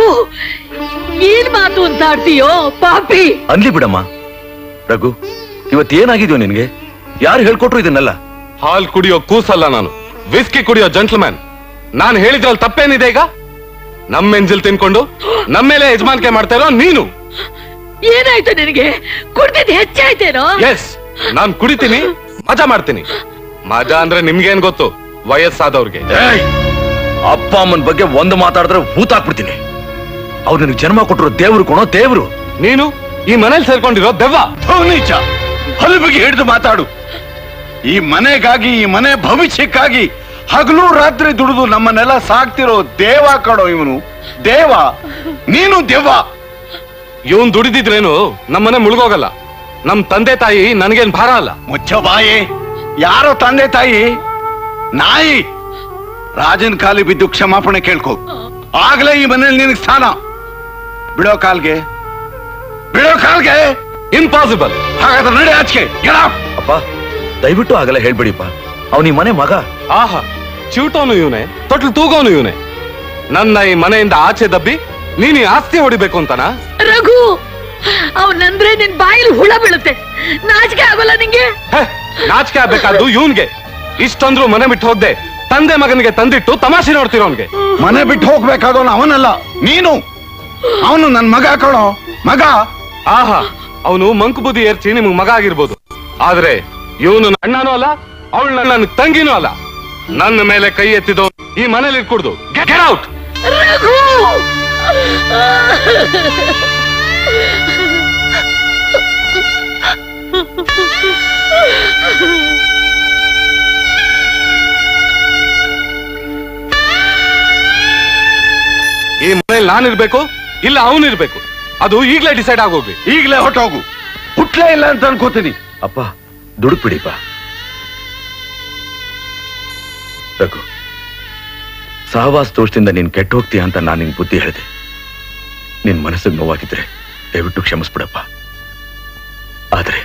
ಏನ್ ಮಾತು ಅಂತ ಆಡ್ತೀಯೋ ಪಾಪಿ ಅನ್ಲಿ ಬಿಡಮ್ಮ ರಘು ಇವತ್ತು ಏನಾಗಿದ್ಯೋ ನಿನ್ಗೆ ಯಾರು ಹೇಳ್ಕೊಟ್ರು ಇದನ್ನೆಲ್ಲ ಹಾಲ್ ಕುಡಿಯೋ ಕೂಸಲ್ಲ ನಾನು ವಿಸ್ಕಿ ಕುಡಿಯೋ ಜಂಟ್ಲ್ಮ್ಯಾನ್ ನಾನು ಹೇಳಿದ್ರಲ್ಲಿ ತಪ್ಪೇನಿದೆ ಈಗ ನಮ್ಮ ಎಂಜಿಲ್ ತಿನ್ಕೊಂಡು ನಮ್ಮೇಲೆ ಯಜಮಾನಿಕೆ ಮಾಡ್ತಾ ಇರೋ ನೀನು ಏನಾಯ್ತು ನಿನಗೆ ಕುಡ್ದಿದ್ ಹೆಚ್ಚಾಯ್ತೇನೋ ಎಸ್ ನಾನ್ ಕುಡಿತೀನಿ ಮಜಾ ಮಾಡ್ತೀನಿ ಮಜಾ ಅಂದ್ರೆ ನಿಮ್ಗೇನ್ ಗೊತ್ತು ವಯಸ್ಸಾದವ್ರಿಗೆ ಅಪ್ಪ ಅಮ್ಮನ ಬಗ್ಗೆ ಒಂದು ಮಾತಾಡಿದ್ರೆ ಹೂತಾಕ್ಬಿಡ್ತೀನಿ ಅವ್ರು ನಿನಗೆ ಜನ್ಮ ಕೊಟ್ಟರು ದೇವ್ರು ಕೊಣೋ ದೇವ್ರು ನೀನು ಈ ಮನೇಲಿ ಸೇರ್ಕೊಂಡಿರೋ ದೆವ್ವ ನೀಚ ಹಲುಬಿಗೆ ಹಿಡಿದು ಮಾತಾಡು ಈ ಮನೆಗಾಗಿ ಈ ಮನೆ ಭವಿಷ್ಯಕ್ಕಾಗಿ ಹಗಲು ರಾತ್ರಿ ದುಡಿದು ನಮ್ಮನ್ನೆಲ್ಲ ಸಾಕ್ತಿರೋ ದೇವ ಕಣೋ ಇವನು ದೇವ ನೀನು ದೆವ್ವ ಇವನ್ ದುಡಿದಿದ್ರೇನು ನಮ್ಮನೆ ಮುಳುಗೋಗಲ್ಲ ನಮ್ ತಂದೆ ತಾಯಿ ನನಗೇನ್ ಭಾರ ಅಲ್ಲ ಮುಚ್ಚ ಬಾಯಿ ಯಾರೋ ತಂದೆ ತಾಯಿ ನಾಯಿ ರಾಜನ್ ಕಾಲಿ ಬಿದ್ದು ಕ್ಷಮಾಪಣೆ ಕೇಳ್ಕೊ ಆಗ್ಲೇ ಈ ಮನೇಲಿ ನಿನಗೆ ಸ್ಥಾನ ಬಿಡೋ ಕಾಲ್ಗೆ ಬಿಡೋ ಕಾಲ್ಗೆ ಇಂಪಾಸಿಬಲ್ ಹಾಗಾದ್ರೆ ನಡೆ ಆಚೆ ಅಪ್ಪ ದಯವಿಟ್ಟು ಆಗಲ್ಲ ಹೇಳ್ಬೇಡಿಪ್ಪ ಅವ್ನ ಈ ಮನೆ ಮಗ ಆಹಾ ಚಿವುಟೋನು ಇವನೇ ತೊಟ್ಲು ತೂಗೋನು ಇವನೇ ನನ್ನ ಈ ಮನೆಯಿಂದ ಆಚೆ ದಬ್ಬಿ ನೀನ್ ಈ ಆಸ್ತಿ ಹೊಡಿಬೇಕು ಅಂತನಾ ರಘು ಅವನಂದ್ರೆ ನಿನ್ ಬಾಯಿಲ್ ಹುಳ ಬೀಳುತ್ತೆ ನಾಚಿಕೆ ಆಗೋಲ್ಲ ನಿಂಗೆ ಹೇ, ನಾಚಿಕೆ ಆಗ್ಬೇಕಾದ್ದು ಇವನ್ಗೆ ಇಷ್ಟೊಂದ್ರು ಮನೆ ಬಿಟ್ಟು ಹೋಗ್ದೆ ತಂದೆ ಮಗನಿಗೆ ತಂದಿಟ್ಟು ತಮಾಷೆ ನೋಡ್ತಿರೋನ್ಗೆ ಮನೆ ಬಿಟ್ಟು ಹೋಗ್ಬೇಕಾದವನು ಅವನಲ್ಲ ನೀನು ಅವನು ನನ್ ಮಗ ಕಣೋ ಮಗ ಆಹಾ ಅವನು ಮಂಕು ಬುದ್ಧಿ ಏರ್ಚಿ ನಿಮ್ಗ್ ಮಗ ಆಗಿರ್ಬೋದು ಆದ್ರೆ ಇವನು ಅಣ್ಣನೂ ಅಲ್ಲ ಅವಳು ನನ್ನ ತಂಗಿನೂ ಅಲ್ಲ ನನ್ನ ಮೇಲೆ ಕೈ ಎತ್ತಿದವ್ ಈ ಮನೇಲಿ ಕುಡ್ದು ಗೆಟ್ ಔಟ್ ರಘು ಈ ಮನೇಲಿ ನಾನಿರ್ಬೇಕು ಇಲ್ಲ ಅವನಿರ್ಬೇಕು ಅದು ಈಗ್ಲೇ ಡಿಸೈಡ್ ಆಗೋಗ್ಲಿ ಈಗಲೇ ಹೊಟ್ಟೋಗು ಹುಟ್ಲೇ ಇಲ್ಲ ಅಂತ ಅನ್ಕೋತೀನಿ ಅಪ್ಪ ದುಡುಕ್ಬಿಡಿಪ್ಪ ರಘು ಸಹವಾಸ ದೋಷದಿಂದ ನೀನ್ ಕೆಟ್ಟ ಹೋಗ್ತೀಯ ಅಂತ ನಾನು ನಿಂಗೆ ಬುದ್ಧಿ ಹೇಳಿದೆ ನಿನ್ ಮನಸ್ಸಿಗೆ ನೋವಾಗಿದ್ರೆ ದಯವಿಟ್ಟು ಕ್ಷಮಿಸ್ಬಿಡಪ್ಪ ಆದ್ರೆ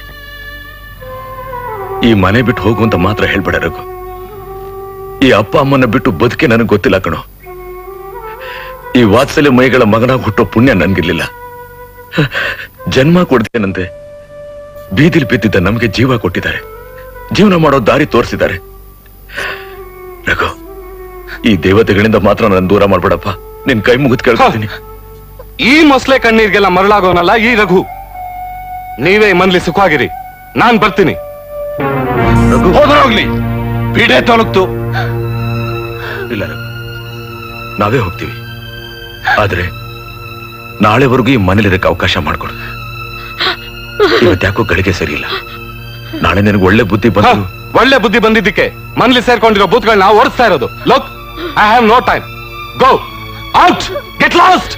ಈ ಮನೆ ಬಿಟ್ಟು ಹೋಗು ಅಂತ ಮಾತ್ರ ಹೇಳ್ಬೇಡ ರಘು ಈ ಅಪ್ಪ ಅಮ್ಮನ ಬಿಟ್ಟು ಬದುಕೆ ನನಗೆ ಗೊತ್ತಿಲ್ಲ ಕಣೋ ಈ ವಾತ್ಸಲ್ಯ ಮೈಗಳ ಮಗನಾಗಿ ಹುಟ್ಟೋ ಪುಣ್ಯ ನನ್ಗಿರ್ಲಿಲ್ಲ ಜನ್ಮ ಕೊಡ್ತೇನಂತೆ ಬೀದಿಲ್ ಬಿದ್ದಿದ್ದ ನಮಗೆ ಜೀವ ಕೊಟ್ಟಿದ್ದಾರೆ ಜೀವನ ಮಾಡೋ ದಾರಿ ತೋರಿಸಿದ್ದಾರೆ ರಘು ಈ ದೇವತೆಗಳಿಂದ ಮಾತ್ರ ನನ್ನ ದೂರ ಮಾಡ್ಬೇಡಪ್ಪ ನಿನ್ ಕೈ ಮುಗಿದ್ ಕೇಳ್ಕೊತೀನಿ ಈ ಮೊಸಳೆ ಕಣ್ಣೀರ್ಗೆಲ್ಲ ಮರಳಾಗೋನಲ್ಲ ಈ ರಘು ನೀವೇ ಈ ಮನ್ಲಿ ಸುಖವಾಗಿರಿ ನಾನ್ ಬರ್ತೀನಿ ಹೋದ್ರೋಗ್ಲಿ ಬಿಡೆ ತೊಲಗ್ತು ಇಲ್ಲ ರಘು ನಾವೇ ಹೋಗ್ತೀವಿ ಆದ್ರೆ ನಾಳೆವರೆಗೂ ಈ ಮನೇಲಿರಕ್ಕೆ ಅವಕಾಶ ಮಾಡ್ಕೊಡು ಇವತ್ತ್ಯಾಕೋ ಗಳಿಗೆ ಸರಿ ಇಲ್ಲ ನಾಳೆ ನಿನಗೆ ಒಳ್ಳೆ ಬುದ್ಧಿ ಬಂದು ಒಳ್ಳೆ ಬುದ್ಧಿ ಬಂದಿದ್ದಕ್ಕೆ ಮನ್ಲಿ ಸೇರ್ಕೊಂಡಿರೋ ಬೂತ್ಗಳನ್ನ ಓಡಿಸ್ತಾ ಇರೋದು look I have no time go out get lost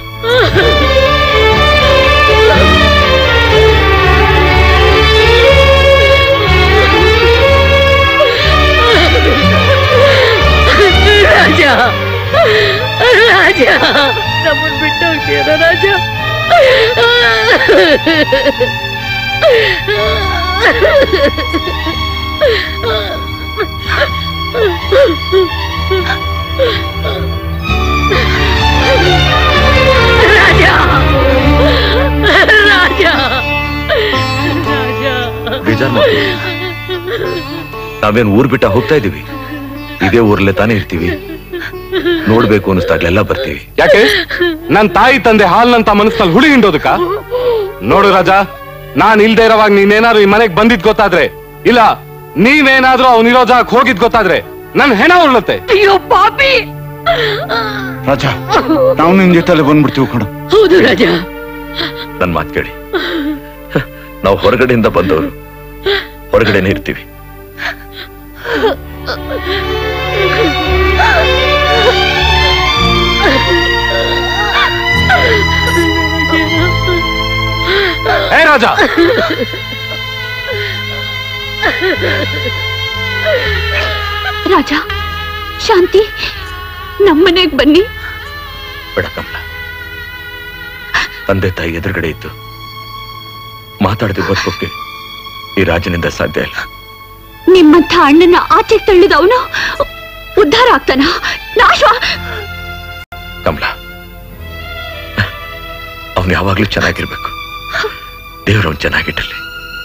Raja Raja ನಮ್ಮನ್ ಬಿಟ್ಟು ಹೋಗ್ತೀಯ ರಾಜ ರಾಜ ರಾಜ ಬೇಜಾರ್ ಮಾಡ್ಕೊ. ನಾವೇನ್ ಊರ್ ಬಿಟ್ಟ ಹೋಗ್ತಾ ಇದೀವಿ ಇದೇ ಊರ್ಲೆ ತಾನೇ ಇರ್ತೀವಿ ನೋಡ್ಬೇಕು ಅನಿಸ್ದಾಗ್ಲೆಲ್ಲ ಬರ್ತೀವಿ ಯಾಕೆ ನನ್ ತಾಯಿ ತಂದೆ ಹಾಲ್ನಂತ ಮನಸ್ಸಲ್ಲಿ ಹುಳಿ ಹಿಂಡೋದಕ್ಕ ನೋಡು ರಾಜ ನಾನ್ ಇಲ್ದೇ ಇರೋವಾಗ ನೀನೇನಾದ್ರು ಈ ಮನೆಗ್ ಬಂದಿದ್ ಗೊತ್ತಾದ್ರೆ ಇಲ್ಲ ನೀವೇನಾದ್ರೂ ಅವ್ನಿರೋ ಜಾಗಕ್ಕೆ ಹೋಗಿದ್ ಗೊತ್ತಾದ್ರೆ ನನ್ ಹೆಣ ಉರುಳುತ್ತೆ ಅಯ್ಯೋ ಪಾಪಿ ರಾಜ ನಾವು ನಿನ್ ಜೊತೆಲೆ ಬಂದ್ಬಿಡ್ತೀವಿ ಕಣ ಹೌದು ರಾಜ ನನ್ ಮಾತ್ ಕೇಳಿ ನಾವು ಹೊರಗಡೆಯಿಂದ ಬಂದವರು ಹೊರಗಡೆನೆ ಇರ್ತೀವಿ ಏ ರಾಜ ರಾಜ ಶಾಂತಿ ನಮ್ಮನೆಗ್ ಬನ್ನಿ ಬೇಡ ಕಮಲ ತಂದೆ ತಾಯಿ ಎದುರುಗಡೆ ಇದ್ದು ಮಾತಾಡದೆ ಬದುಕೋಕೆ ಈ ರಾಜನಿಂದ ಸಾಧ್ಯ ಇಲ್ಲ ನಿಮ್ಮಂಥ ಅಣ್ಣನ ಆಚೆ ತಳ್ಳಿದವನು ಉದ್ಧಾರ ಆಗ್ತಾನ ನಾಶ ಕಮಲ ಅವನು ಯಾವಾಗ್ಲೂ ಚೆನ್ನಾಗಿರ್ಬೇಕು ದೇವ್ರವ್ನು ಚೆನ್ನಾಗಿಟ್ಟಲ್ಲಿ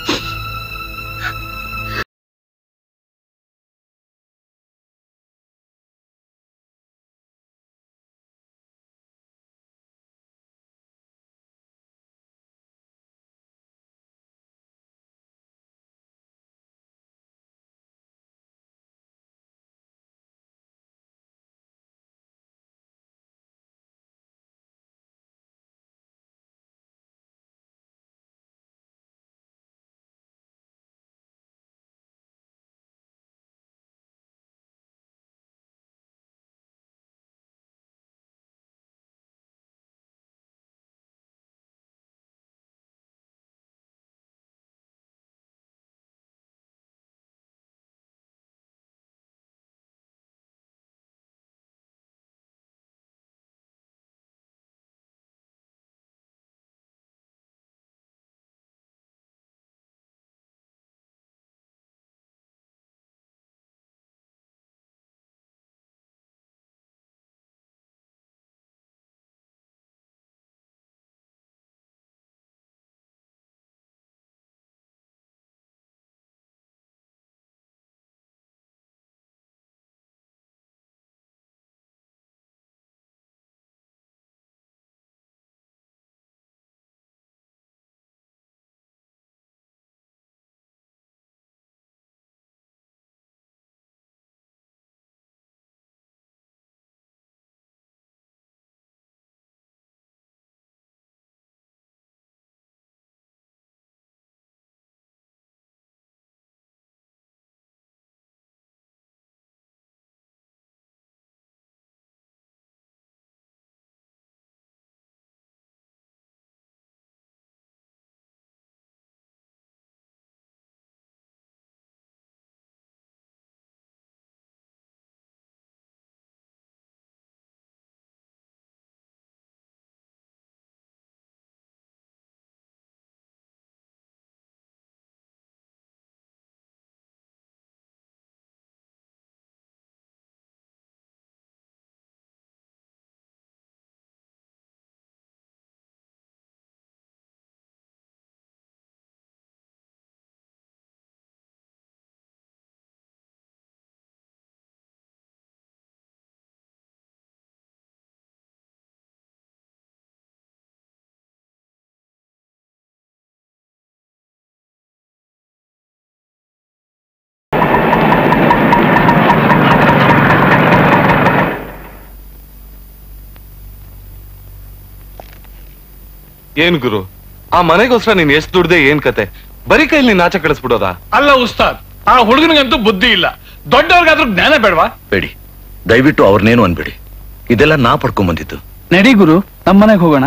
ಏನ್ ಗುರು ಆ ಮನೆಗೋಸ್ಕರ ನೀನ್ ಎಷ್ಟ್ ದುಡ್ದೆ ಏನ್ ಕತೆ ಬರೀ ಕೈಲಿ ನೀನ್ ಆಚೆ ಕಳಿಸ್ಬಿಡೋದಾ ಅಲ್ಲ ಉಸ್ತಾದ್ ಆ ಹುಡುಗನಿಗಂತೂ ಬುದ್ಧಿ ಇಲ್ಲ ದೊಡ್ಡವ್ರಿಗಾದ್ರೂ ಜ್ಞಾನ ಬೇಡವಾ ಬೇಡಿ ದಯವಿಟ್ಟು ಅವ್ರನ್ನೇನು ಅನ್ಬೇಡಿ ಇದೆಲ್ಲ ನಾ ಪಡ್ಕೊಂಡ್ ಬಂದಿದ್ದು ನಡಿ ಗುರು ನಮ್ಮ ಮನೆಗೆ ಹೋಗೋಣ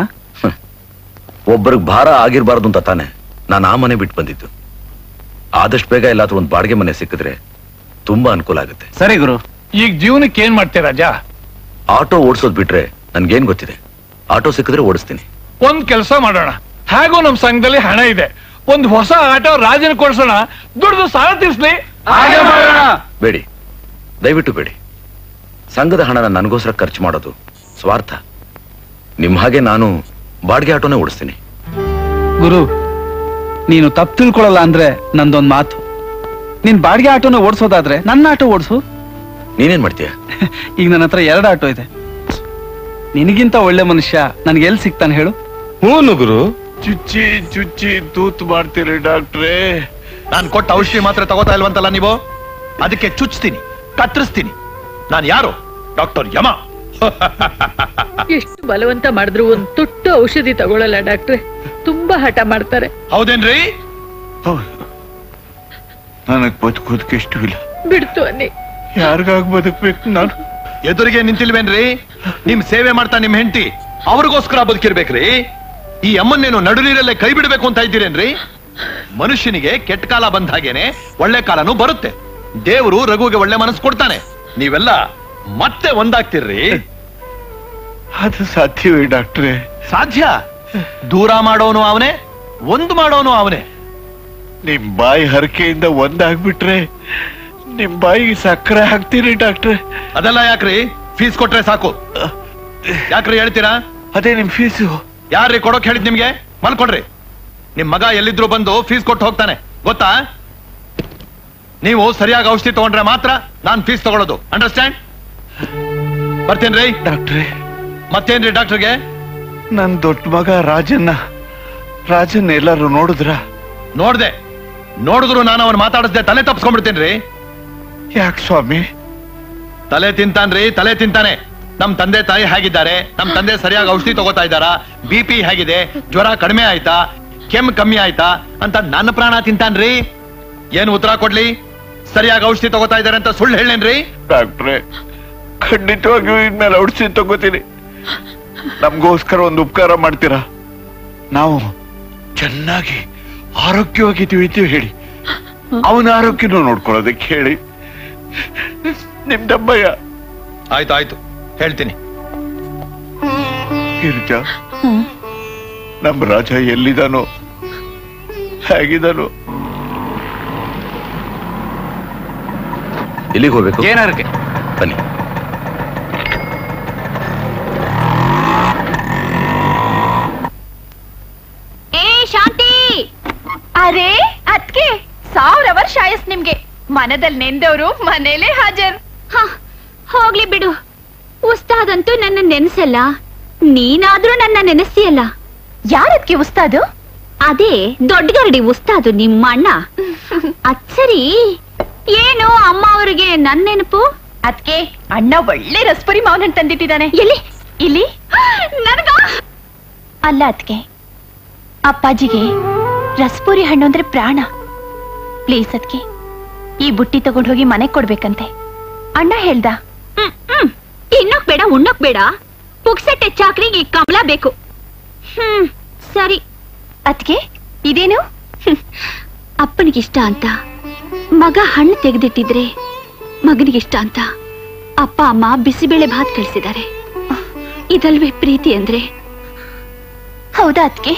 ಒಬ್ಬರಿಗೆ ಭಾರ ಆಗಿರ್ಬಾರ್ದು ಅಂತ ತಾನೆ ನಾನು ಆ ಮನೆ ಬಿಟ್ಟು ಬಂದಿದ್ದು ಆದಷ್ಟು ಬೇಗ ಎಲ್ಲಾದ್ರೂ ಒಂದು ಬಾಡಿಗೆ ಮನೆ ಸಿಕ್ಕಿದ್ರೆ ತುಂಬಾ ಅನುಕೂಲ ಆಗುತ್ತೆ ಸರಿ ಗುರು ಈಗ ಜೀವನಕ್ಕೆ ಏನ್ ಮಾಡ್ತೀಯ ರಾಜಾ ಆಟೋ ಓಡಿಸೋದ್ ಬಿಟ್ರೆ ನನ್ಗೇನ್ ಗೊತ್ತಿದೆ ಆಟೋ ಸಿಕ್ಕಿದ್ರೆ ಓಡಿಸ್ತೀನಿ ಒಂದ್ ಕೆಲಸ ಮಾಡೋಣ ಹೇಗೂ ನಮ್ ಸಂಘದಲ್ಲಿ ಹಣ ಇದೆ ಒಂದ್ ಹೊಸ ಆಟೋ ರಾಜನ ಕೊಡ್ಸೋಣ ದುಡ್ದು ಸಾಲ ತೀರ್ಸ್ಲಿ ಬೇಡಿ ದಯವಿಟ್ಟು ಬೇಡಿ ಸಂಘದ ಹಣನ ನನಗೋಸ್ಕರ ಖರ್ಚು ಮಾಡೋದು ಸ್ವಾರ್ಥ ನಿಮ್ ಹಾಗೆ ನಾನು ಬಾಡಿಗೆ ಆಟೋನೇ ಓಡಿಸ್ತೀನಿ ಗುರು ನೀನು ತಪ್ಪು ತಿಳ್ಕೊಳಲ್ಲ ಅಂದ್ರೆ ನಂದೊಂದ್ ಮಾತು ನೀನ್ ಬಾಡಿಗೆ ಆಟೋನ ಓಡಿಸೋದಾದ್ರೆ ನನ್ನ ಆಟೋ ಓಡಿಸು ನೀನೇನ್ ಮಾಡ್ತೀಯ ಈಗ ನನ್ನ ಹತ್ರ ಎರಡು ಆಟೋ ಇದೆ ನಿನಗಿಂತ ಒಳ್ಳೆ ಮನುಷ್ಯ ನನ್ಗೆ ಎಲ್ಲಿ ಸಿಗ್ತಾನೆ ಹೇಳು ಹ್ಞೂ ಗುರು ಚುಚ್ಚಿ ಚುಚ್ಚಿ ತೂತು ಮಾಡ್ತೀರಿ ಡಾಕ್ಟ್ರೇ ನಾನು ಕೊಟ್ಟ ಔಷಧಿ ಮಾತ್ರ ತಗೋತಾ ಇಲ್ವಂತಲ್ಲ ನೀವು ಅದಕ್ಕೆ ಚುಚ್ತೀನಿ ಕತ್ತರಿಸ್ತೀನಿ ನಾನು ಯಾರು ಡಾಕ್ಟರ್ ಯಮ ಎಷ್ಟು ಬಲವಂತ ಮಾಡಿದ್ರು ಒಂದ್ ತುಟ್ಟು ಔಷಧಿ ತಗೊಳಲ್ಲ ಡಾಕ್ಟ್ರೆ ತುಂಬಾ ಹಠ ಮಾಡ್ತಾರೆ ಹೌದೇನ್ರಿ ನನಗ್ ಬದುಕೋದಕ್ಕೆ ಇಷ್ಟ ಇಲ್ಲ ಬಿಡ್ತು ಅನ್ನಿ ಯಾರಿಗಾಗಿ ಬದುಕ್ಬೇಕು ನಾನು ಎದುರಿಗೆ ನಿಂತಿಲ್ವೇನ್ರಿ ನಿಮ್ ಸೇವೆ ಮಾಡ್ತಾ ನಿಮ್ ಹೆಂಡತಿ ಅವ್ರಿಗೋಸ್ಕರ ಬದುಕಿರ್ಬೇಕ್ರಿ ಈ ಅಮ್ಮನ್ನೇನು ನಡುನೀರಲ್ಲೇ ಕೈ ಬಿಡಬೇಕು ಅಂತ ಇದ್ದೀರೇನ್ರಿ ಮನುಷ್ಯನಿಗೆ ಕೆಟ್ಟ ಕಾಲ ಬಂದ ಹಾಗೇನೆ ಒಳ್ಳೆ ಕಾಲನೂ ಬರುತ್ತೆ ದೇವರು ರಘುಗೆ ಒಳ್ಳೆ ಮನಸ್ಸು ಕೊಡ್ತಾನೆ ನೀವೆಲ್ಲ ಮತ್ತೆ ಒಂದಾಗ್ತಿರ್ರಿ ಅದು ಸಾಧ್ಯವೇ ಡಾಕ್ಟ್ರೇ ಸಾಧ್ಯ ದೂರ ಮಾಡೋನು ಅವನೇ ಒಂದು ಮಾಡೋನು ಅವನೇ ನಿಮ್ ಬಾಯಿ ಹರಕೆಯಿಂದ ಒಂದಾಗ್ಬಿಟ್ರೆ ನಿಮ್ ಬಾಯಿಗೆ ಸಕ್ಕರೆ ಹಾಕ್ತೀರಿ ಡಾಕ್ಟ್ರೆ ಅದೆಲ್ಲ ಯಾಕ್ರಿ ಫೀಸ್ ಕೊಟ್ರೆ ಸಾಕು ಯಾಕ್ರಿ ಹೇಳ್ತೀರಾ ಅದೇ ನಿಮ್ ಫೀಸು ಯಾರ್ರಿ ಕೊಡೋಕ್ ಹೇಳಿದ್ ನಿಮ್ಗೆ ಮಲ್ಕೊಡ್ರಿ ನಿಮ್ ಮಗ ಎಲ್ಲಿದ್ರು ಬಂದು ಫೀಸ್ ಕೊಟ್ಟು ಹೋಗ್ತಾನೆ ಗೊತ್ತಾ ನೀವು ಸರಿಯಾಗಿ ಔಷಧಿ ತಗೊಂಡ್ರೆ ಮಾತ್ರ ನಾನ್ ಫೀಸ್ ತಗೊಳ್ಳೋದು ಅಂಡರ್ಸ್ಟ್ಯಾಂಡ್ ಬರ್ತೇನ್ರಿ ಡಾಕ್ಟ್ರೇ ಮತ್ತೇನ್ರಿ ಡಾಕ್ಟರ್ಗೆ ನನ್ ದೊಡ್ಡ ಮಗ ರಾಜನ್ನ ರಾಜನ್ ಎಲ್ಲಾರು ನೋಡಿದ್ರ ನೋಡ್ದೆ ನೋಡಿದ್ರು ನಾನು ಅವನ್ ಮಾತಾಡಿಸ್ದೆ ತಲೆ ತಪ್ಸ್ಕೊಂಡ್ಬಿಡ್ತೇನ್ರಿ ಯಾಕೆ ಸ್ವಾಮಿ ತಲೆ ತಿಂತಾನ್ರಿ ತಲೆ ತಿಂತಾನೆ ನಮ್ ತಂದೆ ತಾಯಿ ಹೇಗಿದ್ದಾರೆ ನಮ್ ತಂದೆ ಸರಿಯಾಗಿ ಔಷಧಿ ತಗೋತಾ ಇದ್ದಾರಾ ಬಿ ಪಿ ಹೇಗಿದೆ ಜ್ವರ ಕಡಿಮೆ ಆಯ್ತಾ ಕೆಮ್ಮು ಕಮ್ಮಿ ಆಯ್ತಾ ಅಂತ ನನ್ನ ಪ್ರಾಣ ತಿಂತಾನ್ರಿ ಏನ್ ಉತ್ತರ ಕೊಡ್ಲಿ ಸರಿಯಾಗಿ ಔಷಧಿ ತಗೋತಾ ಇದಾರೆ ಅಂತ ಸುಳ್ಳು ಹೇಳೇನ್ರಿ ಡಾಕ್ಟ್ರೆ ಖಂಡಿತವಾಗಿಯೂ ಇನ್ಮೇಲೆ ಔಷಧಿ ತಗೋತೀನಿ ನಮ್ಗೋಸ್ಕರ ಒಂದು ಉಪಕಾರ ಮಾಡ್ತೀರಾ ನಾವು ಚೆನ್ನಾಗಿ ಆರೋಗ್ಯವಾಗಿದ್ದೀವಿ ಅಂತ ಹೇಳಿ ಅವನ ಆರೋಗ್ಯನೂ ನೋಡ್ಕೊಳ್ಳೋದಕ್ಕೆ ಹೇಳಿ ನಿಮ್ದಮ್ಮಯ್ಯ ಆಯ್ತು ಆಯ್ತು ಹೇಳ್ತೀನಿ ಗಿರಿಜಾ ನಮ್ಮ ರಾಜ ಎಲ್ಲಿದಾನೋ ಹೇಗಿದಾನೋ ಎಲ್ಲಿಗೆ ಹೋಗ್ಬೇಕು ಏನಾರಕ್ಕೆ ಬನ್ನಿ ಏ ಶಾಂತಿ ಅರೆ ಅದ್ಕೆ ಸಾವಿರ ವರ್ಷ ಆಯಸ್ ನಿಮ್ಗೆ ಮನದಲ್ಲಿ ನೆಂದವರು ಮನೇಲೆ ಹಾಜರ್ ಹ, ಹೋಗ್ಲಿ ಬಿಡು ಉಸ್ತಾದಂತೂ ನನ್ನ ನೆನೆಸಲ್ಲ ನೀನಾದ್ರೂ ನನ್ನ ನೆನೆಸ್ತೀಯಲ್ಲ ಯಾರದ್ಕೆ ಉಸ್ತಾದು ಅದೇ ದೊಡ್ಡಗರಡಿ ಉಸ್ತಾದು ನಿಮ್ಮ ಅಣ್ಣ ಅದ್ ಸರಿ ಏನು ಅಮ್ಮ ಅವರಿಗೆ ನನ್ ನೆನಪು ಅದ್ಕೆ ಅಣ್ಣ ಒಳ್ಳೆ ರಸ್ಪುರಿ ಮಾವನನ್ ತಂದಿಟ್ಟಿದ್ದಾನೆ ಎಲ್ಲಿ ಇಲ್ಲಿ ನನಗ ಅಲ್ಲ ಅದ್ಕೆ ಅಪ್ಪಾಜಿಗೆ ರಸ್ಪುರಿ ಹಣ್ಣು ಅಂದ್ರೆ ಪ್ರಾಣ ಪ್ಲೀಸ್ ಅದ್ಕೆ ಈ ಬುಟ್ಟಿ ತಗೊಂಡ್ ಹೋಗಿ ಮನೆಗ್ ಕೊಡ್ಬೇಕಂತೆ ಅಣ್ಣ ಹೇಳ್ದ ತಿನ್ನೋಕ್ ಬೇಡ ಉಣ್ಣೋಕ್ ಬೇಡ ಪುಕ್ಸಟ್ಟೆ ಚಾಕ್ರಿಗೆ ಈ ಕಮಲ ಬೇಕು ಹ್ಮ್ ಸರಿ ಅದ್ಕೆ ಇದೇನು ಅಪ್ಪನಿಗಿಷ್ಟ ಅಂತ ಮಗ ಹಣ್ಣು ತೆಗೆದಿಟ್ಟಿದ್ರೆ ಮಗನಿಗಿಷ್ಟ ಅಂತ ಅಪ್ಪ ಅಮ್ಮ ಬಿಸಿಬೇಳೆ ಭಾತ್ ಕಳಿಸಿದ್ದಾರೆ ಇದಲ್ವೇ ಪ್ರೀತಿ ಅಂದ್ರೆ ಹೌದಾ ಅದ್ಕೆ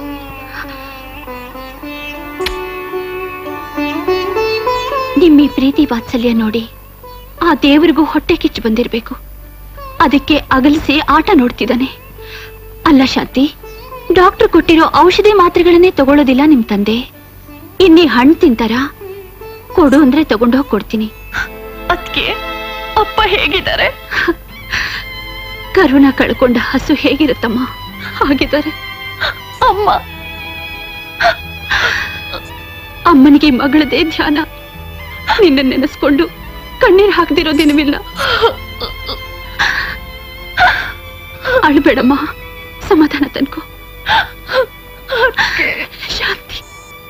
ನಿಮ್ಮಿ ಪ್ರೀತಿ ವಾತ್ಸಲ್ಯ ನೋಡಿ ಆ ದೇವರಿಗೂ ಹೊಟ್ಟೆ ಕಿಚ್ಚು ಬಂದಿರ್ಬೇಕು ಅದಕ್ಕೆ ಅಗಲಿಸಿ ಆಟ ನೋಡ್ತಿದ್ದಾನೆ ಅಲ್ಲ ಶಾಂತಿ ಡಾಕ್ಟರ್ ಕೊಟ್ಟಿರೋ ಔಷಧಿ ಮಾತ್ರೆಗಳನ್ನೇ ತಗೊಳ್ಳೋದಿಲ್ಲ ನಿಮ್ ತಂದೆ ಇನ್ನೀ ಹಣ್ಣು ತಿಂತಾರ ಕೊಡು ಅಂದ್ರೆ ತಗೊಂಡೋಗಿ ಕೊಡ್ತೀನಿ ಅದ್ಕೆ ಅಪ್ಪ ಹೇಗಿದ್ದಾರೆ ಕರುಣ ಕಳ್ಕೊಂಡ ಹಸು ಹೇಗಿರುತ್ತಮ್ಮ ಹಾಗಿದ್ದಾರೆ ಅಮ್ಮ ಅಮ್ಮನಿಗೆ ಮಗಳದೇ ಧ್ಯಾನ ನಿನ್ನ ನೆನೆಸ್ಕೊಂಡು ಕಣ್ಣೀರ್ ಹಾಕ್ದಿರೋ ದಿನವಿಲ್ಲ ಅಳ್ಬೇಡಮ್ಮ ಸಮಾಧಾನ ತನ್ಕೋ ಶಾಂತಿ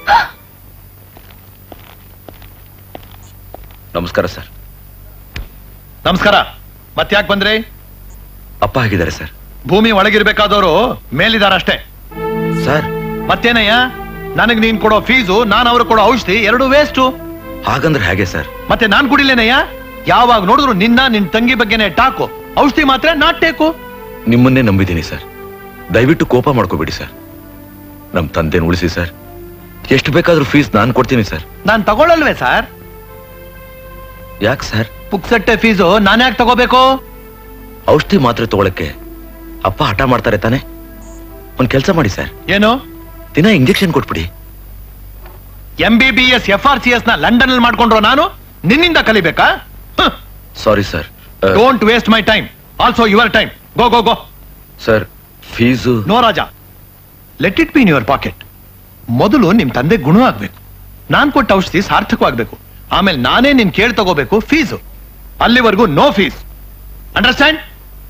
ನಮಸ್ಕಾರ ಸರ್ ನಮಸ್ಕಾರ ಮತ್ತ್ಯಾಕ್ ಬಂದ್ರಿ ಅಪ್ಪ ಆಗಿದ್ದಾರೆ ಸರ್ ಭೂಮಿ ಒಳಗಿರ್ಬೇಕಾದವರು ಮೇಲಿದಾರಷ್ಟೇ ಸರ್ ಮತ್ತೇನಯ್ಯ ನನಗ್ ನೀನ್ ಕೊಡೋ ಫೀಸು ನಾನ್ ಅವ್ರು ಕೊಡೋ ಔಷಧಿ ಎರಡು ವೇಸ್ಟು ಹಾಗಂದ್ರೆ ಹೇಗೆ ಸರ್ ಮತ್ತೆ ನಾನ್ ಕುಡಿಲೇನಯ್ಯ ಯಾವಾಗ ನೋಡಿದ್ರು ನಿನ್ನ ನಿನ್ ತಂಗಿ ಬಗ್ಗೆನೆ ಟಾಕು ಔಷಧಿ ಮಾತ್ರ ನಾಟ್ ಟೇಕು ನಿಮ್ಮನ್ನೇ ನಂಬಿದ್ದೀನಿ ಸರ್ ದಯವಿಟ್ಟು ಕೋಪ ಮಾಡ್ಕೋಬೇಡಿ ಸರ್ ನಮ್ ತಂದೆನ ಉಳಿಸಿ ಸರ್ ಎಷ್ಟು ಬೇಕಾದ್ರೂ ಫೀಸ್ ನಾನು ಕೊಡ್ತೀನಿ ಸರ್ ನಾನ್ ತಗೊಳಲ್ವೇ ಸರ್ ಯಾಕೆ ಸರ್ ಪುಕ್ಸಟ್ಟೆ ಫೀಸು ನಾನು ಯಾಕೆ ತಗೋಬೇಕು ಔಷಧಿ ಮಾತ್ರೆ ತಗೊಳಕ್ಕೆ ಅಪ್ಪ ಹಠ ಮಾಡ್ತಾರೆ ತಾನೆ ಒಂದ್ ಕೆಲಸ ಮಾಡಿ ಸರ್ ಏನು ದಿನ ಇಂಜೆಕ್ಷನ್ ಕೊಟ್ಬಿಡಿ M B B S F R C S ನ ಲಂಡನ್ ಅಲ್ಲಿ ಮಾಡ್ಕೊಂಡ್ರು ನಾನು ನಿನ್ನಿಂದ ಕಲಿಬೇಕಾ sorry sir don't waste my time also your time go go go sir fees no Raja let it be in your pocket ಮೊದಲು ನಿಮ್ ತಂದೆ ಗುಣ ಆಗ್ಬೇಕು ನಾನ್ ಕೊಟ್ಟ ಔಷಧಿ ಸಾರ್ಥಕವಾಗ್ಬೇಕು ಆಮೇಲೆ ನಾನೇ ನಿನ್ ಕೇಳ್ ತಗೋಬೇಕು ಫೀಸು ಅಲ್ಲಿವರೆಗೂ ನೋ ಫೀಸ್ ಅಂಡರ್ಸ್ಟ್ಯಾಂಡ್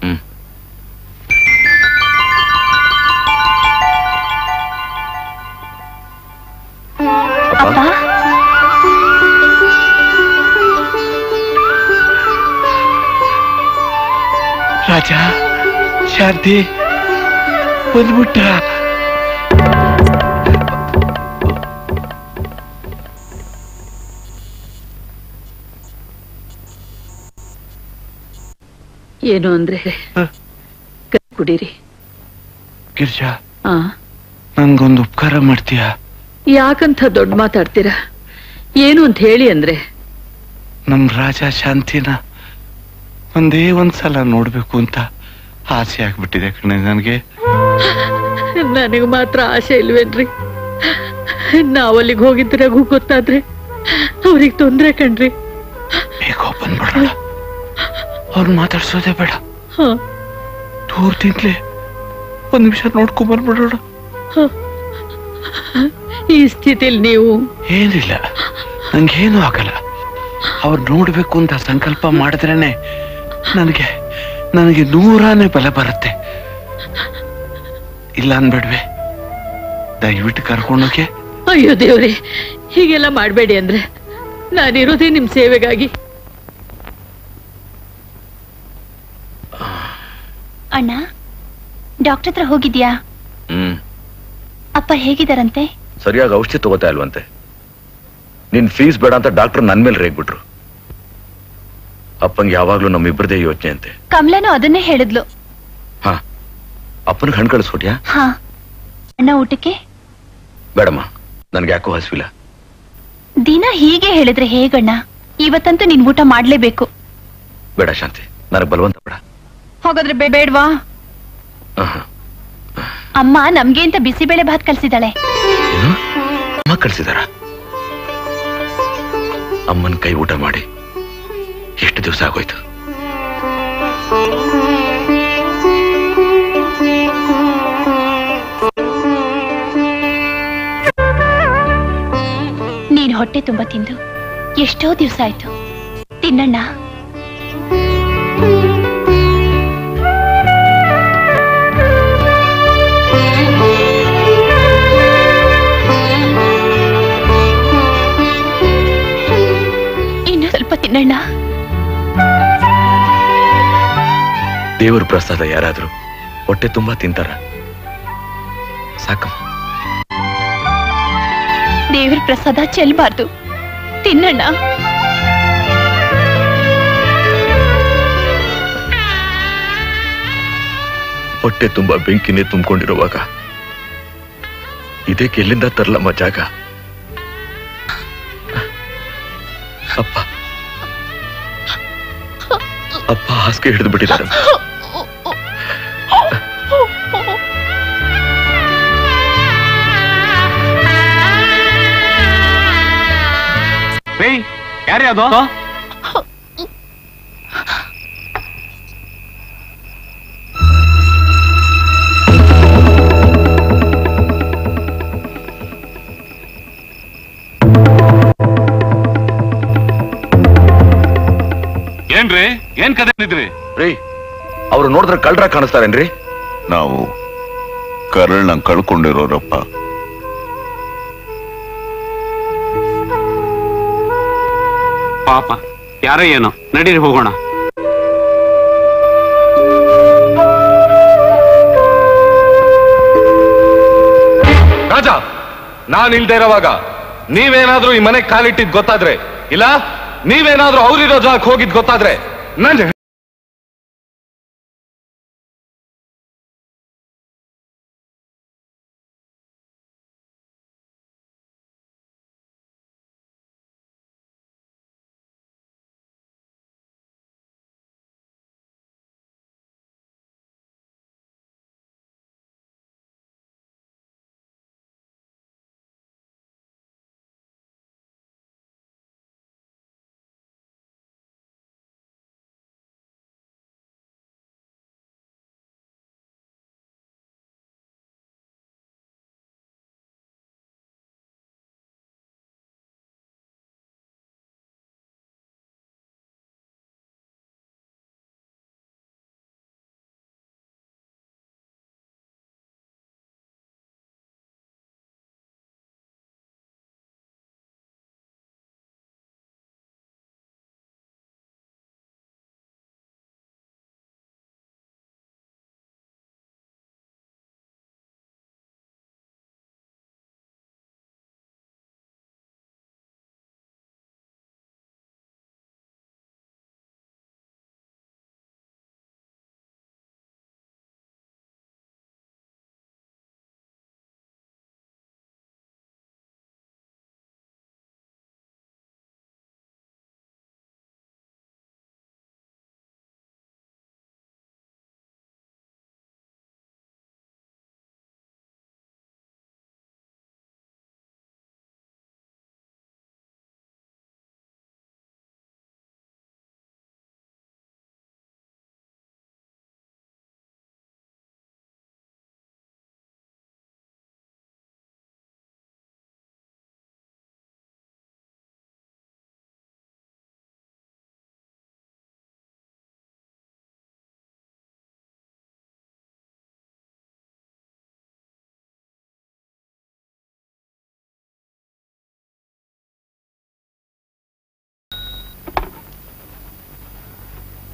ಅಪ್ಪ ರಾಜ ಶಾಂತಿ ಬಂದ್ಬಿಟ್ಟ ಏನು ಅಂದ್ರೆ ಕೈ ಕುಡೀರಿ ಗಿರ್ಜಾ ಆ ನನ್ಗೊಂದು ಉಪಕಾರ ಮಾಡ್ತೀಯಾ ಯಾಕಂತ ದೊಡ್ಡ ಮಾತಾಡ್ತೀರಾ ಏನು ಅಂತ ಹೇಳಿ ಅಂದ್ರೆ ನಮ್ ರಾಜ ಶಾಂತಿನ ಒಂದೇ ಒಂದ್ಸಲ ನೋಡ್ಬೇಕು ಅಂತ ಆಸೆ ಆಗ್ಬಿಟ್ಟಿದೆ ಕಣೆ ನನಗೆ ನನಗೆ ಮಾತ್ರ ಆಸೆ ಇಲ್ವೇನ್ರಿ ನಾವ್ ಅಲ್ಲಿಗೆ ಹೋಗಿದ್ರೆ ರಘು ಗೊತ್ತಾದ್ರೆ ಅವ್ರಿಗೆ ತೊಂದ್ರೆ ಕಣ್ರಿ ಬೇಗ ಬಂದ್ಬಿಡೋಣ ಅವ್ರು ಮಾತಾಡ್ಸೋದೇ ಬೇಡ ಹ, ದೂರದಿಂದಲೇ ಒಂದ್ ನಿಮಿಷ ನೋಡ್ಕೊಂಡ್ ಬಂದ್ಬಿಡೋಣ ಹ. ಈ ಸ್ಥಿತಿಲಿ ನೀವು ಏನಿಲ್ಲ ನಂಗೇನು ಆಗಲ್ಲ ಅವ್ರು ನೋಡ್ಬೇಕು ಅಂತ ಸಂಕಲ್ಪ ಮಾಡಿದ್ರೇನೆ ನನಗೆ ನನಗೆ ನೂರಾನೇ ಬಲ ಬರುತ್ತೆ ಇಲ್ಲ ಅನ್ಬೇಡ್ವೆ ದಯವಿಟ್ಟು ಕರ್ಕೊಂಡೋಕೆ ಅಯ್ಯೋ ದೇವ್ರೆ ಹೀಗೆಲ್ಲ ಮಾಡ್ಬೇಡಿ ಅಂದ್ರೆ ನಾನಿರೋದೇ ನಿಮ್ ಸೇವೆಗಾಗಿ ಅಣ್ಣ ಡಾಕ್ಟರ್ ಹತ್ರ ಹೋಗಿದ್ಯಾ ಹ್ಮ್ ಅಪ್ಪ ಹೇಗಿದಾರಂತೆ ಸರಿಯಾಗಿ ಔಷಧಿ ತಗೋತಾ ಇಲ್ವಂತೆ ನಿನ್ ಫೀಸ್ ಬೇಡ ಅಂತ ಡಾಕ್ಟರ್ ನನ್ ಮೇಲೆ ರೇಗ್ಬಿಟ್ರು ಅಪ್ಪಂಗೆ ಯಾವಾಗ್ಲೂ ನಮ್ಮಿಬ್ಬರದೇ ಯೋಚನೆ ಅಂತೆ ಕಮಲನು ಅದನ್ನೇ ಹೇಳಿದ್ಲು ಹಾ ಅಪ್ಪನಿಗೆ ಹಣ್ಣು ಕಳಿಸ್ಕೊಟ್ಯಾ ಹಾ ಅಣ್ಣ ಊಟಕ್ಕೆ ಬೇಡಮ್ಮ ನನ್ಗೆ ಯಾಕೋ ಹಸಿವಿಲ್ಲ ದಿನ ಹೀಗೆ ಹೇಳಿದ್ರೆ ಹೇಗಣ್ಣ ಇವತ್ತಂತೂ ನೀನ್ ಊಟ ಮಾಡ್ಲೇಬೇಕು ಬೇಡ ಶಾಂತಿ ನನಗೆ ಬಲವಂತ ಬೇಡ ಹಾಗಾದ್ರೆ ಬೇ- ಬೇಡ್ವಾ ಆಹಾ. ಅಮ್ಮ ನಮ್ಗೆ ಅಂತ ಬಿಸಿಬೇಳೆ ಭಾತ್ ಕಳ್ಸಿದಾಳೆ ಅಮ್ಮ ಕಳ್ಸಿದಾರ ಅಮ್ಮನ ಕೈ ಊಟ ಮಾಡಿ ಎಷ್ಟು ದಿವಸ ಆಗೋಯ್ತು ನೀನ್ ಹೊಟ್ಟೆ ತುಂಬಾ ತಿಂದು ಎಷ್ಟೋ ದಿವಸ ಆಯ್ತು ತಿನ್ನಣ್ಣ ಇನ್ನು ಸ್ವಲ್ಪ ತಿನ್ನಣ್ಣ ದೇವರ ಪ್ರಸಾದ ಯಾರಾದ್ರೂ ಹೊಟ್ಟೆ ತುಂಬಾ ತಿಂತಾರ ಸಾಕಮ್ಮ ದೇವ್ರ ಪ್ರಸಾದ ಚೆಲ್ಬಾರ್ದು ತಿನ್ನಣ್ಣ ಹೊಟ್ಟೆ ತುಂಬಾ ಬೆಂಕಿನೇ ತುಂಬಿಕೊಂಡಿರುವಾಗ ಇದಕ್ಕೆ ಎಲ್ಲಿಂದ ತರಲಮ್ಮ ಜಾಗ ಅಪ್ಪ ಅಪ್ಪ ಹಾಸಿಗೆ ಹಿಡಿದು ಬಿಟ್ಟಿದ್ದಾರೆ ಯಾರೇ ಅದು ಏನ್ರಿ ಏನ್ ಕತೆ ಇದ್ರಿ ರೀ ಅವ್ರು ನೋಡಿದ್ರೆ ಕಳ್ರ ಕಾಣಿಸ್ತಾರೇನ್ರಿ ನಾವು ಕರಳ್ನ ಕಳ್ಕೊಂಡಿರೋರಪ್ಪ ಪಾಪ ಯಾರೋ ಏನೋ ನಡೀರಿ ಹೋಗೋಣ ರಾಜ ನಾನ್ ಇಲ್ದೇ ಇರೋವಾಗ ನೀವೇನಾದ್ರೂ ಈ ಮನೆಗೆ ಕಾಲಿಟ್ಟಿದ್ ಗೊತ್ತಾದ್ರೆ ಇಲ್ಲ ನೀವೇನಾದ್ರೂ ಅವ್ರಿರೋ ಜಾಗಕ್ಕೆ ಹೋಗಿದ್ ಗೊತ್ತಾದ್ರೆ ನನ್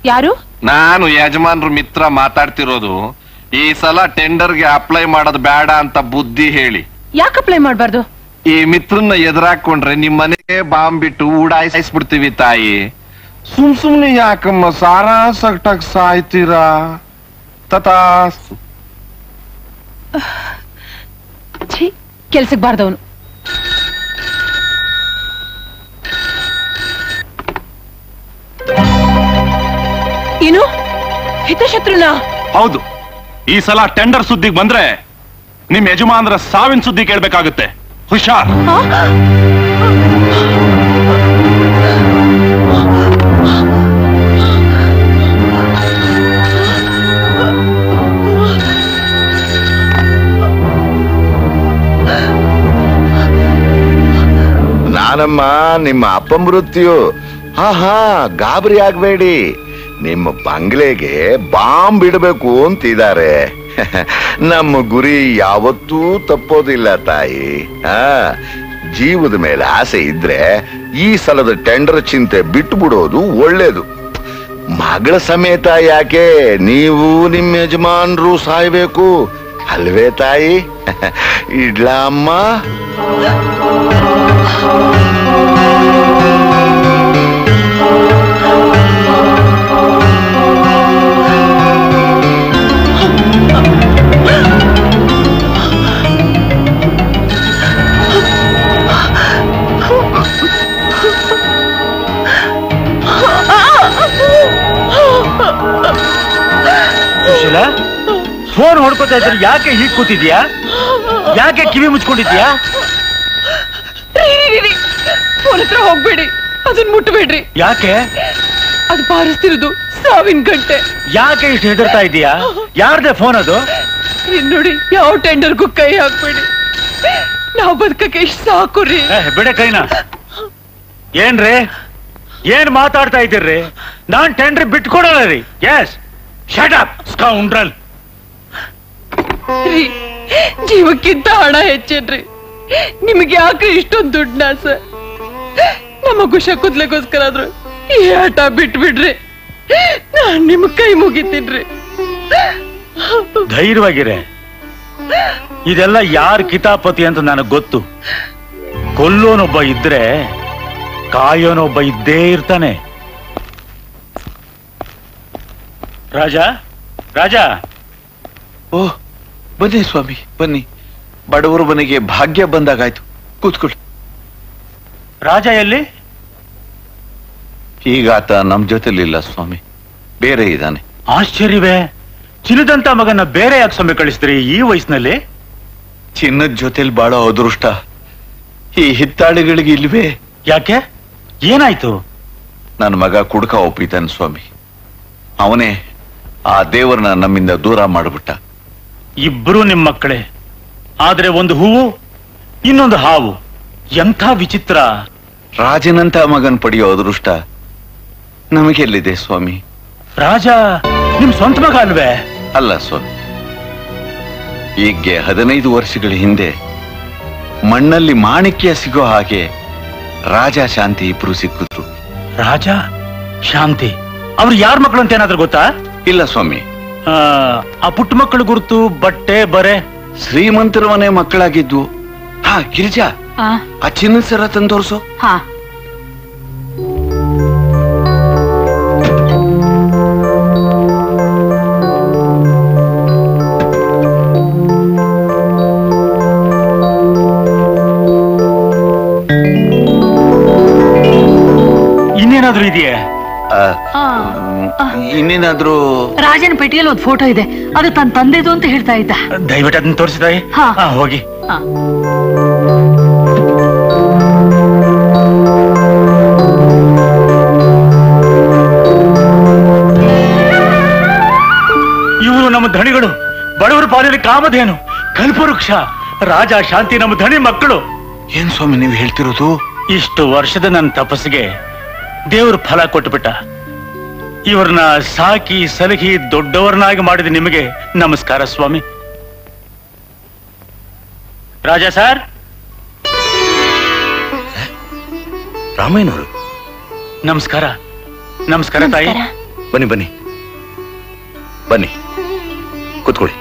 ಯಾರು ನಾನು ಯಜಮಾನ್ರು ಮಿತ್ರ ಮಾತಾಡ್ತಿರೋದು ಈ ಸಲ ಟೆಂಡರ್ಗೆ ಅಪ್ಲೈ ಮಾಡೋದು ಬೇಡ ಅಂತ ಬುದ್ಧಿ ಹೇಳಿ ಯಾಕೆ ಅಪ್ಲೈ ಮಾಡ್ಬಾರ್ದು ಈ ಮಿತ್ರನ್ನ ಎದುರಾಕೊಂಡ್ರೆ ನಿಮ್ ಮನೆಗೆ ಬಾಂಬ್ ಬಿಟ್ಟು ಊಡಾಯಿಸ್ಬಿಡ್ತೀವಿ ತಾಯಿ ಸುಮ್ ಸುಮ್ನೆ ಯಾಕಮ್ಮ ಸಾರಾ ಸಗಟಾಗ್ ಸಾಯ್ತೀರಾ ತಥಾಸ್ತು ಛೀ ಕೆಲ್ಸಕ್ಕೆ ಬಾರ್ದವನು ಏನು ಹಿತಶತ್ರುನಾ ಹೌದು ಈ ಸಲ ಟೆಂಡರ್ ಸುದ್ದಿಗೆ ಬಂದ್ರೆ ನಿಮ್ ಯಜಮಾನ್ರ ಸಾವಿನ ಸುದ್ದಿ ಕೇಳ್ಬೇಕಾಗುತ್ತೆ ಹುಷಾರ್ ನಾನಮ್ಮ ನಿಮ್ಮ ಅಪ್ಪ ಮೃತ್ಯು ಹಾ ಹಾ ಗಾಬರಿ ಆಗ್ಬೇಡಿ ನಿಮ್ಮ ಬಂಗ್ಲೆಗೆ ಬಾಂಬ್ ಇಡಬೇಕು ಅಂತಿದ್ದಾರೆ ನಮ್ಮ ಗುರಿ ಯಾವತ್ತೂ ತಪ್ಪೋದಿಲ್ಲ ತಾಯಿ ಹಾ ಜೀವದ ಮೇಲೆ ಆಸೆ ಇದ್ರೆ ಈ ಸಲದ ಟೆಂಡರ್ ಚಿಂತೆ ಬಿಟ್ಟು ಬಿಡೋದು ಒಳ್ಳೇದು ಮಗಳ ಸಮೇತ ಯಾಕೆ ನೀವು ನಿಮ್ಮ ಯಜಮಾನ್ರು ಸಾಯ್ಬೇಕು ಅಲ್ವೇ ತಾಯಿ ಇಡ್ಲ ಅಮ್ಮ ಸುಶೀಲ ಫೋನ್ ಹೊಡ್ಕೋತಾ ಇದ್ರೆ ಯಾಕೆ ಹೀಗ್ ಕೂತಿದ್ಯಾ ಯಾಕೆ ಕಿವಿ ಮುಚ್ಕೊಂಡಿದ್ಯಾ ಫೋನ್ ಹತ್ರ ಹೋಗ್ಬೇಡಿ ಅದನ್ನ ಮುಟ್ಟಬೇಡ್ರಿ ಯಾಕೆ ಅದು ಬಾರಿಸ್ತಿರೋದು ಸಾವಿನ ಗಂಟೆ ಯಾಕೆ ಇಷ್ಟು ಹೆದರ್ತಾ ಇದೀಯಾ ಯಾರ್ದೇ ಫೋನ್ ಅದು ಇನ್ ನೋಡಿ ಯಾವ ಟೆಂಡರ್ಗೂ ಕೈ ಹಾಕ್ಬೇಡಿ ನಾವು ಬದುಕಕ್ಕೆ ಇಷ್ಟ ಸಾಕು ರೀ ಏ, ಬಿಡೆ ಕೈನ ಏನ್ರಿ ಏನ್ ಮಾತಾಡ್ತಾ ಇದ್ದೀರ್ರಿ ನಾನ್ ಟೆಂಡ್ರಿ ಬಿಟ್ಕೊಡಲ್ಲ ರೀ ಎಸ್ ಶಟ್ ಅಪ್ ಸ್ಕೌಂಡ್ರಲ್ ರೀ ಜೀವಕ್ಕಿಂತ ಹಣ ಹೆಚ್ಚೇನ್ರಿ ನಿಮಗೆ ಯಾಕೆ ಇಷ್ಟೊಂದು ದುಡ್ಡನ್ನ ಸರ್ ನಮ್ಮ ಕುಶ ಕುದ್ಲೆಗೋಸ್ಕರ ಆದ್ರೂ ಈ ಆಟ ಬಿಟ್ಬಿಡ್ರಿ ನಾನ್ ನಿಮ್ ಕೈ ಮುಗಿತೀನ್ರಿ ಧೈರ್ಯವಾಗಿರೆ ಇದೆಲ್ಲ ಯಾರ್ ಕಿತಾಪತಿ ಅಂತ ನನಗ್ ಗೊತ್ತು ಕೊಲ್ಲೋನೊಬ್ಬ ಇದ್ರೆ ಕಾಯೋನೊಬ್ಬ ಇದ್ದೇ ಇರ್ತಾನೆ ರಾಜ ರಾಜ ಓ ಬನ್ನಿ ಸ್ವಾಮಿ ಬನ್ನಿ ಬಡವರ ಮನೆಗೆ ಭಾಗ್ಯ ಬಂದಾಗಾಯ್ತು ಕೂತ್ಕೊಳ್ಳಿ ರಾಜ ಎಲ್ಲಿ ಈಗಾತ ನಮ್ ಜೊತೆಲಿಲ್ಲ ಸ್ವಾಮಿ ಬೇರೆ ಇದ್ದಾನೆ ಆಶ್ಚರ್ಯವೇ ಚಿನ್ನದಂತ ಮಗನ ಬೇರೆ ಯಾಕೆ ಸಮಯ ಕಳಿಸ್ತೀರಿ ಈ ವಯಸ್ಸಿನಲ್ಲಿ ಚಿನ್ನದ ಜೊತೆಲಿ ಬಾಳೋ ಅದೃಷ್ಟ ಈ ಹಿತ್ತಾಳಿಗಳಿಗೆ ಇಲ್ವೇ ಯಾಕೆ ಏನಾಯ್ತು ನನ್ನ ಮಗ ಕುಡ್ಕ ಒಪ್ಪಿತಾನೆ ಸ್ವಾಮಿ ಅವನೇ ಆ ದೇವರನ್ನ ನಮ್ಮಿಂದ ದೂರ ಮಾಡ್ಬಿಟ್ಟ ಇಬ್ರು ನಿಮ್ ಮಕ್ಕಳೇ ಆದ್ರೆ ಒಂದು ಹೂವು ಇನ್ನೊಂದು ಹಾವು ಎಂಥ ವಿಚಿತ್ರ ರಾಜನಂತ ಮಗನ್ ಪಡೆಯೋ ಅದೃಷ್ಟ ನಮಗೆಲ್ಲಿದೆ ಸ್ವಾಮಿ ರಾಜ ನಿಮ್ ಸ್ವಂತ ಮಗ ಅಲ್ವೇ ಅಲ್ಲ ಸ್ವಾಮಿ ಈಗ್ಗೆ ಹದಿನೈದು ವರ್ಷಗಳ ಹಿಂದೆ ಮಣ್ಣಲ್ಲಿ ಮಾಣಿಕ್ಯ ಸಿಗೋ ಹಾಗೆ ರಾಜ ಶಾಂತಿ ಇಬ್ರು ಸಿಕ್ಕಿದ್ರು ರಾಜ ಶಾಂತಿ ಅವ್ರು ಯಾರ ಮಕ್ಕಳು ಅಂತ ಏನಾದ್ರೂ ಗೊತ್ತಾ ಇಲ್ಲ ಸ್ವಾಮಿ ಆ, ಆ ಪುಟ್ಟ ಮಕ್ಕಳ ಗುರುತು ಬಟ್ಟೆ ಬರೆ ಶ್ರೀಮಂತರ ಮನೆ ಮಕ್ಕಳಾಗಿದ್ವು ಹಾ ಗಿರಿಜಾ ಆ, ಆ ಚಿನ್ನದ ಸರ ತಂದು ತೋರ್ಸು ಹಾ ಇನ್ನೇನಾದ್ರೂ ಇದೆಯೇ ಇನ್ನೇನಾದ್ರೂ ರಾಜನ ಪೆಟ್ಟಿಗೆಯಲ್ಲಿ ಒಂದು ಫೋಟೋ ಇದೆ ಅದು ತನ್ನ ತಂದೆದು ಅಂತ ಹೇಳ್ತಾ ಇದ್ದ ದಯವಿಟ್ಟು ಅದನ್ನ ತೋರಿಸಿದಾಯಿ ಹಾ. ಹೋಗಿ ಹಾ. ಇವರು ನಮ್ಮ ಧಣಿಗಳು ಬಡವರ ಪಾಲಿನ ಕಾಮಧೇನು ಕಲ್ಪವೃಕ್ಷ ರಾಜ ಶಾಂತಿ ನಮ್ಮ ಧಣಿ ಮಕ್ಕಳು ಏನ್ ಸ್ವಾಮಿ ನೀವು ಹೇಳ್ತಿರೋದು ಇಷ್ಟು ವರ್ಷದ ನನ್ನ ತಪಸ್ಸಿಗೆ ದೇವರು ಫಲ ಕೊಟ್ಟುಬಿಟ್ಟ ಇವ್ರನ್ನ ಸಾಕಿ ಸಲಹಿ ದೊಡ್ಡವರನ್ನಾಗಿ ಮಾಡಿದ ನಿಮಗೆ ನಮಸ್ಕಾರ ಸ್ವಾಮಿ ರಾಜಾ ಸರ್ ರಾಮಯ್ಯನವರು ನಮಸ್ಕಾರ ನಮಸ್ಕಾರ ತಾಯಿ ಬನ್ನಿ ಬನ್ನಿ ಬನ್ನಿ ಕೂತ್ಕೊಳ್ಳಿ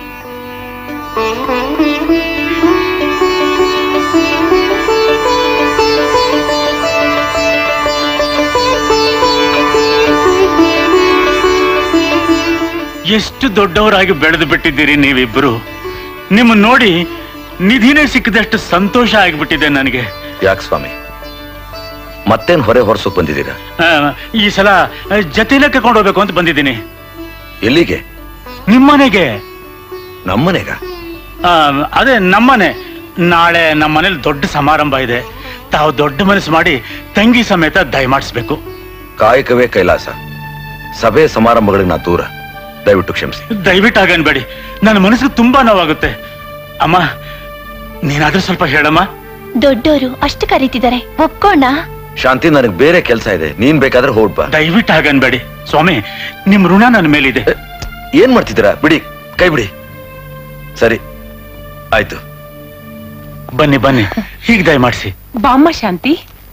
ಎಷ್ಟು ದೊಡ್ಡವರಾಗಿ ಬೆಳೆದು ಬಿಟ್ಟಿದ್ದೀರಿ ನೀವಿಬ್ಬರು ನಿಮ್ಮ ನೋಡಿ ನಿಧಿನೇ ಸಿಕ್ಕಿದಷ್ಟು ಸಂತೋಷ ಆಗಿಬಿಟ್ಟಿದೆ ನನಗೆ ಯಾಕೆ ಸ್ವಾಮಿ ಮತ್ತೇನ್ ಹೊರೆ ಹೊರಸೋಕ್ ಬಂದಿದ್ದೀರಾ ಆ, ಈ ಸಲ ಆ, ಜೊತೆಲೇ ಕರ್ಕೊಂಡು ಹೋಗ್ಬೇಕು ಅಂತ ಬಂದಿದ್ದೀನಿ ಎಲ್ಲಿಗೆ ನಿಮ್ಮನೆಗೆ ನಮ್ಮನೆಗ ಆ, ಅದೇ ನಮ್ಮನೆ ನಾಳೆ ನಮ್ಮ ಮನೇಲಿ ದೊಡ್ಡ ಸಮಾರಂಭ ಇದೆ ತಾವು ದೊಡ್ಡ ಮನಸ್ಸು ಮಾಡಿ ತಂಗಿ ಸಮೇತ ದಯಮಾಡಿಸ್ಬೇಕು ಕಾಯಕವೇ ಕೈಲಾಸ ಸಭೆ ಸಮಾರಂಭಗಳಿಗೆ ನಾ ದೂರ ದಯವಿಟ್ಟು ಕ್ಷಮಿಸಿ ದಯವಿಟ್ಟು ಹಾಗನ್ಬೇಡಿ ನನ್ನ ಮನಸ್ಸಿಗೆ ತುಂಬಾ ನೋವಾಗುತ್ತೆ ಅಮ್ಮ ನೀನಾದ್ರೂ ಸ್ವಲ್ಪ ಹೇಳಮ್ಮ ದೊಡ್ಡೋರು ಅಷ್ಟು ಕರೀತಿದ್ದಾರೆ ಒಪ್ಕೋಣ ಶಾಂತಿ ನನಗೆ ಬೇರೆ ಕೆಲಸ ಇದೆ ನೀನ್ ಬೇಕಾದ್ರೆ ಹೋಗ್ಬಾ ದಯವಿಟ್ಟು ಹಾಗನ್ಬೇಡಿ ಸ್ವಾಮಿ ನಿಮ್ ಋಣ ನನ್ನ ಮೇಲಿದೆ ಏನ್ ಮಾಡ್ತಿದ್ದೀರಾ ಬಿಡಿ ಕೈ ಬಿಡಿ ಸರಿ ಆಯ್ತು ಬನ್ನಿ ಬನ್ನಿ ಹೀಗೆ ದಯಮಾಡಿಸಿ ಬಾಮ್ಮ ಶಾಂತಿ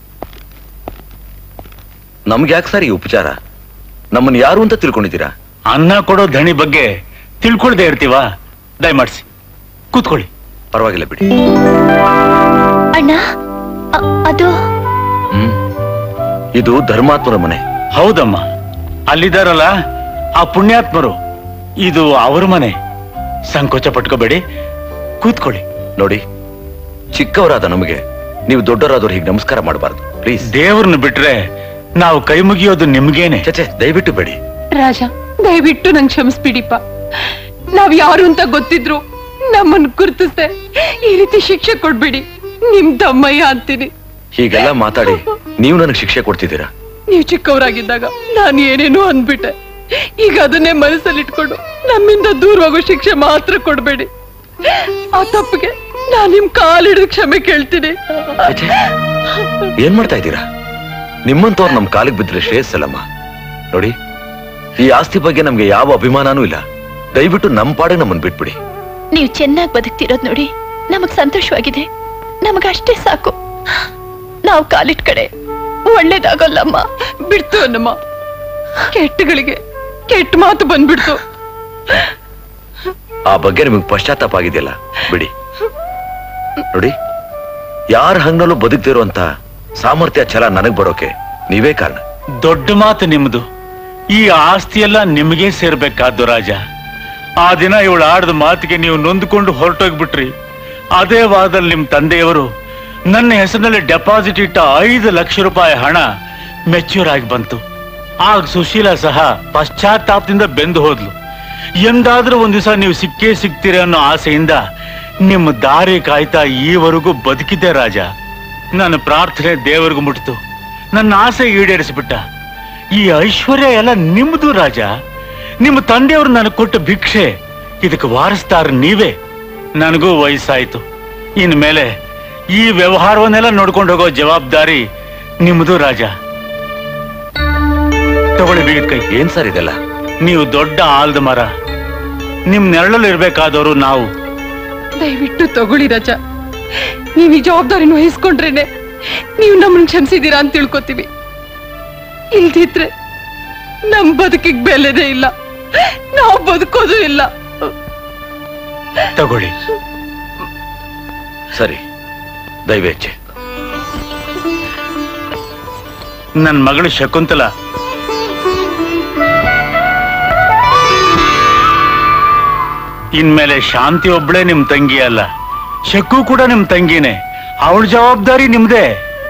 ನಮ್ಗೆ ಯಾಕೆ ಸರ್ ಈ ಉಪಚಾರ ನಮ್ಮನ್ನ ಯಾರು ಅಂತ ತಿಳ್ಕೊಂಡಿದ್ದೀರಾ ಅನ್ನ ಕೊಡೋ ಧಣಿ ಬಗ್ಗೆ ತಿಳ್ಕೊಳ್ದೆ ಇರ್ತೀವಾ ದಯಮಾಡಿಸಿ ಕೂತ್ಕೊಳ್ಳಿ ಪರವಾಗಿಲ್ಲ ಬಿಡಿ ಅಣ್ಣ ಅ- ಅದು ಹ್ಮ್ ಇದು ಧರ್ಮಾತ್ಮರ ಮನೆ ಹೌದಮ್ಮ ಅಲ್ಲಿದ್ದಾರಲ್ಲ ಆ ಪುಣ್ಯಾತ್ಮರು ಇದು ಅವ್ರ ಮನೆ ಸಂಕೋಚ ಪಟ್ಕೋಬೇಡಿ ಕೂತ್ಕೊಳ್ಳಿ ನೋಡಿ ಚಿಕ್ಕವರಾದ ನಮಗೆ ನೀವು ದೊಡ್ಡವರಾದವ್ರು ಹೀಗೆ ನಮಸ್ಕಾರ ಮಾಡಬಾರ್ದು ಪ್ಲೀಸ್ ದೇವ್ರನ್ನ ಬಿಟ್ರೆ ನಾವು ಕೈ ಮುಗಿಯೋದು ನಿಮ್ಗೇನೆ ಚಚೆ ದಯವಿಟ್ಟು ಬೇಡಿ ರಾಜ ದಯವಿಟ್ಟು ನಂಗೆ ಕ್ಷಮಿಸ್ಬಿಡಿಪ್ಪ ನಾವ್ ಯಾರು ಅಂತ ಗೊತ್ತಿದ್ರು ನಮ್ಮನ್ ಗುರ್ತಿಸ್ದೆ ಈ ರೀತಿ ಶಿಕ್ಷೆ ಕೊಡ್ಬೇಡಿ ನಿಮ್ ತಮ್ಮಯ್ಯ ಅಂತೀನಿ ಹೀಗೆಲ್ಲ ಮಾತಾಡಿ ನೀವು ನನಗೆ ಶಿಕ್ಷೆ ಕೊಡ್ತಿದ್ದೀರಾ ನೀವ್ ಚಿಕ್ಕವರಾಗಿದ್ದಾಗ ನಾನು ಏನೇನೋ ಅಂದ್ಬಿಟ್ಟೆ ಈಗ ಅದನ್ನೇ ಮನಸ್ಸಲ್ಲಿ ಇಟ್ಕೊಂಡು ನಮ್ಮಿಂದ ದೂರ ಹೋಗೋ ಶಿಕ್ಷೆ ಮಾತ್ರ ಕೊಡ್ಬೇಡಿ ಆ ತಪ್ಪಿಗೆ ನಾನ್ ನಿಮ್ ಕಾಲಿಡಿದು ಕ್ಷಮೆ ಕೇಳ್ತೀನಿ ಏನ್ ಮಾಡ್ತಾ ಇದ್ದೀರಾ ನಿಮ್ಮಂತವ್ರು ನಮ್ ಕಾಲಿಗೆ ಬಿದ್ರೆ ಶ್ರೇಯಸ್ಸಲ್ಲಮ್ಮ ನೋಡಿ ಈ ಆಸ್ತಿ ಬಗ್ಗೆ ನಮ್ಗೆ ಯಾವ ಅಭಿಮಾನನೂ ಇಲ್ಲ ದಯವಿಟ್ಟು ನಮ್ ಪಾಡಿಗೆ ನಮ್ಮನ್ ಬಿಟ್ಬಿಡಿ ನೀವು ಚೆನ್ನಾಗಿ ಬದುಕ್ತಿರೋದ್ ನೋಡಿ ನಮಗ್ ಸಂತೋಷವಾಗಿದೆ ನಮಗಷ್ಟೇ ಸಾಕು ನಾವು ಕಾಲಿಟ್ ಕಡೆ ಒಳ್ಳೇದಾಗಲ್ಲಮ್ಮ ಬಿಡ್ತು ಅನ್ನಮ್ಮ ಕೆಟ್ಟಗಳಿಗೆ ಕೆಟ್ಟ ಮಾತು ಬಂದ್ಬಿಡ್ತು ಆ ಬಗ್ಗೆ ನಿಮಗೆ ಪಶ್ಚಾತ್ತಾಪ ಆಗಿದೆಯಲ್ಲ ಬಿಡಿ ನೋಡಿ ಯಾರ ಹಂಗಲ್ಲೂ ಬದುಕ್ತಿರುವಂತ ಸಾಮರ್ಥ್ಯ ಛಲ ನನಗ್ ಬರೋಕೆ ನೀವೇ ಕಾರಣ ದೊಡ್ಡ ಮಾತು ನಿಮ್ದು ಈ ಆಸ್ತಿ ಎಲ್ಲ ನಿಮಗೆ ಸೇರ್ಬೇಕಾದ್ದು ರಾಜ ಆ ದಿನ ಇವಳು ಆಡ್ದ ಮಾತಿಗೆ ನೀವು ನೊಂದ್ಕೊಂಡು ಹೊರಟೋಗ್ಬಿಟ್ರಿ ಅದೇ ವಾರದಲ್ಲಿ ನಿಮ್ ತಂದೆಯವರು ನನ್ನ ಹೆಸರಿನಲ್ಲಿ ಡೆಪಾಸಿಟ್ ಇಟ್ಟ ಐದು ಲಕ್ಷ ರೂಪಾಯಿ ಹಣ ಮೆಚ್ಯೂರ್ ಆಗಿ ಬಂತು ಆಗ ಸುಶೀಲಾ ಸಹ ಪಶ್ಚಾತ್ತಾಪದಿಂದ ಬೆಂದು ಹೋದ್ಲು ಎಂದಾದ್ರೂ ಒಂದ್ ದಿವಸ ನೀವು ಸಿಕ್ಕೇ ಸಿಗ್ತೀರ ಅನ್ನೋ ಆಸೆಯಿಂದ ನಿಮ್ಮ ದಾರಿ ಕಾಯ್ತಾ ಈವರೆಗೂ ಬದುಕಿದ್ದೆ ರಾಜ ನನ್ನ ಪ್ರಾರ್ಥನೆ ದೇವರಿಗೂ ಮುಟ್ಟಿತು ನನ್ನ ಆಸೆ ಈಡೇರಿಸಿಬಿಟ್ಟ ಈ ಐಶ್ವರ್ಯ ಎಲ್ಲ ನಿಮ್ದು ರಾಜ ನಿಮ್ಮ ತಂದೆಯವರು ನನಗೆ ಕೊಟ್ಟ ಭಿಕ್ಷೆ ಇದಕ್ಕೆ ವಾರಸ್ತಾರ ನೀವೇ ನನಗೂ ವಯಸ್ಸಾಯ್ತು ಇನ್ಮೇಲೆ ಈ ವ್ಯವಹಾರವನ್ನೆಲ್ಲ ನೋಡ್ಕೊಂಡು ಹೋಗೋ ಜವಾಬ್ದಾರಿ ನಿಮ್ದು ರಾಜ ತಗೊಳ್ಳಿ ಬೀಗದ ಕೈ ಏನ್ ಸರ್ ಇದೆಲ್ಲ ನೀವು ದೊಡ್ಡ ಆಲ್ದ ಮರ ನಿಮ್ ನೆರಳಲ್ಲಿ ಇರ್ಬೇಕಾದವರು ನಾವು ದಯವಿಟ್ಟು ತಗೊಳ್ಳಿ ರಜ ನೀವ್ ಈ ಜವಾಬ್ದಾರಿನ ವಹಿಸ್ಕೊಂಡ್ರೇನೆ ನೀವು ನಮ್ಮನ್ನ ಕ್ಷಮಿಸಿದೀರಾ ಅಂತ ತಿಳ್ಕೊತೀವಿ ಇಲ್ದಿದ್ರೆ ನಮ್ ಬದುಕಿಗೆ ಬೆಲೆನೇ ಇಲ್ಲ ನಾವು ಬದುಕೋದು ಇಲ್ಲ ತಗೊಳ್ಳಿ ಸರಿ ದಯವೇಚ್ಛೆ ನನ್ನ ಮಗಳು ಶಕುಂತಲ ಇನ್ಮೇಲೆ ಶಾಂತಿ ಒಬ್ಳೆ ನಿಮ್ ತಂಗಿ ಅಲ್ಲ ಶಕ್ಕು ಕೂಡ ನಿಮ್ ತಂಗಿನೇ ಅವಳ ಜವಾಬ್ದಾರಿ ನಿಮ್ದೇ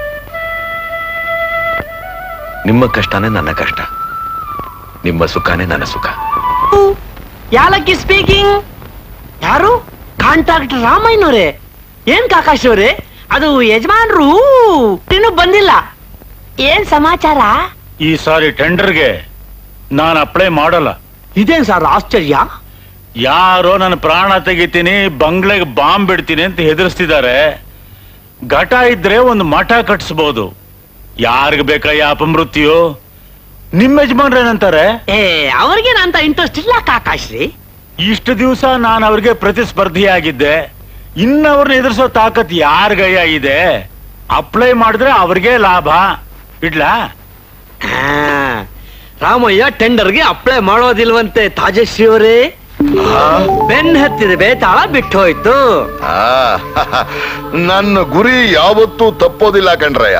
ನಿಮ್ಮ ಕಷ್ಟನೇ ನನ್ನ ಕಷ್ಟ ನಿಮ್ಮ ಸುಖನೇ ನನ್ನ ಸುಖ ಯಾಲಕ್ಕಿ ಸ್ಪೀಕಿಂಗ್ ಯಾರು ಕಾಂಟ್ರಾಕ್ಟ್ ರಾಮಯ್ಯನವ್ರೆ ಏನ್ ಕಾಕಾಶ್ ಅವ್ರೆ ಅದು ಯಜಮಾನ್ರು ಇನ್ನೂ ಬಂದಿಲ್ಲ ಏನ್ ಸಮಾಚಾರ ಈ ಸಾರಿ ಟೆಂಡರ್ಗೆ ನಾನು ಅಪ್ಲೈ ಮಾಡಲ್ಲ ಇದೇನ್ ಸರ್ ಆಶ್ಚರ್ಯ ಯಾರೋ ನನ್ನ ಪ್ರಾಣ ತೆಗಿತೀನಿ ಬಂಗ್ಲೆಗೆ ಬಾಂಬ್ ಬಿಡ್ತೀನಿ ಅಂತ ಹೆದರ್ಸ್ತಿದ್ದಾರೆ ಘಟ ಇದ್ರೆ ಒಂದು ಮಠ ಕಟ್ಸ್ಬೋದು ಯಾರಿಗ್ ಬೇಕಾ ಅಪಮೃತ್ಯು ನಿಮ್ಮ ಯಜಮಾನ್ರೇನಂತಾರೆ ಏ ಅವ್ರಿಗೆ ಅಂತ ಇಂಟ್ರೆಸ್ಟ್ ಇಲ್ಲ ಕಾಕಾಶ್ರೀ ಇಷ್ಟು ದಿವಸ ನಾನು ಅವ್ರಿಗೆ ಪ್ರತಿಸ್ಪರ್ಧಿಯಾಗಿದ್ದೆ ಇನ್ನವ್ರನ್ನ ಎದುರಿಸೋ ತಾಕತ್ ಯಾರಿಗಯ್ಯ ಇದೆ ಅಪ್ಲೈ ಮಾಡಿದ್ರೆ ಅವ್ರಿಗೆ ಲಾಭ ಇಡ್ಲಾ ರಾಮಯ್ಯ ಟೆಂಡರ್ಗೆ ಅಪ್ಲೈ ಮಾಡೋದಿಲ್ವಂತೆ ತಾಜಶ್ರೀ ಅವರೇ ಬೆನ್ ಹತ್ತಿದ ಬೇತಾಳ ಬಿಟ್ಟು ಹೋಯ್ತು ಆ, ನನ್ನ ಗುರಿ ಯಾವತ್ತೂ ತಪ್ಪೋದಿಲ್ಲ ಕಣ್ರಯ್ಯ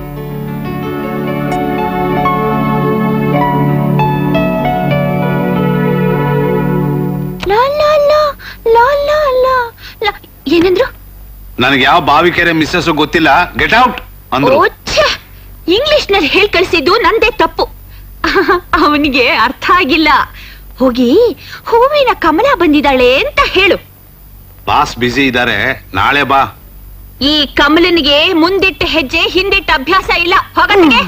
ಲಾ ಲಾ ಲಾ ಲಾ ಲಾ ಲಾ ಲಾ. ಏನಂದ್ರು ನನಗೆ ಯಾವ ಬಾವಿಕೆರೆ ಮಿಸ್ಸಸ್ ಗೊತ್ತಿಲ್ಲ ಗೆಟ್ ಔಟ್ ಅಂದ್ರು ಇಂಗ್ಲಿಷ್ ನಲ್ಲಿ ಹೇಳ್ ಕಳ್ಸಿದ್ದು ನಂದೇ ತಪ್ಪು ಅವನಿಗೆ ಅರ್ಥ ಆಗಿಲ್ಲ ಹೋಗಿ ಹೂವಿನ ಕಮಲ ಬಂದಿದ್ದಾಳೆ ಅಂತ ಹೇಳು ಬಾಸ್ ಬ್ಯುಸಿ ಇದ್ದಾರೆ ನಾಳೆ ಬಾ ಈ ಕಮಲನಿಗೆ ಮುಂದಿಟ್ಟ ಹೆಜ್ಜೆ ಹಿಂದಿಟ್ಟ ಅಭ್ಯಾಸ ಇಲ್ಲ ಹೋಗತ್ತಿಗೆ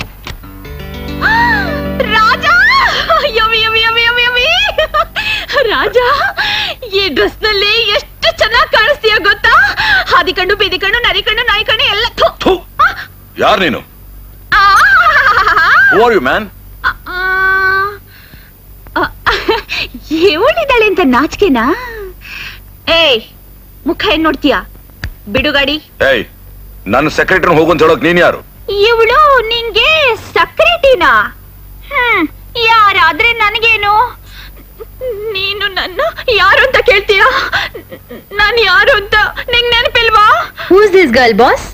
ರಾಜ ಯವಿ ಯವಿ ಯವಿ ಯವಿ ಯವಿ ರಾಜ ಈ ಡ್ರೆಸ್ ನಲ್ಲಿ ಎಷ್ಟು ಚೆನ್ನಾಗಿ ಕಾಣಿಸ್ತೀಯ ಗೊತ್ತಾ ಹಾದಿ ಕಣ್ಣು ಬೀದಿ ಕಣ್ಣು ನರಿ ಕಣ್ಣು ನಾಯಿ ಕಣ್ಣು ಎಲ್ಲ ಥು. ಯಾರ್ ನೀನು ಯು ಮ್ಯಾನ್ ಇವಳಿದ್ದಾಳೆ ಅಂತ ನಾಚಿಕೆನಾ ಏಯ್ ಮುಖ ಏನ್ ನೋಡ್ತೀಯ ಬಿಡುಗಾಡಿ ಏಯ್ ನನ್ನ ಸೆಕ್ರೆಟರಿ ಹೋಗು ಅಂತ ಹೇಳೋಕ್ ನೀನ್ ಯಾರು ಇವಳು ನಿಂಗೆ ಸಕ್ರೆಟಿನಾ ಹ್ಮ್ ಯಾರಾದ್ರೆ ನನಗೇನು ನೀನು ನನ್ನ ಯಾರು ಅಂತ ಕೇಳ್ತೀಯ ನಾನು ಯಾರು ಅಂತ ನಿಂಗ್ ನೆನಪಿಲ್ವಾ who's this girl boss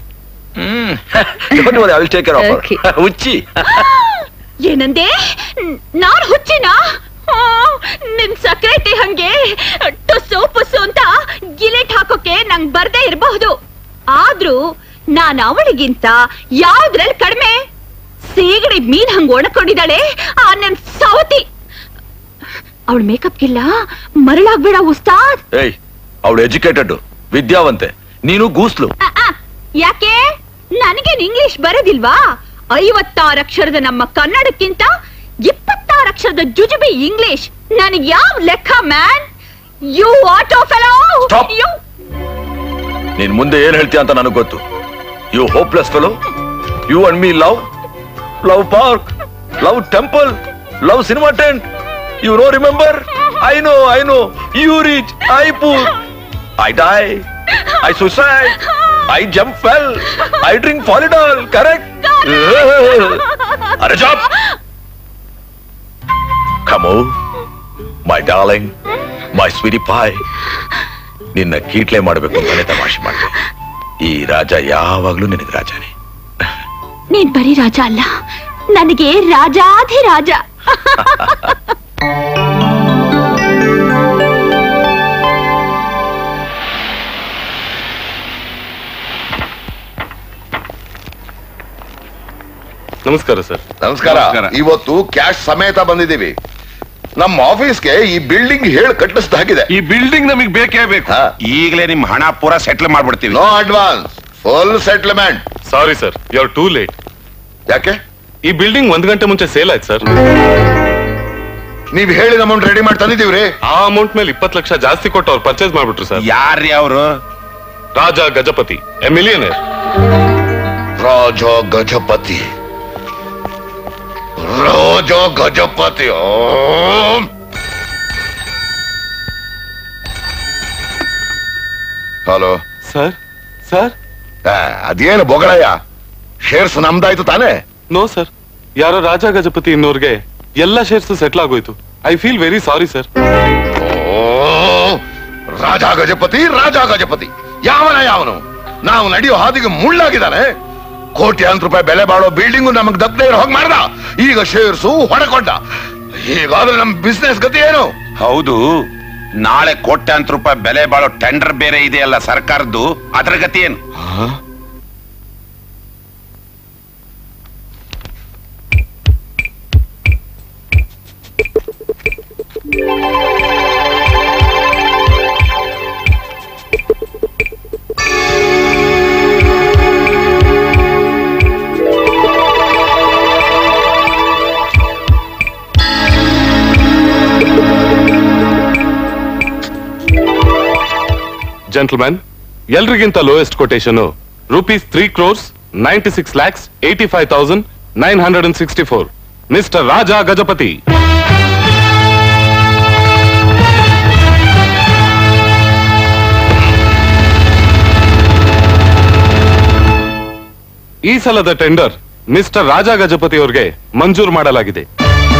I take care of ಹುಚ್ಚಿ ಏನಂದೆ ನಾನ್ ಹುಚ್ಚಿನ ನಿನ್ ಸಕ್ರೆಟಿ ಹಂಗೆ ಟುಸ್ಸು ಪುಸ್ಸು ಅಂತ ಗಿಲೆಟ್ ಹಾಕೋಕೆ ನಂಗ್ ಬರ್ದೇ ಇರಬಹುದು ಆದ್ರೂ ನಾನ್ ಅವಳಿಗಿಂತ ಯಾವ್ದ್ರಲ್ಲಿ ಕಡಿಮೆ ಸೀಗಡಿ ಮೀನ್ ಹಂಗ್ ಒಣಕೊಂಡಿದ್ದಾಳೆ ಆ ನನ್ ಸವತಿ ಅವಳ ಮೇಕಪ್ಗಿಲ್ಲ ಮರಳಾಗ್ಬೇಡ ಉಸ್ತಾದ್ ಏಯ್ ಅವಳು ಎಜುಕೇಟೆಡ್ ವಿದ್ಯಾವಂತೆ ನೀನು ಗೂಸ್ಲು ಆ, ಆ, ಯಾಕೆ ನನಗೇನ್ ಇಂಗ್ಲಿಷ್ ಬರೋದಿಲ್ವಾ ಐವತ್ತಾರು ಅಕ್ಷರದ ನಮ್ಮ ಕನ್ನಡಕ್ಕಿಂತ ಇಪ್ಪತ್ತಾರು ಅಕ್ಷರದ ಜುಜುಬಿ ಇಂಗ್ಲಿಷ್ ನನಗ್ ಯಾವ ಲೆಕ್ಕ man you auto fellow Stop. You ನೀನ್ ಮುಂದೆ ಏನ್ ಹೇಳ್ತೀಯ ಅಂತ ನನಗ್ ಗೊತ್ತು you hopeless fellow you and me love love park love temple love cinema tent you no remember I no I no you reach I fool I die I suicide I jump fell I drink Folidol correct ಅರೆ job come on my darling my sweety ಪಾಯ್ ನಿನ್ನ ಕೀಟ್ಲೆ ಮಾಡಬೇಕು ಅಂತಾನೆ ತಮಾಷೆ ಮಾಡ್ದೆ ಈ ರಾಜ ಯಾವಾಗ್ಲೂ ನಿನಗೆ ರಾಜನೇ ನೀನ್ ಬರೀ ರಾಜ ಅಲ್ಲ ನನಗೆ ರಾಜಾಧಿರಾಜ ನಮಸ್ಕಾರ ಸರ್ ನಮಸ್ಕಾರ ಇವತ್ತು ಕ್ಯಾಶ್ ಸಮೇತ ಬಂದಿದ್ದೀವಿ ನಮ್ಮ ಆಫೀಸ್ಗೆ ಈ ಬಿಲ್ಡಿಂಗ್ ಹೇಳಿ ಕಟ್ಟಿಸ್ದಾಗಿದೆ ಈ ಬಿಲ್ಡಿಂಗ್ ನಮಗೆ ಬೇಕೇ ಬೇಕು ಈಗಲೇ ನಿಮ್ ಹಣ ಪೂರ ಸೆಟ್ಲ್ ಮಾಡ್ಬಿಡ್ತೀವಿ no advance full settlement sorry sir you are too late ಯಾಕೆ ಈ ಬಿಲ್ಡಿಂಗ್ ಒಂದ್ ಗಂಟೆ ಮುಂಚೆ ಸೇಲ್ ಆಯ್ತು ಸರ್ ನೀವ್ ಹೇಳಿದ ಅಮೌಂಟ್ ರೆಡಿ ಮಾಡಿ ತಂದಿದ್ದೀವ್ರಿ ಆ ಅಮೌಂಟ್ ಮೇಲೆ ಇಪ್ಪತ್ತು ಲಕ್ಷ ಜಾಸ್ತಿ ಕೊಟ್ಟು ಅವ್ರು ಪರ್ಚೇಸ್ ಮಾಡ್ಬಿಟ್ರು ಸರ್ ಯಾರ್ರಿ ಅವರು ರಾಜ ಗಜಪತಿ ಎ ಮಿಲಿಯನರ್ ರಾಜ ಗಜಪತಿ ರಾಜ ಗಜಪತಿ ಓಂ. ಹಲೋ ಸರ್ ಸರ್ ಆ, ಅದೇನು ಬೊಗಳಯ್ಯ ಶೇರ್ಸ್ ನಮ್ದಾಯ್ತು ತಾನೇ ನೋ ಸರ್ ಯಾರೋ ರಾಜ ಗಜಪತಿ ಇನ್ನೋರ್ಗೆ ಎಲ್ಲ ಶೇರ್ಸ್ ಸೆಟ್ಲ್ ಆಗೋಯ್ತು I feel very sorry sir ಓ ರಾಜ ಗಜಪತಿ ರಾಜ ಗಜಪತಿ ಯಾವನ ಯಾವನು ನಾವು ನಡೆಯೋ ಹಾದಿಗೆ ಮುಳ್ಳಾಗಿದ್ದಾನೆ ಕೋಟ್ಯಾಂತರ ರೂಪಾಯಿ ಬೆಲೆ ಬಾಳೋ ಬಿಲ್ಡಿಂಗು ನಮಗ್ ದಕ್ಕದೆ ಇರೋ ಹೋಗಿ ಮಾಡ್ದ ಈಗ ಶೇರ್ಸು ಹೊಡೆಕೊಂಡ ಹೀಗಾದ್ರೆ ನಮ್ ಬಿಸ್ನೆಸ್ ಗತಿ ಏನು ಹೌದು ನಾಳೆ ಕೋಟ್ಯಾಂತರ ರೂಪಾಯಿ ಬೆಲೆ ಬಾಳೋ ಟೆಂಡರ್ ಬೇರೆ ಇದೆಯಲ್ಲ ಸರ್ಕಾರದ್ದು ಅದ್ರ ಗತಿ ಏನು ಜೆಂಟಲ್ಮ್ಯಾನ್ ಎಲ್ರಿಗಿಂತ lowest quotation rupees three crores ninety six lakhs eighty five thousand nine hundred and sixty four mister Raja Gajapati ಈ ಸಲದ ಟೆಂಡರ್ ಮಿಸ್ಟರ್ ರಾಜ ಗಜಪತಿ ಅವರಿಗೆ ಮಂಜೂರು ಮಾಡಲಾಗಿದೆ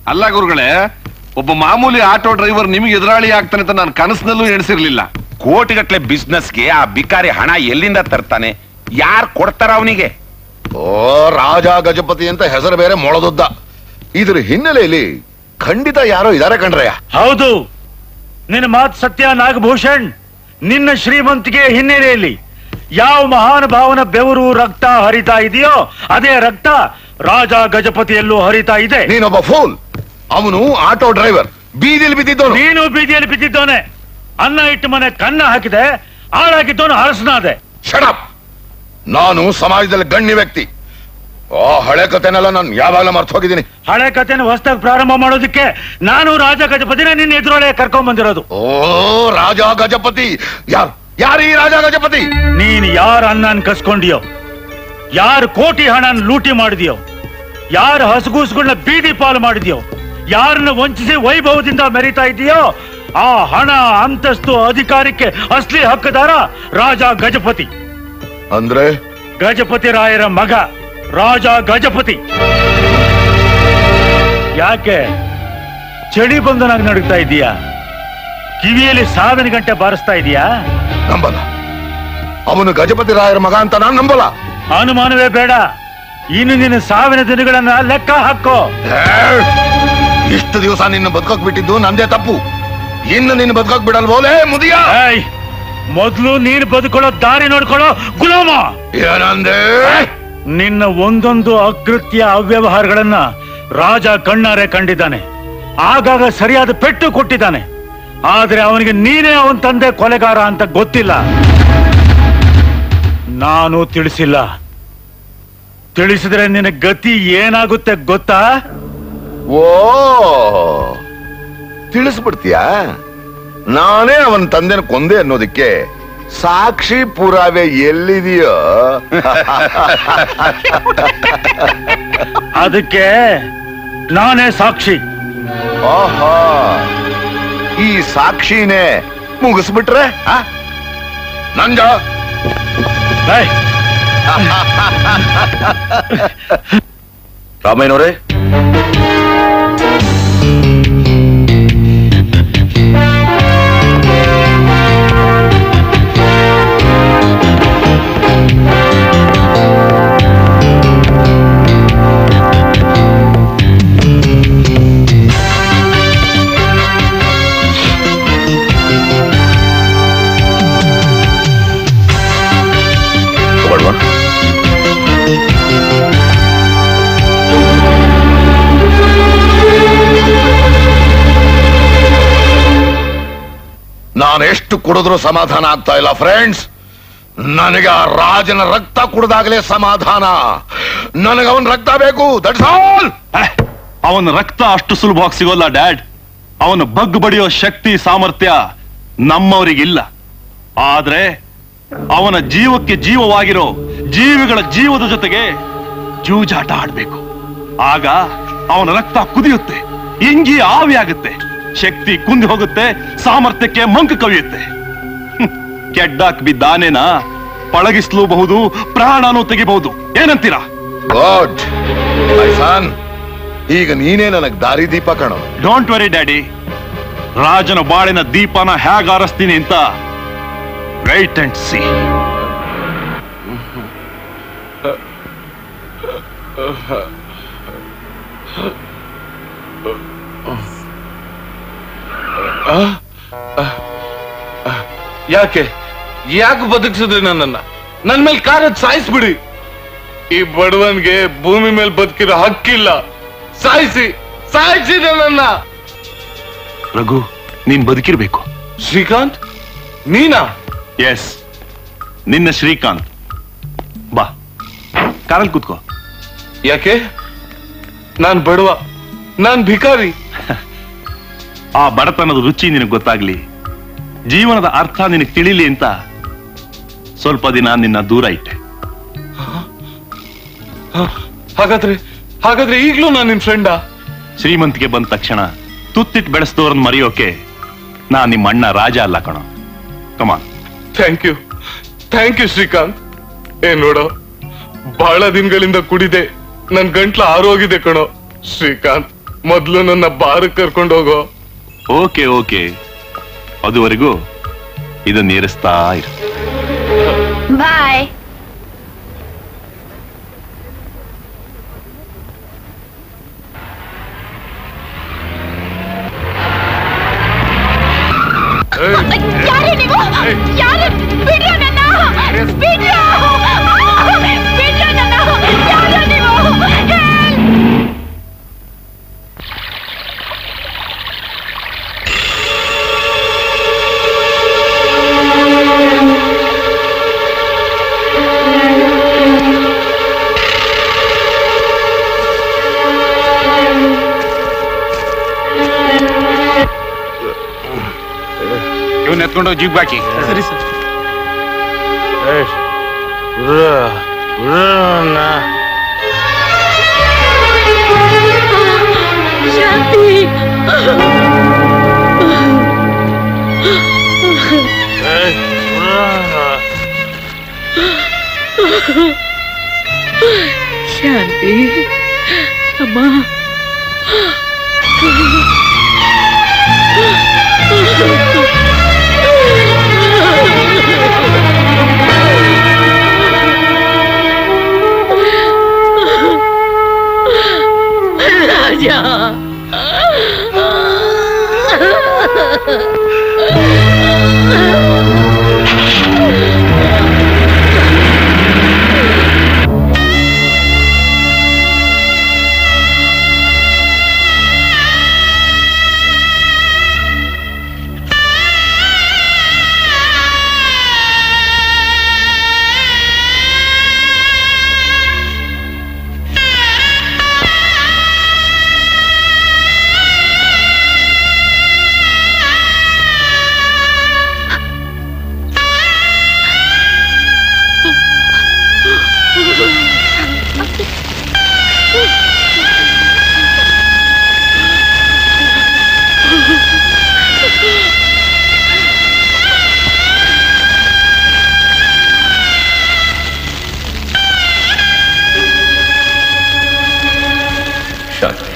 ಅಲ್ಲ ಗುರುಗಳೇ ಒಬ್ಬ ಮಾಮೂಲಿ ಆಟೋ ಡ್ರೈವರ್ ನಿಮಗೆ ಎದುರಾಳಿ ಆಗ್ತಾನೆ ಅಂತ ನಾನು ಕನಸಿನಲ್ಲೂ ಎಣಿಸಿರ್ಲಿಲ್ಲ ಕೋಟಿಗಟ್ಲೆ ಬಿಸ್ನೆಸ್ಗೆ ಆ ಬಿಕಾರಿ ಹಣ ಎಲ್ಲಿಂದ ತರ್ತಾನೆ ಯಾರು ಕೊಡ್ತಾರ ಅವನಿಗೆ ಓ ರಾಜ ಗಜಪತಿ ಅಂತ ಹೆಸರು ಬೇರೆ ಮೊಳದುದ್ದ ಇದ್ರ ಹಿನ್ನೆಲೆಯಲ್ಲಿ ಖಂಡಿತ ಯಾರೋ ಇದಾರೆ ಕಣ್ರಯ್ಯ ಹೌದು ನಿನ್ನ ಮಾತು ಸತ್ಯ ನಾಗಭೂಷಣ್ ನಿನ್ನ ಶ್ರೀಮಂತಿಗೆ ಹಿನ್ನೆಲೆಯಲ್ಲಿ ಯಾವ ಮಹಾನುಭಾವನ ಬೆವರು ರಕ್ತ ಹರಿತಾ ಇದೆಯೋ ಅದೇ ರಕ್ತ ರಾಜ ಗಜಪತಿಯಲ್ಲೂ ಹರಿತಾ ಇದೆ ನೀನೊಬ್ಬ ಫೂಲ್ ಅವನು ಆಟೋ ಡ್ರೈವರ್ ಬೀದಿಲಿ ಬಿದ್ದಿದ್ದವನು ನೀನು ಬೀದಿಯಲ್ಲಿ ಬಿದ್ದಿದ್ದವನೆ ಅನ್ನ ಇಟ್ಟು ಮನೆ ಕನ್ನ ಹಾಕಿದೆ ಹಾಳಾಗಿದ್ದವನು ಅರಸನಾದೆ ಶಡಪ್ ನಾನು ಸಮಾಜದಲ್ಲಿ ಗಣ್ಯ ವ್ಯಕ್ತಿ ಆ ಹಳೆ ಕಥೆನೆಲ್ಲ ನಾನು ಯಾವಾಗಲೂ ಮರ್ತು ಹೋಗಿದ್ದೀನಿ ಹಳೆ ಕಥೆನ ಹೊಸದಾಗಿ ಪ್ರಾರಂಭ ಮಾಡೋದಕ್ಕೆ ನಾನು ರಾಜ ಗಜಪತಿನ ನಿನ್ನ ಎದುರೊಳಗೆ ಕರ್ಕೊಂಡ್ ಬಂದಿರೋದು ಓ ರಾಜ ಗಜಪತಿ ಯಾರು ಯಾರು ಈ ರಾಜ ಗಜಪತಿ ನೀನ್ ಯಾರ ಅನ್ನನ್ ಕಸ್ಕೊಂಡಿಯೋ ಯಾರು ಕೋಟಿ ಹಣನ ಲೂಟಿ ಮಾಡಿದ್ಯೋ ಯಾರ ಹಸಗೂಸುಗಳನ್ನ ಬೀದಿ ಪಾಲು ಮಾಡಿದ್ಯೋ ಯಾರನ್ನ ವಂಚಿಸಿ ವೈಭವದಿಂದ ಮೆರಿತಾ ಇದೆಯೋ ಆ ಹಣ ಅಂತಸ್ತು ಅಧಿಕಾರಕ್ಕೆ ಅಸ್ಲಿ ಹಕ್ಕದಾರ ರಾಜ ಗಜಪತಿ ಅಂದ್ರೆ ಗಜಪತಿ ರಾಯರ ಮಗ ರಾಜ ಗಜಪತಿ ಯಾಕೆ ಚಳಿ ಬಂದನಾಗಿ ನಡುಗ್ತಾ ಇದೀಯಾ ಕಿವಿಯಲ್ಲಿ ಸಾವಿನ ಗಂಟೆ ಬಾರಿಸ್ತಾ ಇದೀಯಾ ನಂಬಲ್ಲ ಅವನು ಗಜಪತಿ ರಾಯರ ಮಗ ಅಂತ ನಾನು ನಂಬಲ್ಲ ಅನುಮಾನವೇ ಬೇಡ ಇನ್ನು ನಿನ್ನ ಸಾವಿನ ದಿನಗಳನ್ನ ಲೆಕ್ಕ ಹಾಕೋ ಇಷ್ಟು ದಿವಸ ನಿನ್ನ ಬದುಕಕ್ ಬಿಟ್ಟಿದ್ದು ನಂದೇ ತಪ್ಪು ಇನ್ನು ನಿನ್ನ ಬದುಕಕ್ ಬಿಡಲ್ವೋಲೇ ಮುದಿಯ ಏಯ್, ಮೊದ್ಲು ನೀನು ಬದುಕೊಳ್ಳೋ ದಾರಿ ನೋಡ್ಕೊಳ್ಳೋ ಗುಲಾಮ ಏನಂದೆ ನಿನ್ನ ಒಂದೊಂದು ಅಕೃತ್ಯ ಅವ್ಯವಹಾರಗಳನ್ನ ರಾಜ ಕಣ್ಣಾರೆ ಕಂಡಿದ್ದಾನೆ ಆಗಾಗ ಸರಿಯಾದ ಪೆಟ್ಟು ಕೊಟ್ಟಿದ್ದಾನೆ ಆದ್ರೆ ಅವನಿಗೆ ನೀನೇ ಅವನ್ ತಂದೆ ಕೊಲೆಗಾರ ಅಂತ ಗೊತ್ತಿಲ್ಲ ನಾನು ತಿಳಿಸಿಲ್ಲ ತಿಳಿಸಿದ್ರೆ ನಿನ್ನ ಗತಿ ಏನಾಗುತ್ತೆ ಗೊತ್ತಾ ಓ ತಿಳಿಸ್ಬಿಡ್ತೀಯಾ ನಾನೇ ಅವನ ತಂದೆನ ಕೊಂದೆ ಅನ್ನೋದಕ್ಕೆ ಸಾಕ್ಷಿ ಪುರಾವೆ ಎಲ್ಲಿದೆಯೋ ಅದಕ್ಕೆ ನಾನೇ ಸಾಕ್ಷಿ ಆಹಾ ಈ ಸಾಕ್ಷಿನೇ ಮುಗಿಸ್ಬಿಟ್ರೆ ಆ? ನಂಜ ರಾಮಯ್ಯನವರೇ ತಗೊಳ್ವಾ? ನಾನೆಷ್ಟು ಕುಡಿದ್ರೂ ಸಮಾಧಾನ ಆಗ್ತಾ ಇಲ್ಲ ಫ್ರೆಂಡ್ಸ್ ನನಗೆ ಆ ರಾಜನ ರಕ್ತ ಕುಡ್ದಾಗಲೇ ಸಮಾಧಾನ ನನಗೆ ಅವನ ರಕ್ತ ಬೇಕು ದಟ್ಸ್ ಆಲ್ ಅವನ ರಕ್ತ ಅಷ್ಟು ಸುಲಭವಾಗಿ ಸಿಗೋಲ್ಲ ಡ್ಯಾಡ್ ಅವನ ಬಗ್ ಬಡಿಯೋ ಶಕ್ತಿ ಸಾಮರ್ಥ್ಯ ನಮ್ಮವರಿಗಿಲ್ಲ ಆದ್ರೆ ಅವನ ಜೀವಕ್ಕೆ ಜೀವವಾಗಿರೋ ಜೀವಿಗಳ ಜೀವದ ಜೊತೆಗೆ ಜೂಜಾಟ ಆಡ್ಬೇಕು ಆಗ ಅವನ ರಕ್ತ ಕುದಿಯುತ್ತೆ ಇಂಗಿ ಆವಿ ಆಗುತ್ತೆ ಶಕ್ತಿ ಕುಂದಿ ಹೋಗುತ್ತೆ ಸಾಮರ್ಥ್ಯಕ್ಕೆ ಮಂಕು ಕವಿಯುತ್ತೆ ಹ್ಮ್. ಕೆಡ್ಡಾಕ್ ಬಿದ್ದಾನೇನ ಪಳಗಿಸ್ಲೂಬಹುದು ಪ್ರಾಣನೂ ತೆಗಿಬಹುದು ಏನಂತೀರಾ ಗುಡ್ ಸನ್ ಈಗ ನೀನೇ ನನಗ್ ದಾರಿ ದೀಪ ಕಣೋ ಡೋಂಟ್ ವರಿ ಡ್ಯಾಡಿ ರಾಜನ ಬಾಳಿನ ದೀಪನ ಹೇಗ ಆರಿಸ್ತೀನಿ ಅಂತ ರೈಟ್ ಅಂಡ್ ಸಿ ಯಾಕೆ ಯಾಕೆ ಬದುಕಿಸಿದ್ರಿ ನನ್ನನ್ನ ನನ್ ಮೇಲೆ ಕಾರದ್ ಸಾಯಿಸ್ಬಿಡಿ ಈ ಬಡವನ್ಗೆ ಭೂಮಿ ಮೇಲೆ ಬದುಕಿರೋ ಹಕ್ಕಿಲ್ಲ ಸಾಯಿಸಿ ಸಾಯಿಸಿ ನನ್ನನ್ನ ರಘು ನೀನ್ ಬದುಕಿರ್ಬೇಕು ಶ್ರೀಕಾಂತ್ ನೀನಾ ಎಸ್ ನಿನ್ನ ಶ್ರೀಕಾಂತ್ ಬಾ ಕಾರಲ್ಲಿ ಕೂತ್ಕೋ ಯಾಕೆ ನಾನ್ ಬಡವ ನಾನ್ ಭಿಕಾರಿ ಆ ಬಡತನದ ರುಚಿ ನಿನಗೆ ಗೊತ್ತಾಗ್ಲಿ ಜೀವನದ ಅರ್ಥ ನಿನಗೆ ತಿಳಿಲಿ ಅಂತ ಸ್ವಲ್ಪ ದಿನ ನಿನ್ನ ದೂರ ಇಟ್ಟೆ ಹಾಗಾದ್ರೆ ಹಾಗಾದ್ರೆ ಈಗ್ಲೂ ನಾನ್ ನಿನ್ ಫ್ರೆಂಡಾ ಶ್ರೀಮಂತಿಗೆ ಬಂದ ತಕ್ಷಣ ತುತ್ತಿಟ್ ಬೆಳೆಸಿದವ್ರನ್ನ ಮರೆಯೋಕೆ ನಾ ನಿಮ್ಮ ಅಣ್ಣ ರಾಜ ಅಲ್ಲ ಕಣ come on thank you thank you Srikanth ಏ ನೋಡೋ ಬಹಳ ದಿನಗಳಿಂದ ಕುಡಿದೆ ನನ್ ಗಂಟ್ಲ ಆರೋಗಿದೆ ಕಣೋ ಶ್ರೀಕಾಂತ್ ಮೊದ್ಲು ನನ್ನ ಬಾರ್ ಕರ್ಕೊಂಡು ಹೋಗೋ ಓಕೆ ಓಕೆ ಅದುವರೆಗೂ ಇದನ್ನ ಏರಿಸ್ತಾ ಇರು ಬಾಯ್ ಯಾರೇ ನೀವು ಯಾರೇ ಬಿಡ್ರ ನನ್ನ ಬಿಡ್ರ ಬಿಡ್ರ ನನ್ನ ಯಾರು ನೀವು Help! ಇವನ್ ಎತ್ಕೊಂಡು ಜೀಪ್ ಹಾಕಿ ಸರಿ ಸರ್ ಶಾಂತಿ ಶಾಂತಿ ಅಮ್ಮ ರಾಜ ಶಾಂತಿ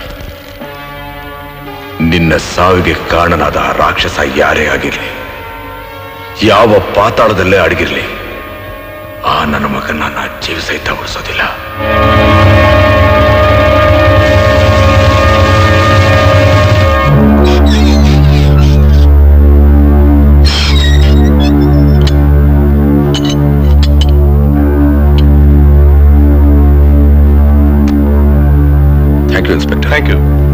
ನಿನ್ನ ಸಾವಿಗೆ ಕಾರಣನಾದ ಆ ರಾಕ್ಷಸ ಯಾರೇ ಆಗಿರ್ಲಿ ಯಾವ ಪಾತಾಳದಲ್ಲೇ ಅಡಗಿರ್ಲಿ ಆ ನನ್ನ ಮಗನ ನಾ ಜೀವ ಸಹಿತ ಉಳಿಸೋದಿಲ್ಲ thank you inspector thank you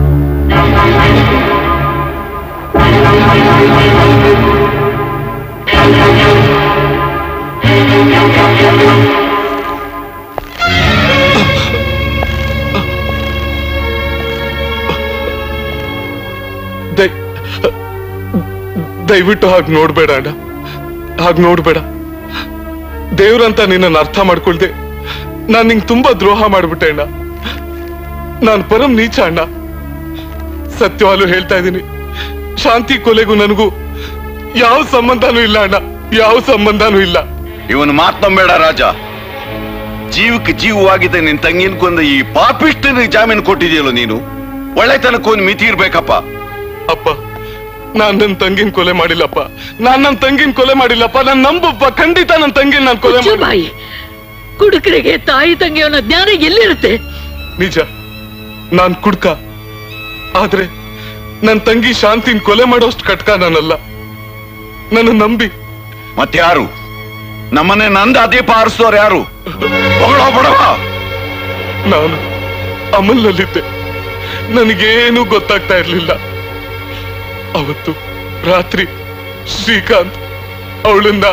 ದಯ- ದಯವಿಟ್ಟು ಹಾಗೆ ನೋಡ್ಬೇಡ ಅಣ್ಣ ಹಾಗೆ ನೋಡ್ಬೇಡ ದೇವ್ರಂತ ನಿನ್ನನ್ನು ಅರ್ಥ ಮಾಡ್ಕೊಳ್ದೆ ನಾನ್ ನಿಂಗೆ ತುಂಬಾ ದ್ರೋಹ ಮಾಡ್ಬಿಟ್ಟೆ ಅಣ್ಣ ನಾನ್ ಪರಂ ನೀಚ ಅಣ್ಣ ಸತ್ಯವಾಲು ಹೇಳ್ತಾ ಇದ್ದೀನಿ ಶಾಂತಿ ಕೊಲೆಗೂ ನನಗೂ ಯಾವ ಸಂಬಂಧನೂ ಇಲ್ಲ ಅಣ್ಣ ಯಾವ ಸಂಬಂಧನೂ ಇಲ್ಲ ಇವನ್ ಮಾತಂಬೇಡ ರಾಜ ಜೀವಕ್ಕೆ ಜೀವವಾಗಿದೆ ನಿನ್ ತಂಗಿನ ಕೊಂದ ಈ ಪಾಪಿಷ್ಟನಿಗೆ ಜಾಮೀನು ಕೊಟ್ಟಿದೆಯಲ್ಲ ನೀನು ಒಳ್ಳೆತನಕ್ಕೊಂದು ಮಿತಿ ಇರ್ಬೇಕಪ್ಪ ಅಪ್ಪ ನಾನ್ ನನ್ನ ತಂಗಿನ ಕೊಲೆ ಮಾಡಿಲ್ಲಪ್ಪ ನಾನ್ ನನ್ನ ತಂಗಿನ ಕೊಲೆ ಮಾಡಿಲ್ಲಪ್ಪ ನಾನ್ ನಂಬಪ್ಪ ಖಂಡಿತ ನನ್ನ ತಂಗಿನ ನಾನು ಕೊಲೆ ಮುಚ್ಚು ಮಾಡಿ ಬಾಯಿ ಕುಡುಕರಿಗೆ ತಾಯಿ ತಂಗಿಯವನ ಜ್ಞಾನ ಎಲ್ಲಿರುತ್ತೆ ನಿಜ ನಾನ್ ಕುಡ್ಕ ಆದ್ರೆ ನನ್ ತಂಗಿ ಶಾಂತಿನ್ ಕೊಲೆ ಮಾಡೋಷ್ಟು ಕಟ್ಕ ನಾನಲ್ಲ ನನ್ನ ನಂಬಿ ಮತ್ಯಾರು ನಮ್ಮನೆ ನಂದ ದೀಪ ಆರಿಸೋರು ಯಾರು ಹೊಗಳೋ ಬಡವ ನಾನು ಅಮಲ್ನಲ್ಲಿದ್ದೆ ನನಗೇನು ಗೊತ್ತಾಗ್ತಾ ಇರ್ಲಿಲ್ಲ ಅವತ್ತು ರಾತ್ರಿ ಶ್ರೀಕಾಂತ್ ಅವಳನ್ನ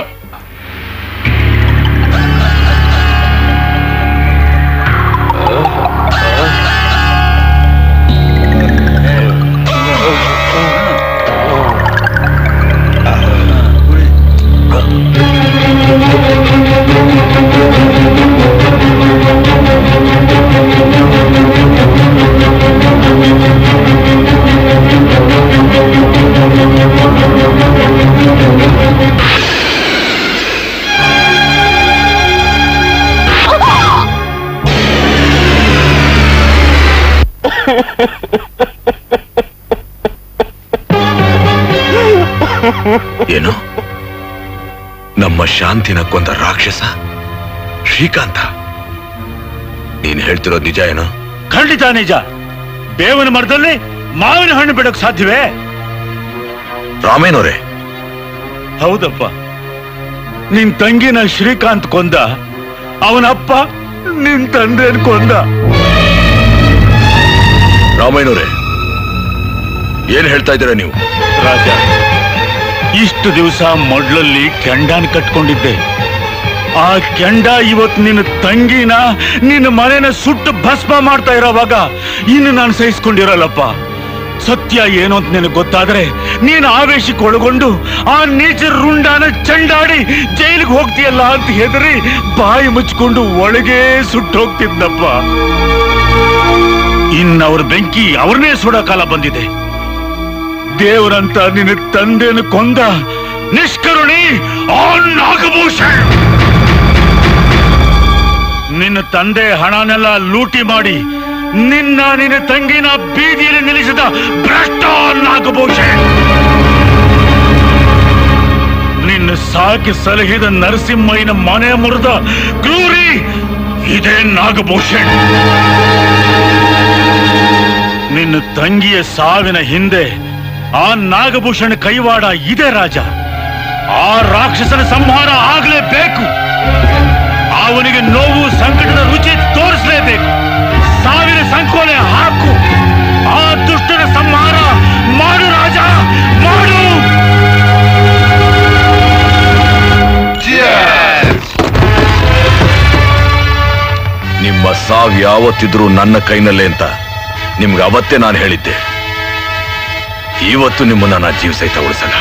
ಏನು ನಮ್ಮ ಶಾಂತಿನ ಕೊಂದ ರಾಕ್ಷಸ ಶ್ರೀಕಾಂತ ನೀನ್ ಹೇಳ್ತಿರೋದು ನಿಜ ಏನೋ ಖಂಡಿತ ನಿಜ ಬೇವಿನ ಮರದಲ್ಲಿ ಮಾವಿನ ಹಣ್ಣು ಬಿಡೋಕ್ ಸಾಧ್ಯವೇ ರಾಮೇನವ್ರೆ ಹೌದಪ್ಪ ನಿನ್ ತಂಗಿನ ಶ್ರೀಕಾಂತ್ ಕೊಂದ ಅವನಪ್ಪ ನಿನ್ ತಂದೆನ್ ಕೊಂದ ರಾಮಾಯಣವ್ರೆ ಏನ್ ಹೇಳ್ತಾ ಇದ್ದೀರಾ ನೀವು ರಾಜ ಇಷ್ಟು ದಿವಸ ಮೊಡ್ಲಲ್ಲಿ ಕೆಂಡಾನ್ ಕಟ್ಕೊಂಡಿದ್ದೆ ಆ ಕೆಂಡ ಇವತ್ತು ನಿನ್ನ ತಂಗಿನ ನಿನ್ನ ಮನೆನ ಸುಟ್ಟು ಭಸ್ಮ ಮಾಡ್ತಾ ಇರೋವಾಗ ಇನ್ನು ನಾನು ಸಹಿಸ್ಕೊಂಡಿರಲ್ಲಪ್ಪ ಸತ್ಯ ಏನು ಅಂತ ನಿನಗೆ ಗೊತ್ತಾದ್ರೆ ನೀನು ಆವೇಶಕ್ಕೆ ಒಳಗೊಂಡು ಆ ನೀಚ ರುಂಡಾನ ಚಂಡಾಡಿ ಜೈಲಿಗೆ ಹೋಗ್ತೀಯಲ್ಲ ಅಂತ ಹೆದರಿ ಬಾಯಿ ಮುಚ್ಕೊಂಡು ಒಳಗೆ ಸುಟ್ಟು ಹೋಗ್ತಿದ್ನಪ್ಪ ಇನ್ನವ್ರ ಬೆಂಕಿ ಅವ್ರನ್ನೇ ಸುಡೋ ಕಾಲ ಬಂದಿದೆ ದೇವರಂತ ನಿನ್ನ ತಂದೆನ ಕೊಂದ ನಿಷ್ಕರುಣಿ ಆ ನಾಗಭೂಷಣ್ ನಿನ್ನ ತಂದೆ ಹಣನೆಲ್ಲ ಲೂಟಿ ಮಾಡಿ ನಿನ್ನ ನಿನ್ನ ತಂಗಿನ ಬೀದಿಯಲ್ಲಿ ನಿಲ್ಲಿಸಿದ ಭ್ರಷ್ಟ ನಾಗಭೂಷಣ್ ನಿನ್ನ ಸಾಕಿ ಸಲಹಿದ ನರಸಿಂಹಯ್ಯನ ಮನೆ ಮುರಿದ ಕ್ರೂರಿ ಇದೇ ನಾಗಭೂಷಣ್ ನಿನ್ನ ತಂಗಿಯ ಸಾವಿನ ಹಿಂದೆ ಆ ನಾಗಭೂಷಣ ಕೈವಾಡ ಇದೆ ರಾಜ ಆ ರಾಕ್ಷಸನ ಸಂಹಾರ ಆಗ್ಲೇಬೇಕು ಅವನಿಗೆ ನೋವು ಸಂಕಟದ ರುಚಿ ತೋರಿಸಲೇಬೇಕು ಸಾವಿನ ಸಂಕೋಲೆ ಹಾಕು ಆ ದುಷ್ಟನ ಸಂಹಾರ ಮಾಡು ರಾಜ ಮಾಡು ನಿಮ್ಮ ಸಾವ್ ಯಾವತ್ತಿದ್ರೂ ನನ್ನ ಕೈನಲ್ಲೇ ಅಂತ ನಿಮ್ಗೆ ಅವತ್ತೇ ನಾನು ಹೇಳಿದ್ದೆ ಇವತ್ತು ನಿಮ್ಮನ್ನ ನಾ ಜೀವ ಸಹಿತ ಉಳಿಸಲ್ಲ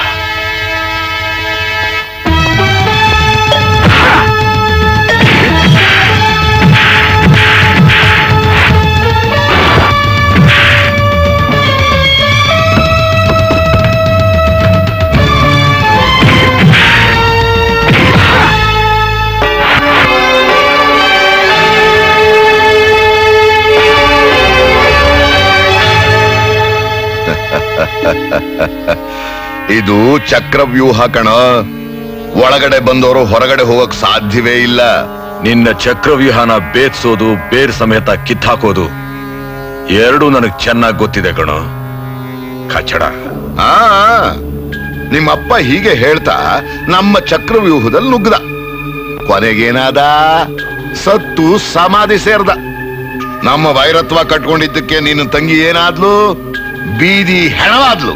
ಇದು ಚಕ್ರವ್ಯೂಹ ಕಣ ಒಳಗಡೆ ಬಂದವರು ಹೊರಗಡೆ ಹೋಗಕ್ ಸಾಧ್ಯವೇ ಇಲ್ಲ ನಿನ್ನ ಚಕ್ರವ್ಯೂಹನ ಬೇತ್ಸೋದು ಬೇರ್ ಸಮೇತ ಕಿತ್ತಾಕೋದು ಎರಡೂ ನನಗ್ ಚೆನ್ನಾಗಿ ಗೊತ್ತಿದೆ ಕಣೋ ಕಚಡ ಆ ನಿಮ್ಮಪ್ಪ ಹೀಗೆ ಹೇಳ್ತಾ ನಮ್ಮ ಚಕ್ರವ್ಯೂಹದಲ್ಲಿ ನುಗ್ಗದ ಕೊನೆಗೇನಾದ ಸತ್ತು ಸಮಾಧಿ ಸೇರ್ದ ನಮ್ಮ ವೈರತ್ವ ಕಟ್ಕೊಂಡಿದ್ದಕ್ಕೆ ನಿನ್ನ ತಂಗಿ ಏನಾದ್ಲು ಬೀದಿ ಹೆಣವಾದ್ಲು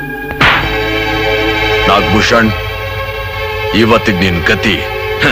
ನಾಗಭೂಷಣ್ ಇವತ್ತಿಗೆ ನಿನ್ ಗತಿ ಹ.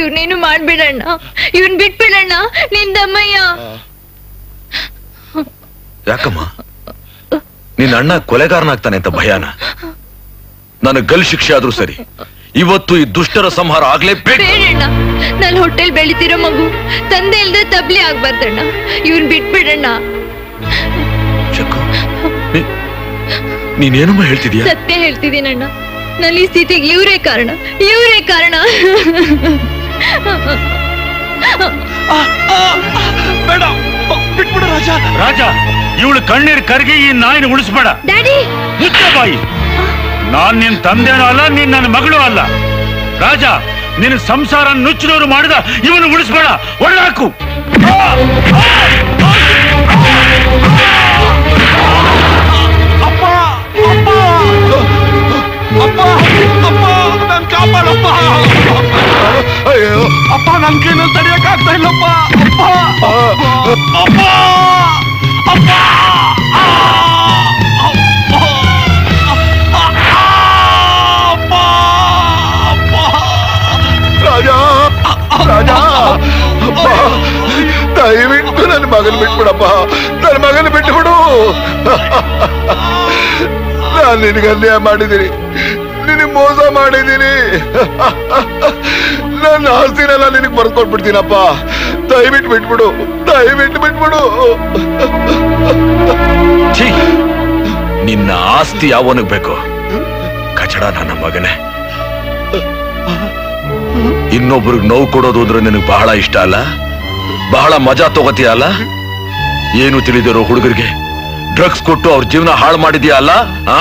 ಇವ್ರನ್ನೇನು ಮಾಡ್ಬಿಡಣ್ಣ ಇವ್ನ್ ಬಿಟ್ಬಿಡಣ್ಣ ನಿಂದಮ್ಮಯ್ಯ ಯಾಕಮ್ಮ ನಿನ್ನ ಅಣ್ಣ ಕೊಲೆಗಾರನಾಗ್ತಾನೆ ಅಂತ ಭಯಾನ ನನಗೆ ಗಲ್ ಶಿಕ್ಷೆ ಆದ್ರೂ ಸರಿ ಇವತ್ತು ಈ ದುಷ್ಟರ ಸಂಹಾರ ಆಗ್ಲೇಬೇಕು ಬೇಡಣ್ಣ ನನ್ ಹೊಟ್ಟೆಲ್ ಬೆಳಿತಿರೋ ಮಗು ತಂದೆ ಇಲ್ದೆ ತಬ್ಲಿ ಆಗ್ಬಾರ್ದಣ್ಣ ಇವ್ನ್ ಬಿಟ್ಬಿಡಣ್ಣ ನೀನೇನಮ್ಮ ಹೇಳ್ತಿದ್ಯಾ ಸತ್ಯ ಹೇಳ್ತಿದ್ದೀನಣ್ಣ ನನ್ನ ಈ ಸ್ಥಿತಿಗೆ ಇವರೇ ಕಾರಣ ಇವರೇ ಕಾರಣ ಬೇಡ ಬಿಟ್ಬಿಡು ರಾಜ ರಾಜ ಇವಳು ಕಣ್ಣೀರ್ ಕರ್ಗಿ ಈ ನಾಯಿನ ಉಳಿಸ್ಬೇಡ ಡ್ಯಾಡಿ ಮುಚ್ಚ ಬಾಯಿ ನಾನ್ ನಿನ್ ತಂದೆನೂ ಅಲ್ಲ ನೀನ್ ನನ್ನ ಮಗಳು ಅಲ್ಲ ರಾಜ ನಿನ್ನ ಸಂಸಾರ ನುಚ್ಚಿನವರು ಮಾಡಿದ ಇವನು ಉಳಿಸ್ಬೇಡ ಒಳ್ಳಾಕು ಅಪ್ಪ ಅಪ್ಪ ನನ್ ಕಾಪಾಡಪ್ಪ ಅಯ್ಯೋ ಅಪ್ಪ ನನ್ ಕೈನಲ್ಲಿ ತಡೆಯಕ್ ಆಗ್ತಾ ಇಲ್ಲಪ್ಪ ಅಪ್ಪ ಅಪ್ಪ ಅಪ್ಪ ರಾಜ ರಾಜ ಅಪ್ಪ ದಯವಿಟ್ಟು ನನ್ನ ಮಗನ್ ಬಿಟ್ಬಿಡಪ್ಪ ನನ್ನ ಮಗನ್ ಬಿಟ್ಬಿಡು ನಾನು ನಿನಗೆ ಅನ್ಯಾಯ ಮಾಡಿದ್ದೀನಿ ನಿನಗೆ ಮೋಸ ಮಾಡಿದ್ದೀನಿ ನನ್ನ ಆಸ್ತಿನೆಲ್ಲ ನಿನಗೆ ಬರ್ಕೊಟ್ಬಿಡ್ತೀನಪ್ಪ ದಯವಿಟ್ಟು ಬಿಟ್ಬಿಡು ದಯವಿಟ್ಟು ಬಿಟ್ಬಿಡು ಛೀ ನಿನ್ನ ಆಸ್ತಿ ಯಾವನಿಗೆ ಬೇಕು ಕಚಡ ನನ್ನ ಮಗನೇ ಇನ್ನೊಬ್ರಿಗೆ ನೋವು ಕೊಡೋದು ಅಂದ್ರೆ ನಿನಗೆ ಬಹಳ ಇಷ್ಟ ಅಲ್ಲ ಬಹಳ ಮಜಾ ತಗೋತೀಯ ಅಲ್ಲ ಏನು ತಿಳಿದಿರೋ ಹುಡುಗರಿಗೆ ಡ್ರಗ್ಸ್ ಕೊಟ್ಟು ಅವ್ರ ಜೀವನ ಹಾಳು ಮಾಡಿದ್ಯಾ ಅಲ್ಲ ಆ?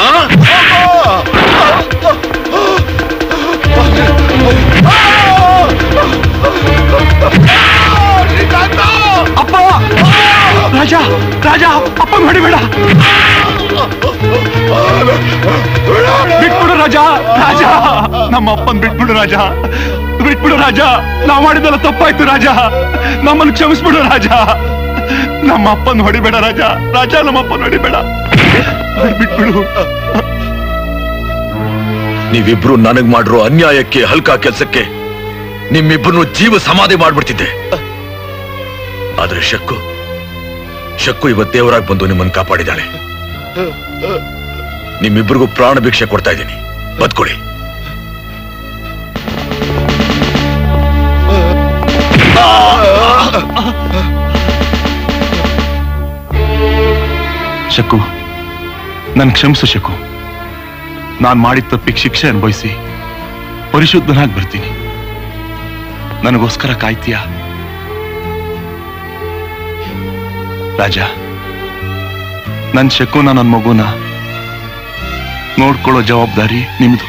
ಅಪ್ಪ ರಾಜ ರಾಜ ಅಪ್ಪ ಹೊಡಿಬೇಡ ಬಿಟ್ಬಿಡು ರಾಜ ರಾಜ ನಮ್ಮ ಅಪ್ಪನ್ ಬಿಟ್ಬಿಡು ರಾಜ ಬಿಟ್ಬಿಡು ರಾಜ ನಾವ್ ಮಾಡಿದೆಲ್ಲ ತಪ್ಪಾಯ್ತು ರಾಜ ನಮ್ಮನ್ನು ಕ್ಷಮಿಸ್ಬಿಡು ರಾಜ ನಮ್ಮ ಅಪ್ಪನ್ ಹೊಡಿಬೇಡ ರಾಜ ರಾಜ ನಮ್ಮ ಅಪ್ಪನ್ ಹೊಡಿಬೇಡ ಬಿಟ್ಬಿಡು ನೀವಿಬ್ರು ನನಗ್ ಮಾಡಿರೋ ಅನ್ಯಾಯಕ್ಕೆ ಹಲ್ಕ ಕೆಲ್ಸಕ್ಕೆ ನಿಮ್ಮಿಬ್ರು ಜೀವ ಸಮಾಧಿ ಮಾಡ್ಬಿಡ್ತಿದ್ದೆ ಆದ್ರೆ ಶಕ್ಕು ಶಕ್ಕು ಇವತ್ ದೇವರಾಗಿ ಬಂದು ನಿಮ್ಮನ್ನು ಕಾಪಾಡಿದಾಳೆ ನಿಮ್ಮಿಬ್ರಿಗೂ ಪ್ರಾಣ ಭಿಕ್ಷೆ ಕೊಡ್ತಾ ಇದ್ದೀನಿ ಬದ್ಕೊಡಿ ಶಕು ನನ್ ಕ್ಷಮಿಸು ಶಕು ನಾನ್ ಮಾಡಿದ ತಪ್ಪಿಗೆ ಶಿಕ್ಷೆ ಅನುಭವಿಸಿ ಪರಿಶುದ್ಧನಾಗಿ ಬರ್ತೀನಿ ನನಗೋಸ್ಕರ ಕಾಯ್ತೀಯ ರಾಜ ನನ್ ಶಕುನ ನನ್ ಮಗುನ ನೋಡ್ಕೊಳ್ಳೋ ಜವಾಬ್ದಾರಿ ನಿಮ್ದು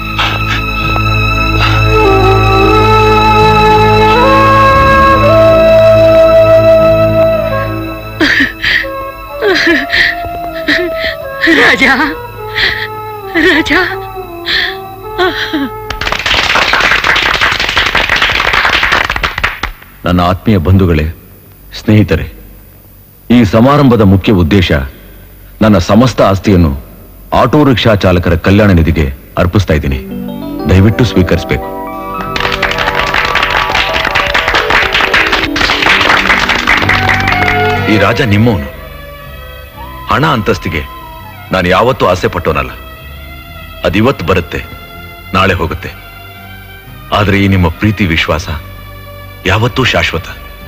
ರಾಜ ರಾಜ ನನ್ನ ಆತ್ಮೀಯ ಬಂಧುಗಳೇ ಸ್ನೇಹಿತರೆ ಈ ಸಮಾರಂಭದ ಮುಖ್ಯ ಉದ್ದೇಶ ನನ್ನ ಸಮಸ್ತ ಆಸ್ತಿಯನ್ನು ಆಟೋ ರಿಕ್ಷಾ ಚಾಲಕರ ಕಲ್ಯಾಣ ನಿಧಿಗೆ ಅರ್ಪಿಸ್ತಾ ಇದ್ದೀನಿ ದಯವಿಟ್ಟು ಸ್ವೀಕರಿಸಬೇಕು ಈ ರಾಜ ನಿಮ್ಮವನು ಹಣ ಅಂತಸ್ತಿಗೆ ನಾನು ಯಾವತ್ತೂ ಆಸೆ ಪಟ್ಟೋನಲ್ಲ ಅದಿವತ್ತು ಬರುತ್ತೆ ನಾಳೆ ಹೋಗುತ್ತೆ ಆದರೆ ಈ ನಿಮ್ಮ ಪ್ರೀತಿ ವಿಶ್ವಾಸ ಯಾವತ್ತೂ ಶಾಶ್ವತ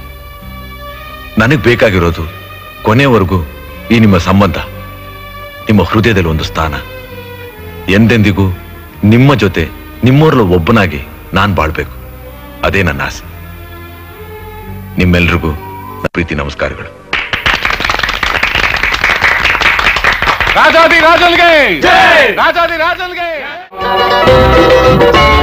ನನಗ್ ಬೇಕಾಗಿರೋದು ಕೊನೆವರೆಗೂ ಈ ನಿಮ್ಮ ಸಂಬಂಧ ನಿಮ್ಮ ಹೃದಯದಲ್ಲಿ ಒಂದು ಸ್ಥಾನ ಎಂದೆಂದಿಗೂ ನಿಮ್ಮ ಜೊತೆ ನಿಮ್ಮೋರ್ಲ ಒಬ್ಬನಾಗಿ ನಾನ್ ಬಾಳ್ಬೇಕು ಅದೇ ನನ್ನ ಆಸೆ ನಿಮ್ಮೆಲ್ರಿಗೂ ನನ್ನ ಪ್ರೀತಿ ನಮಸ್ಕಾರಗಳು ರಾಜಾದಿ ರಾಜನ್ಗೆ ರಾಜಾದಿ ರಾಜನ್ಗೆ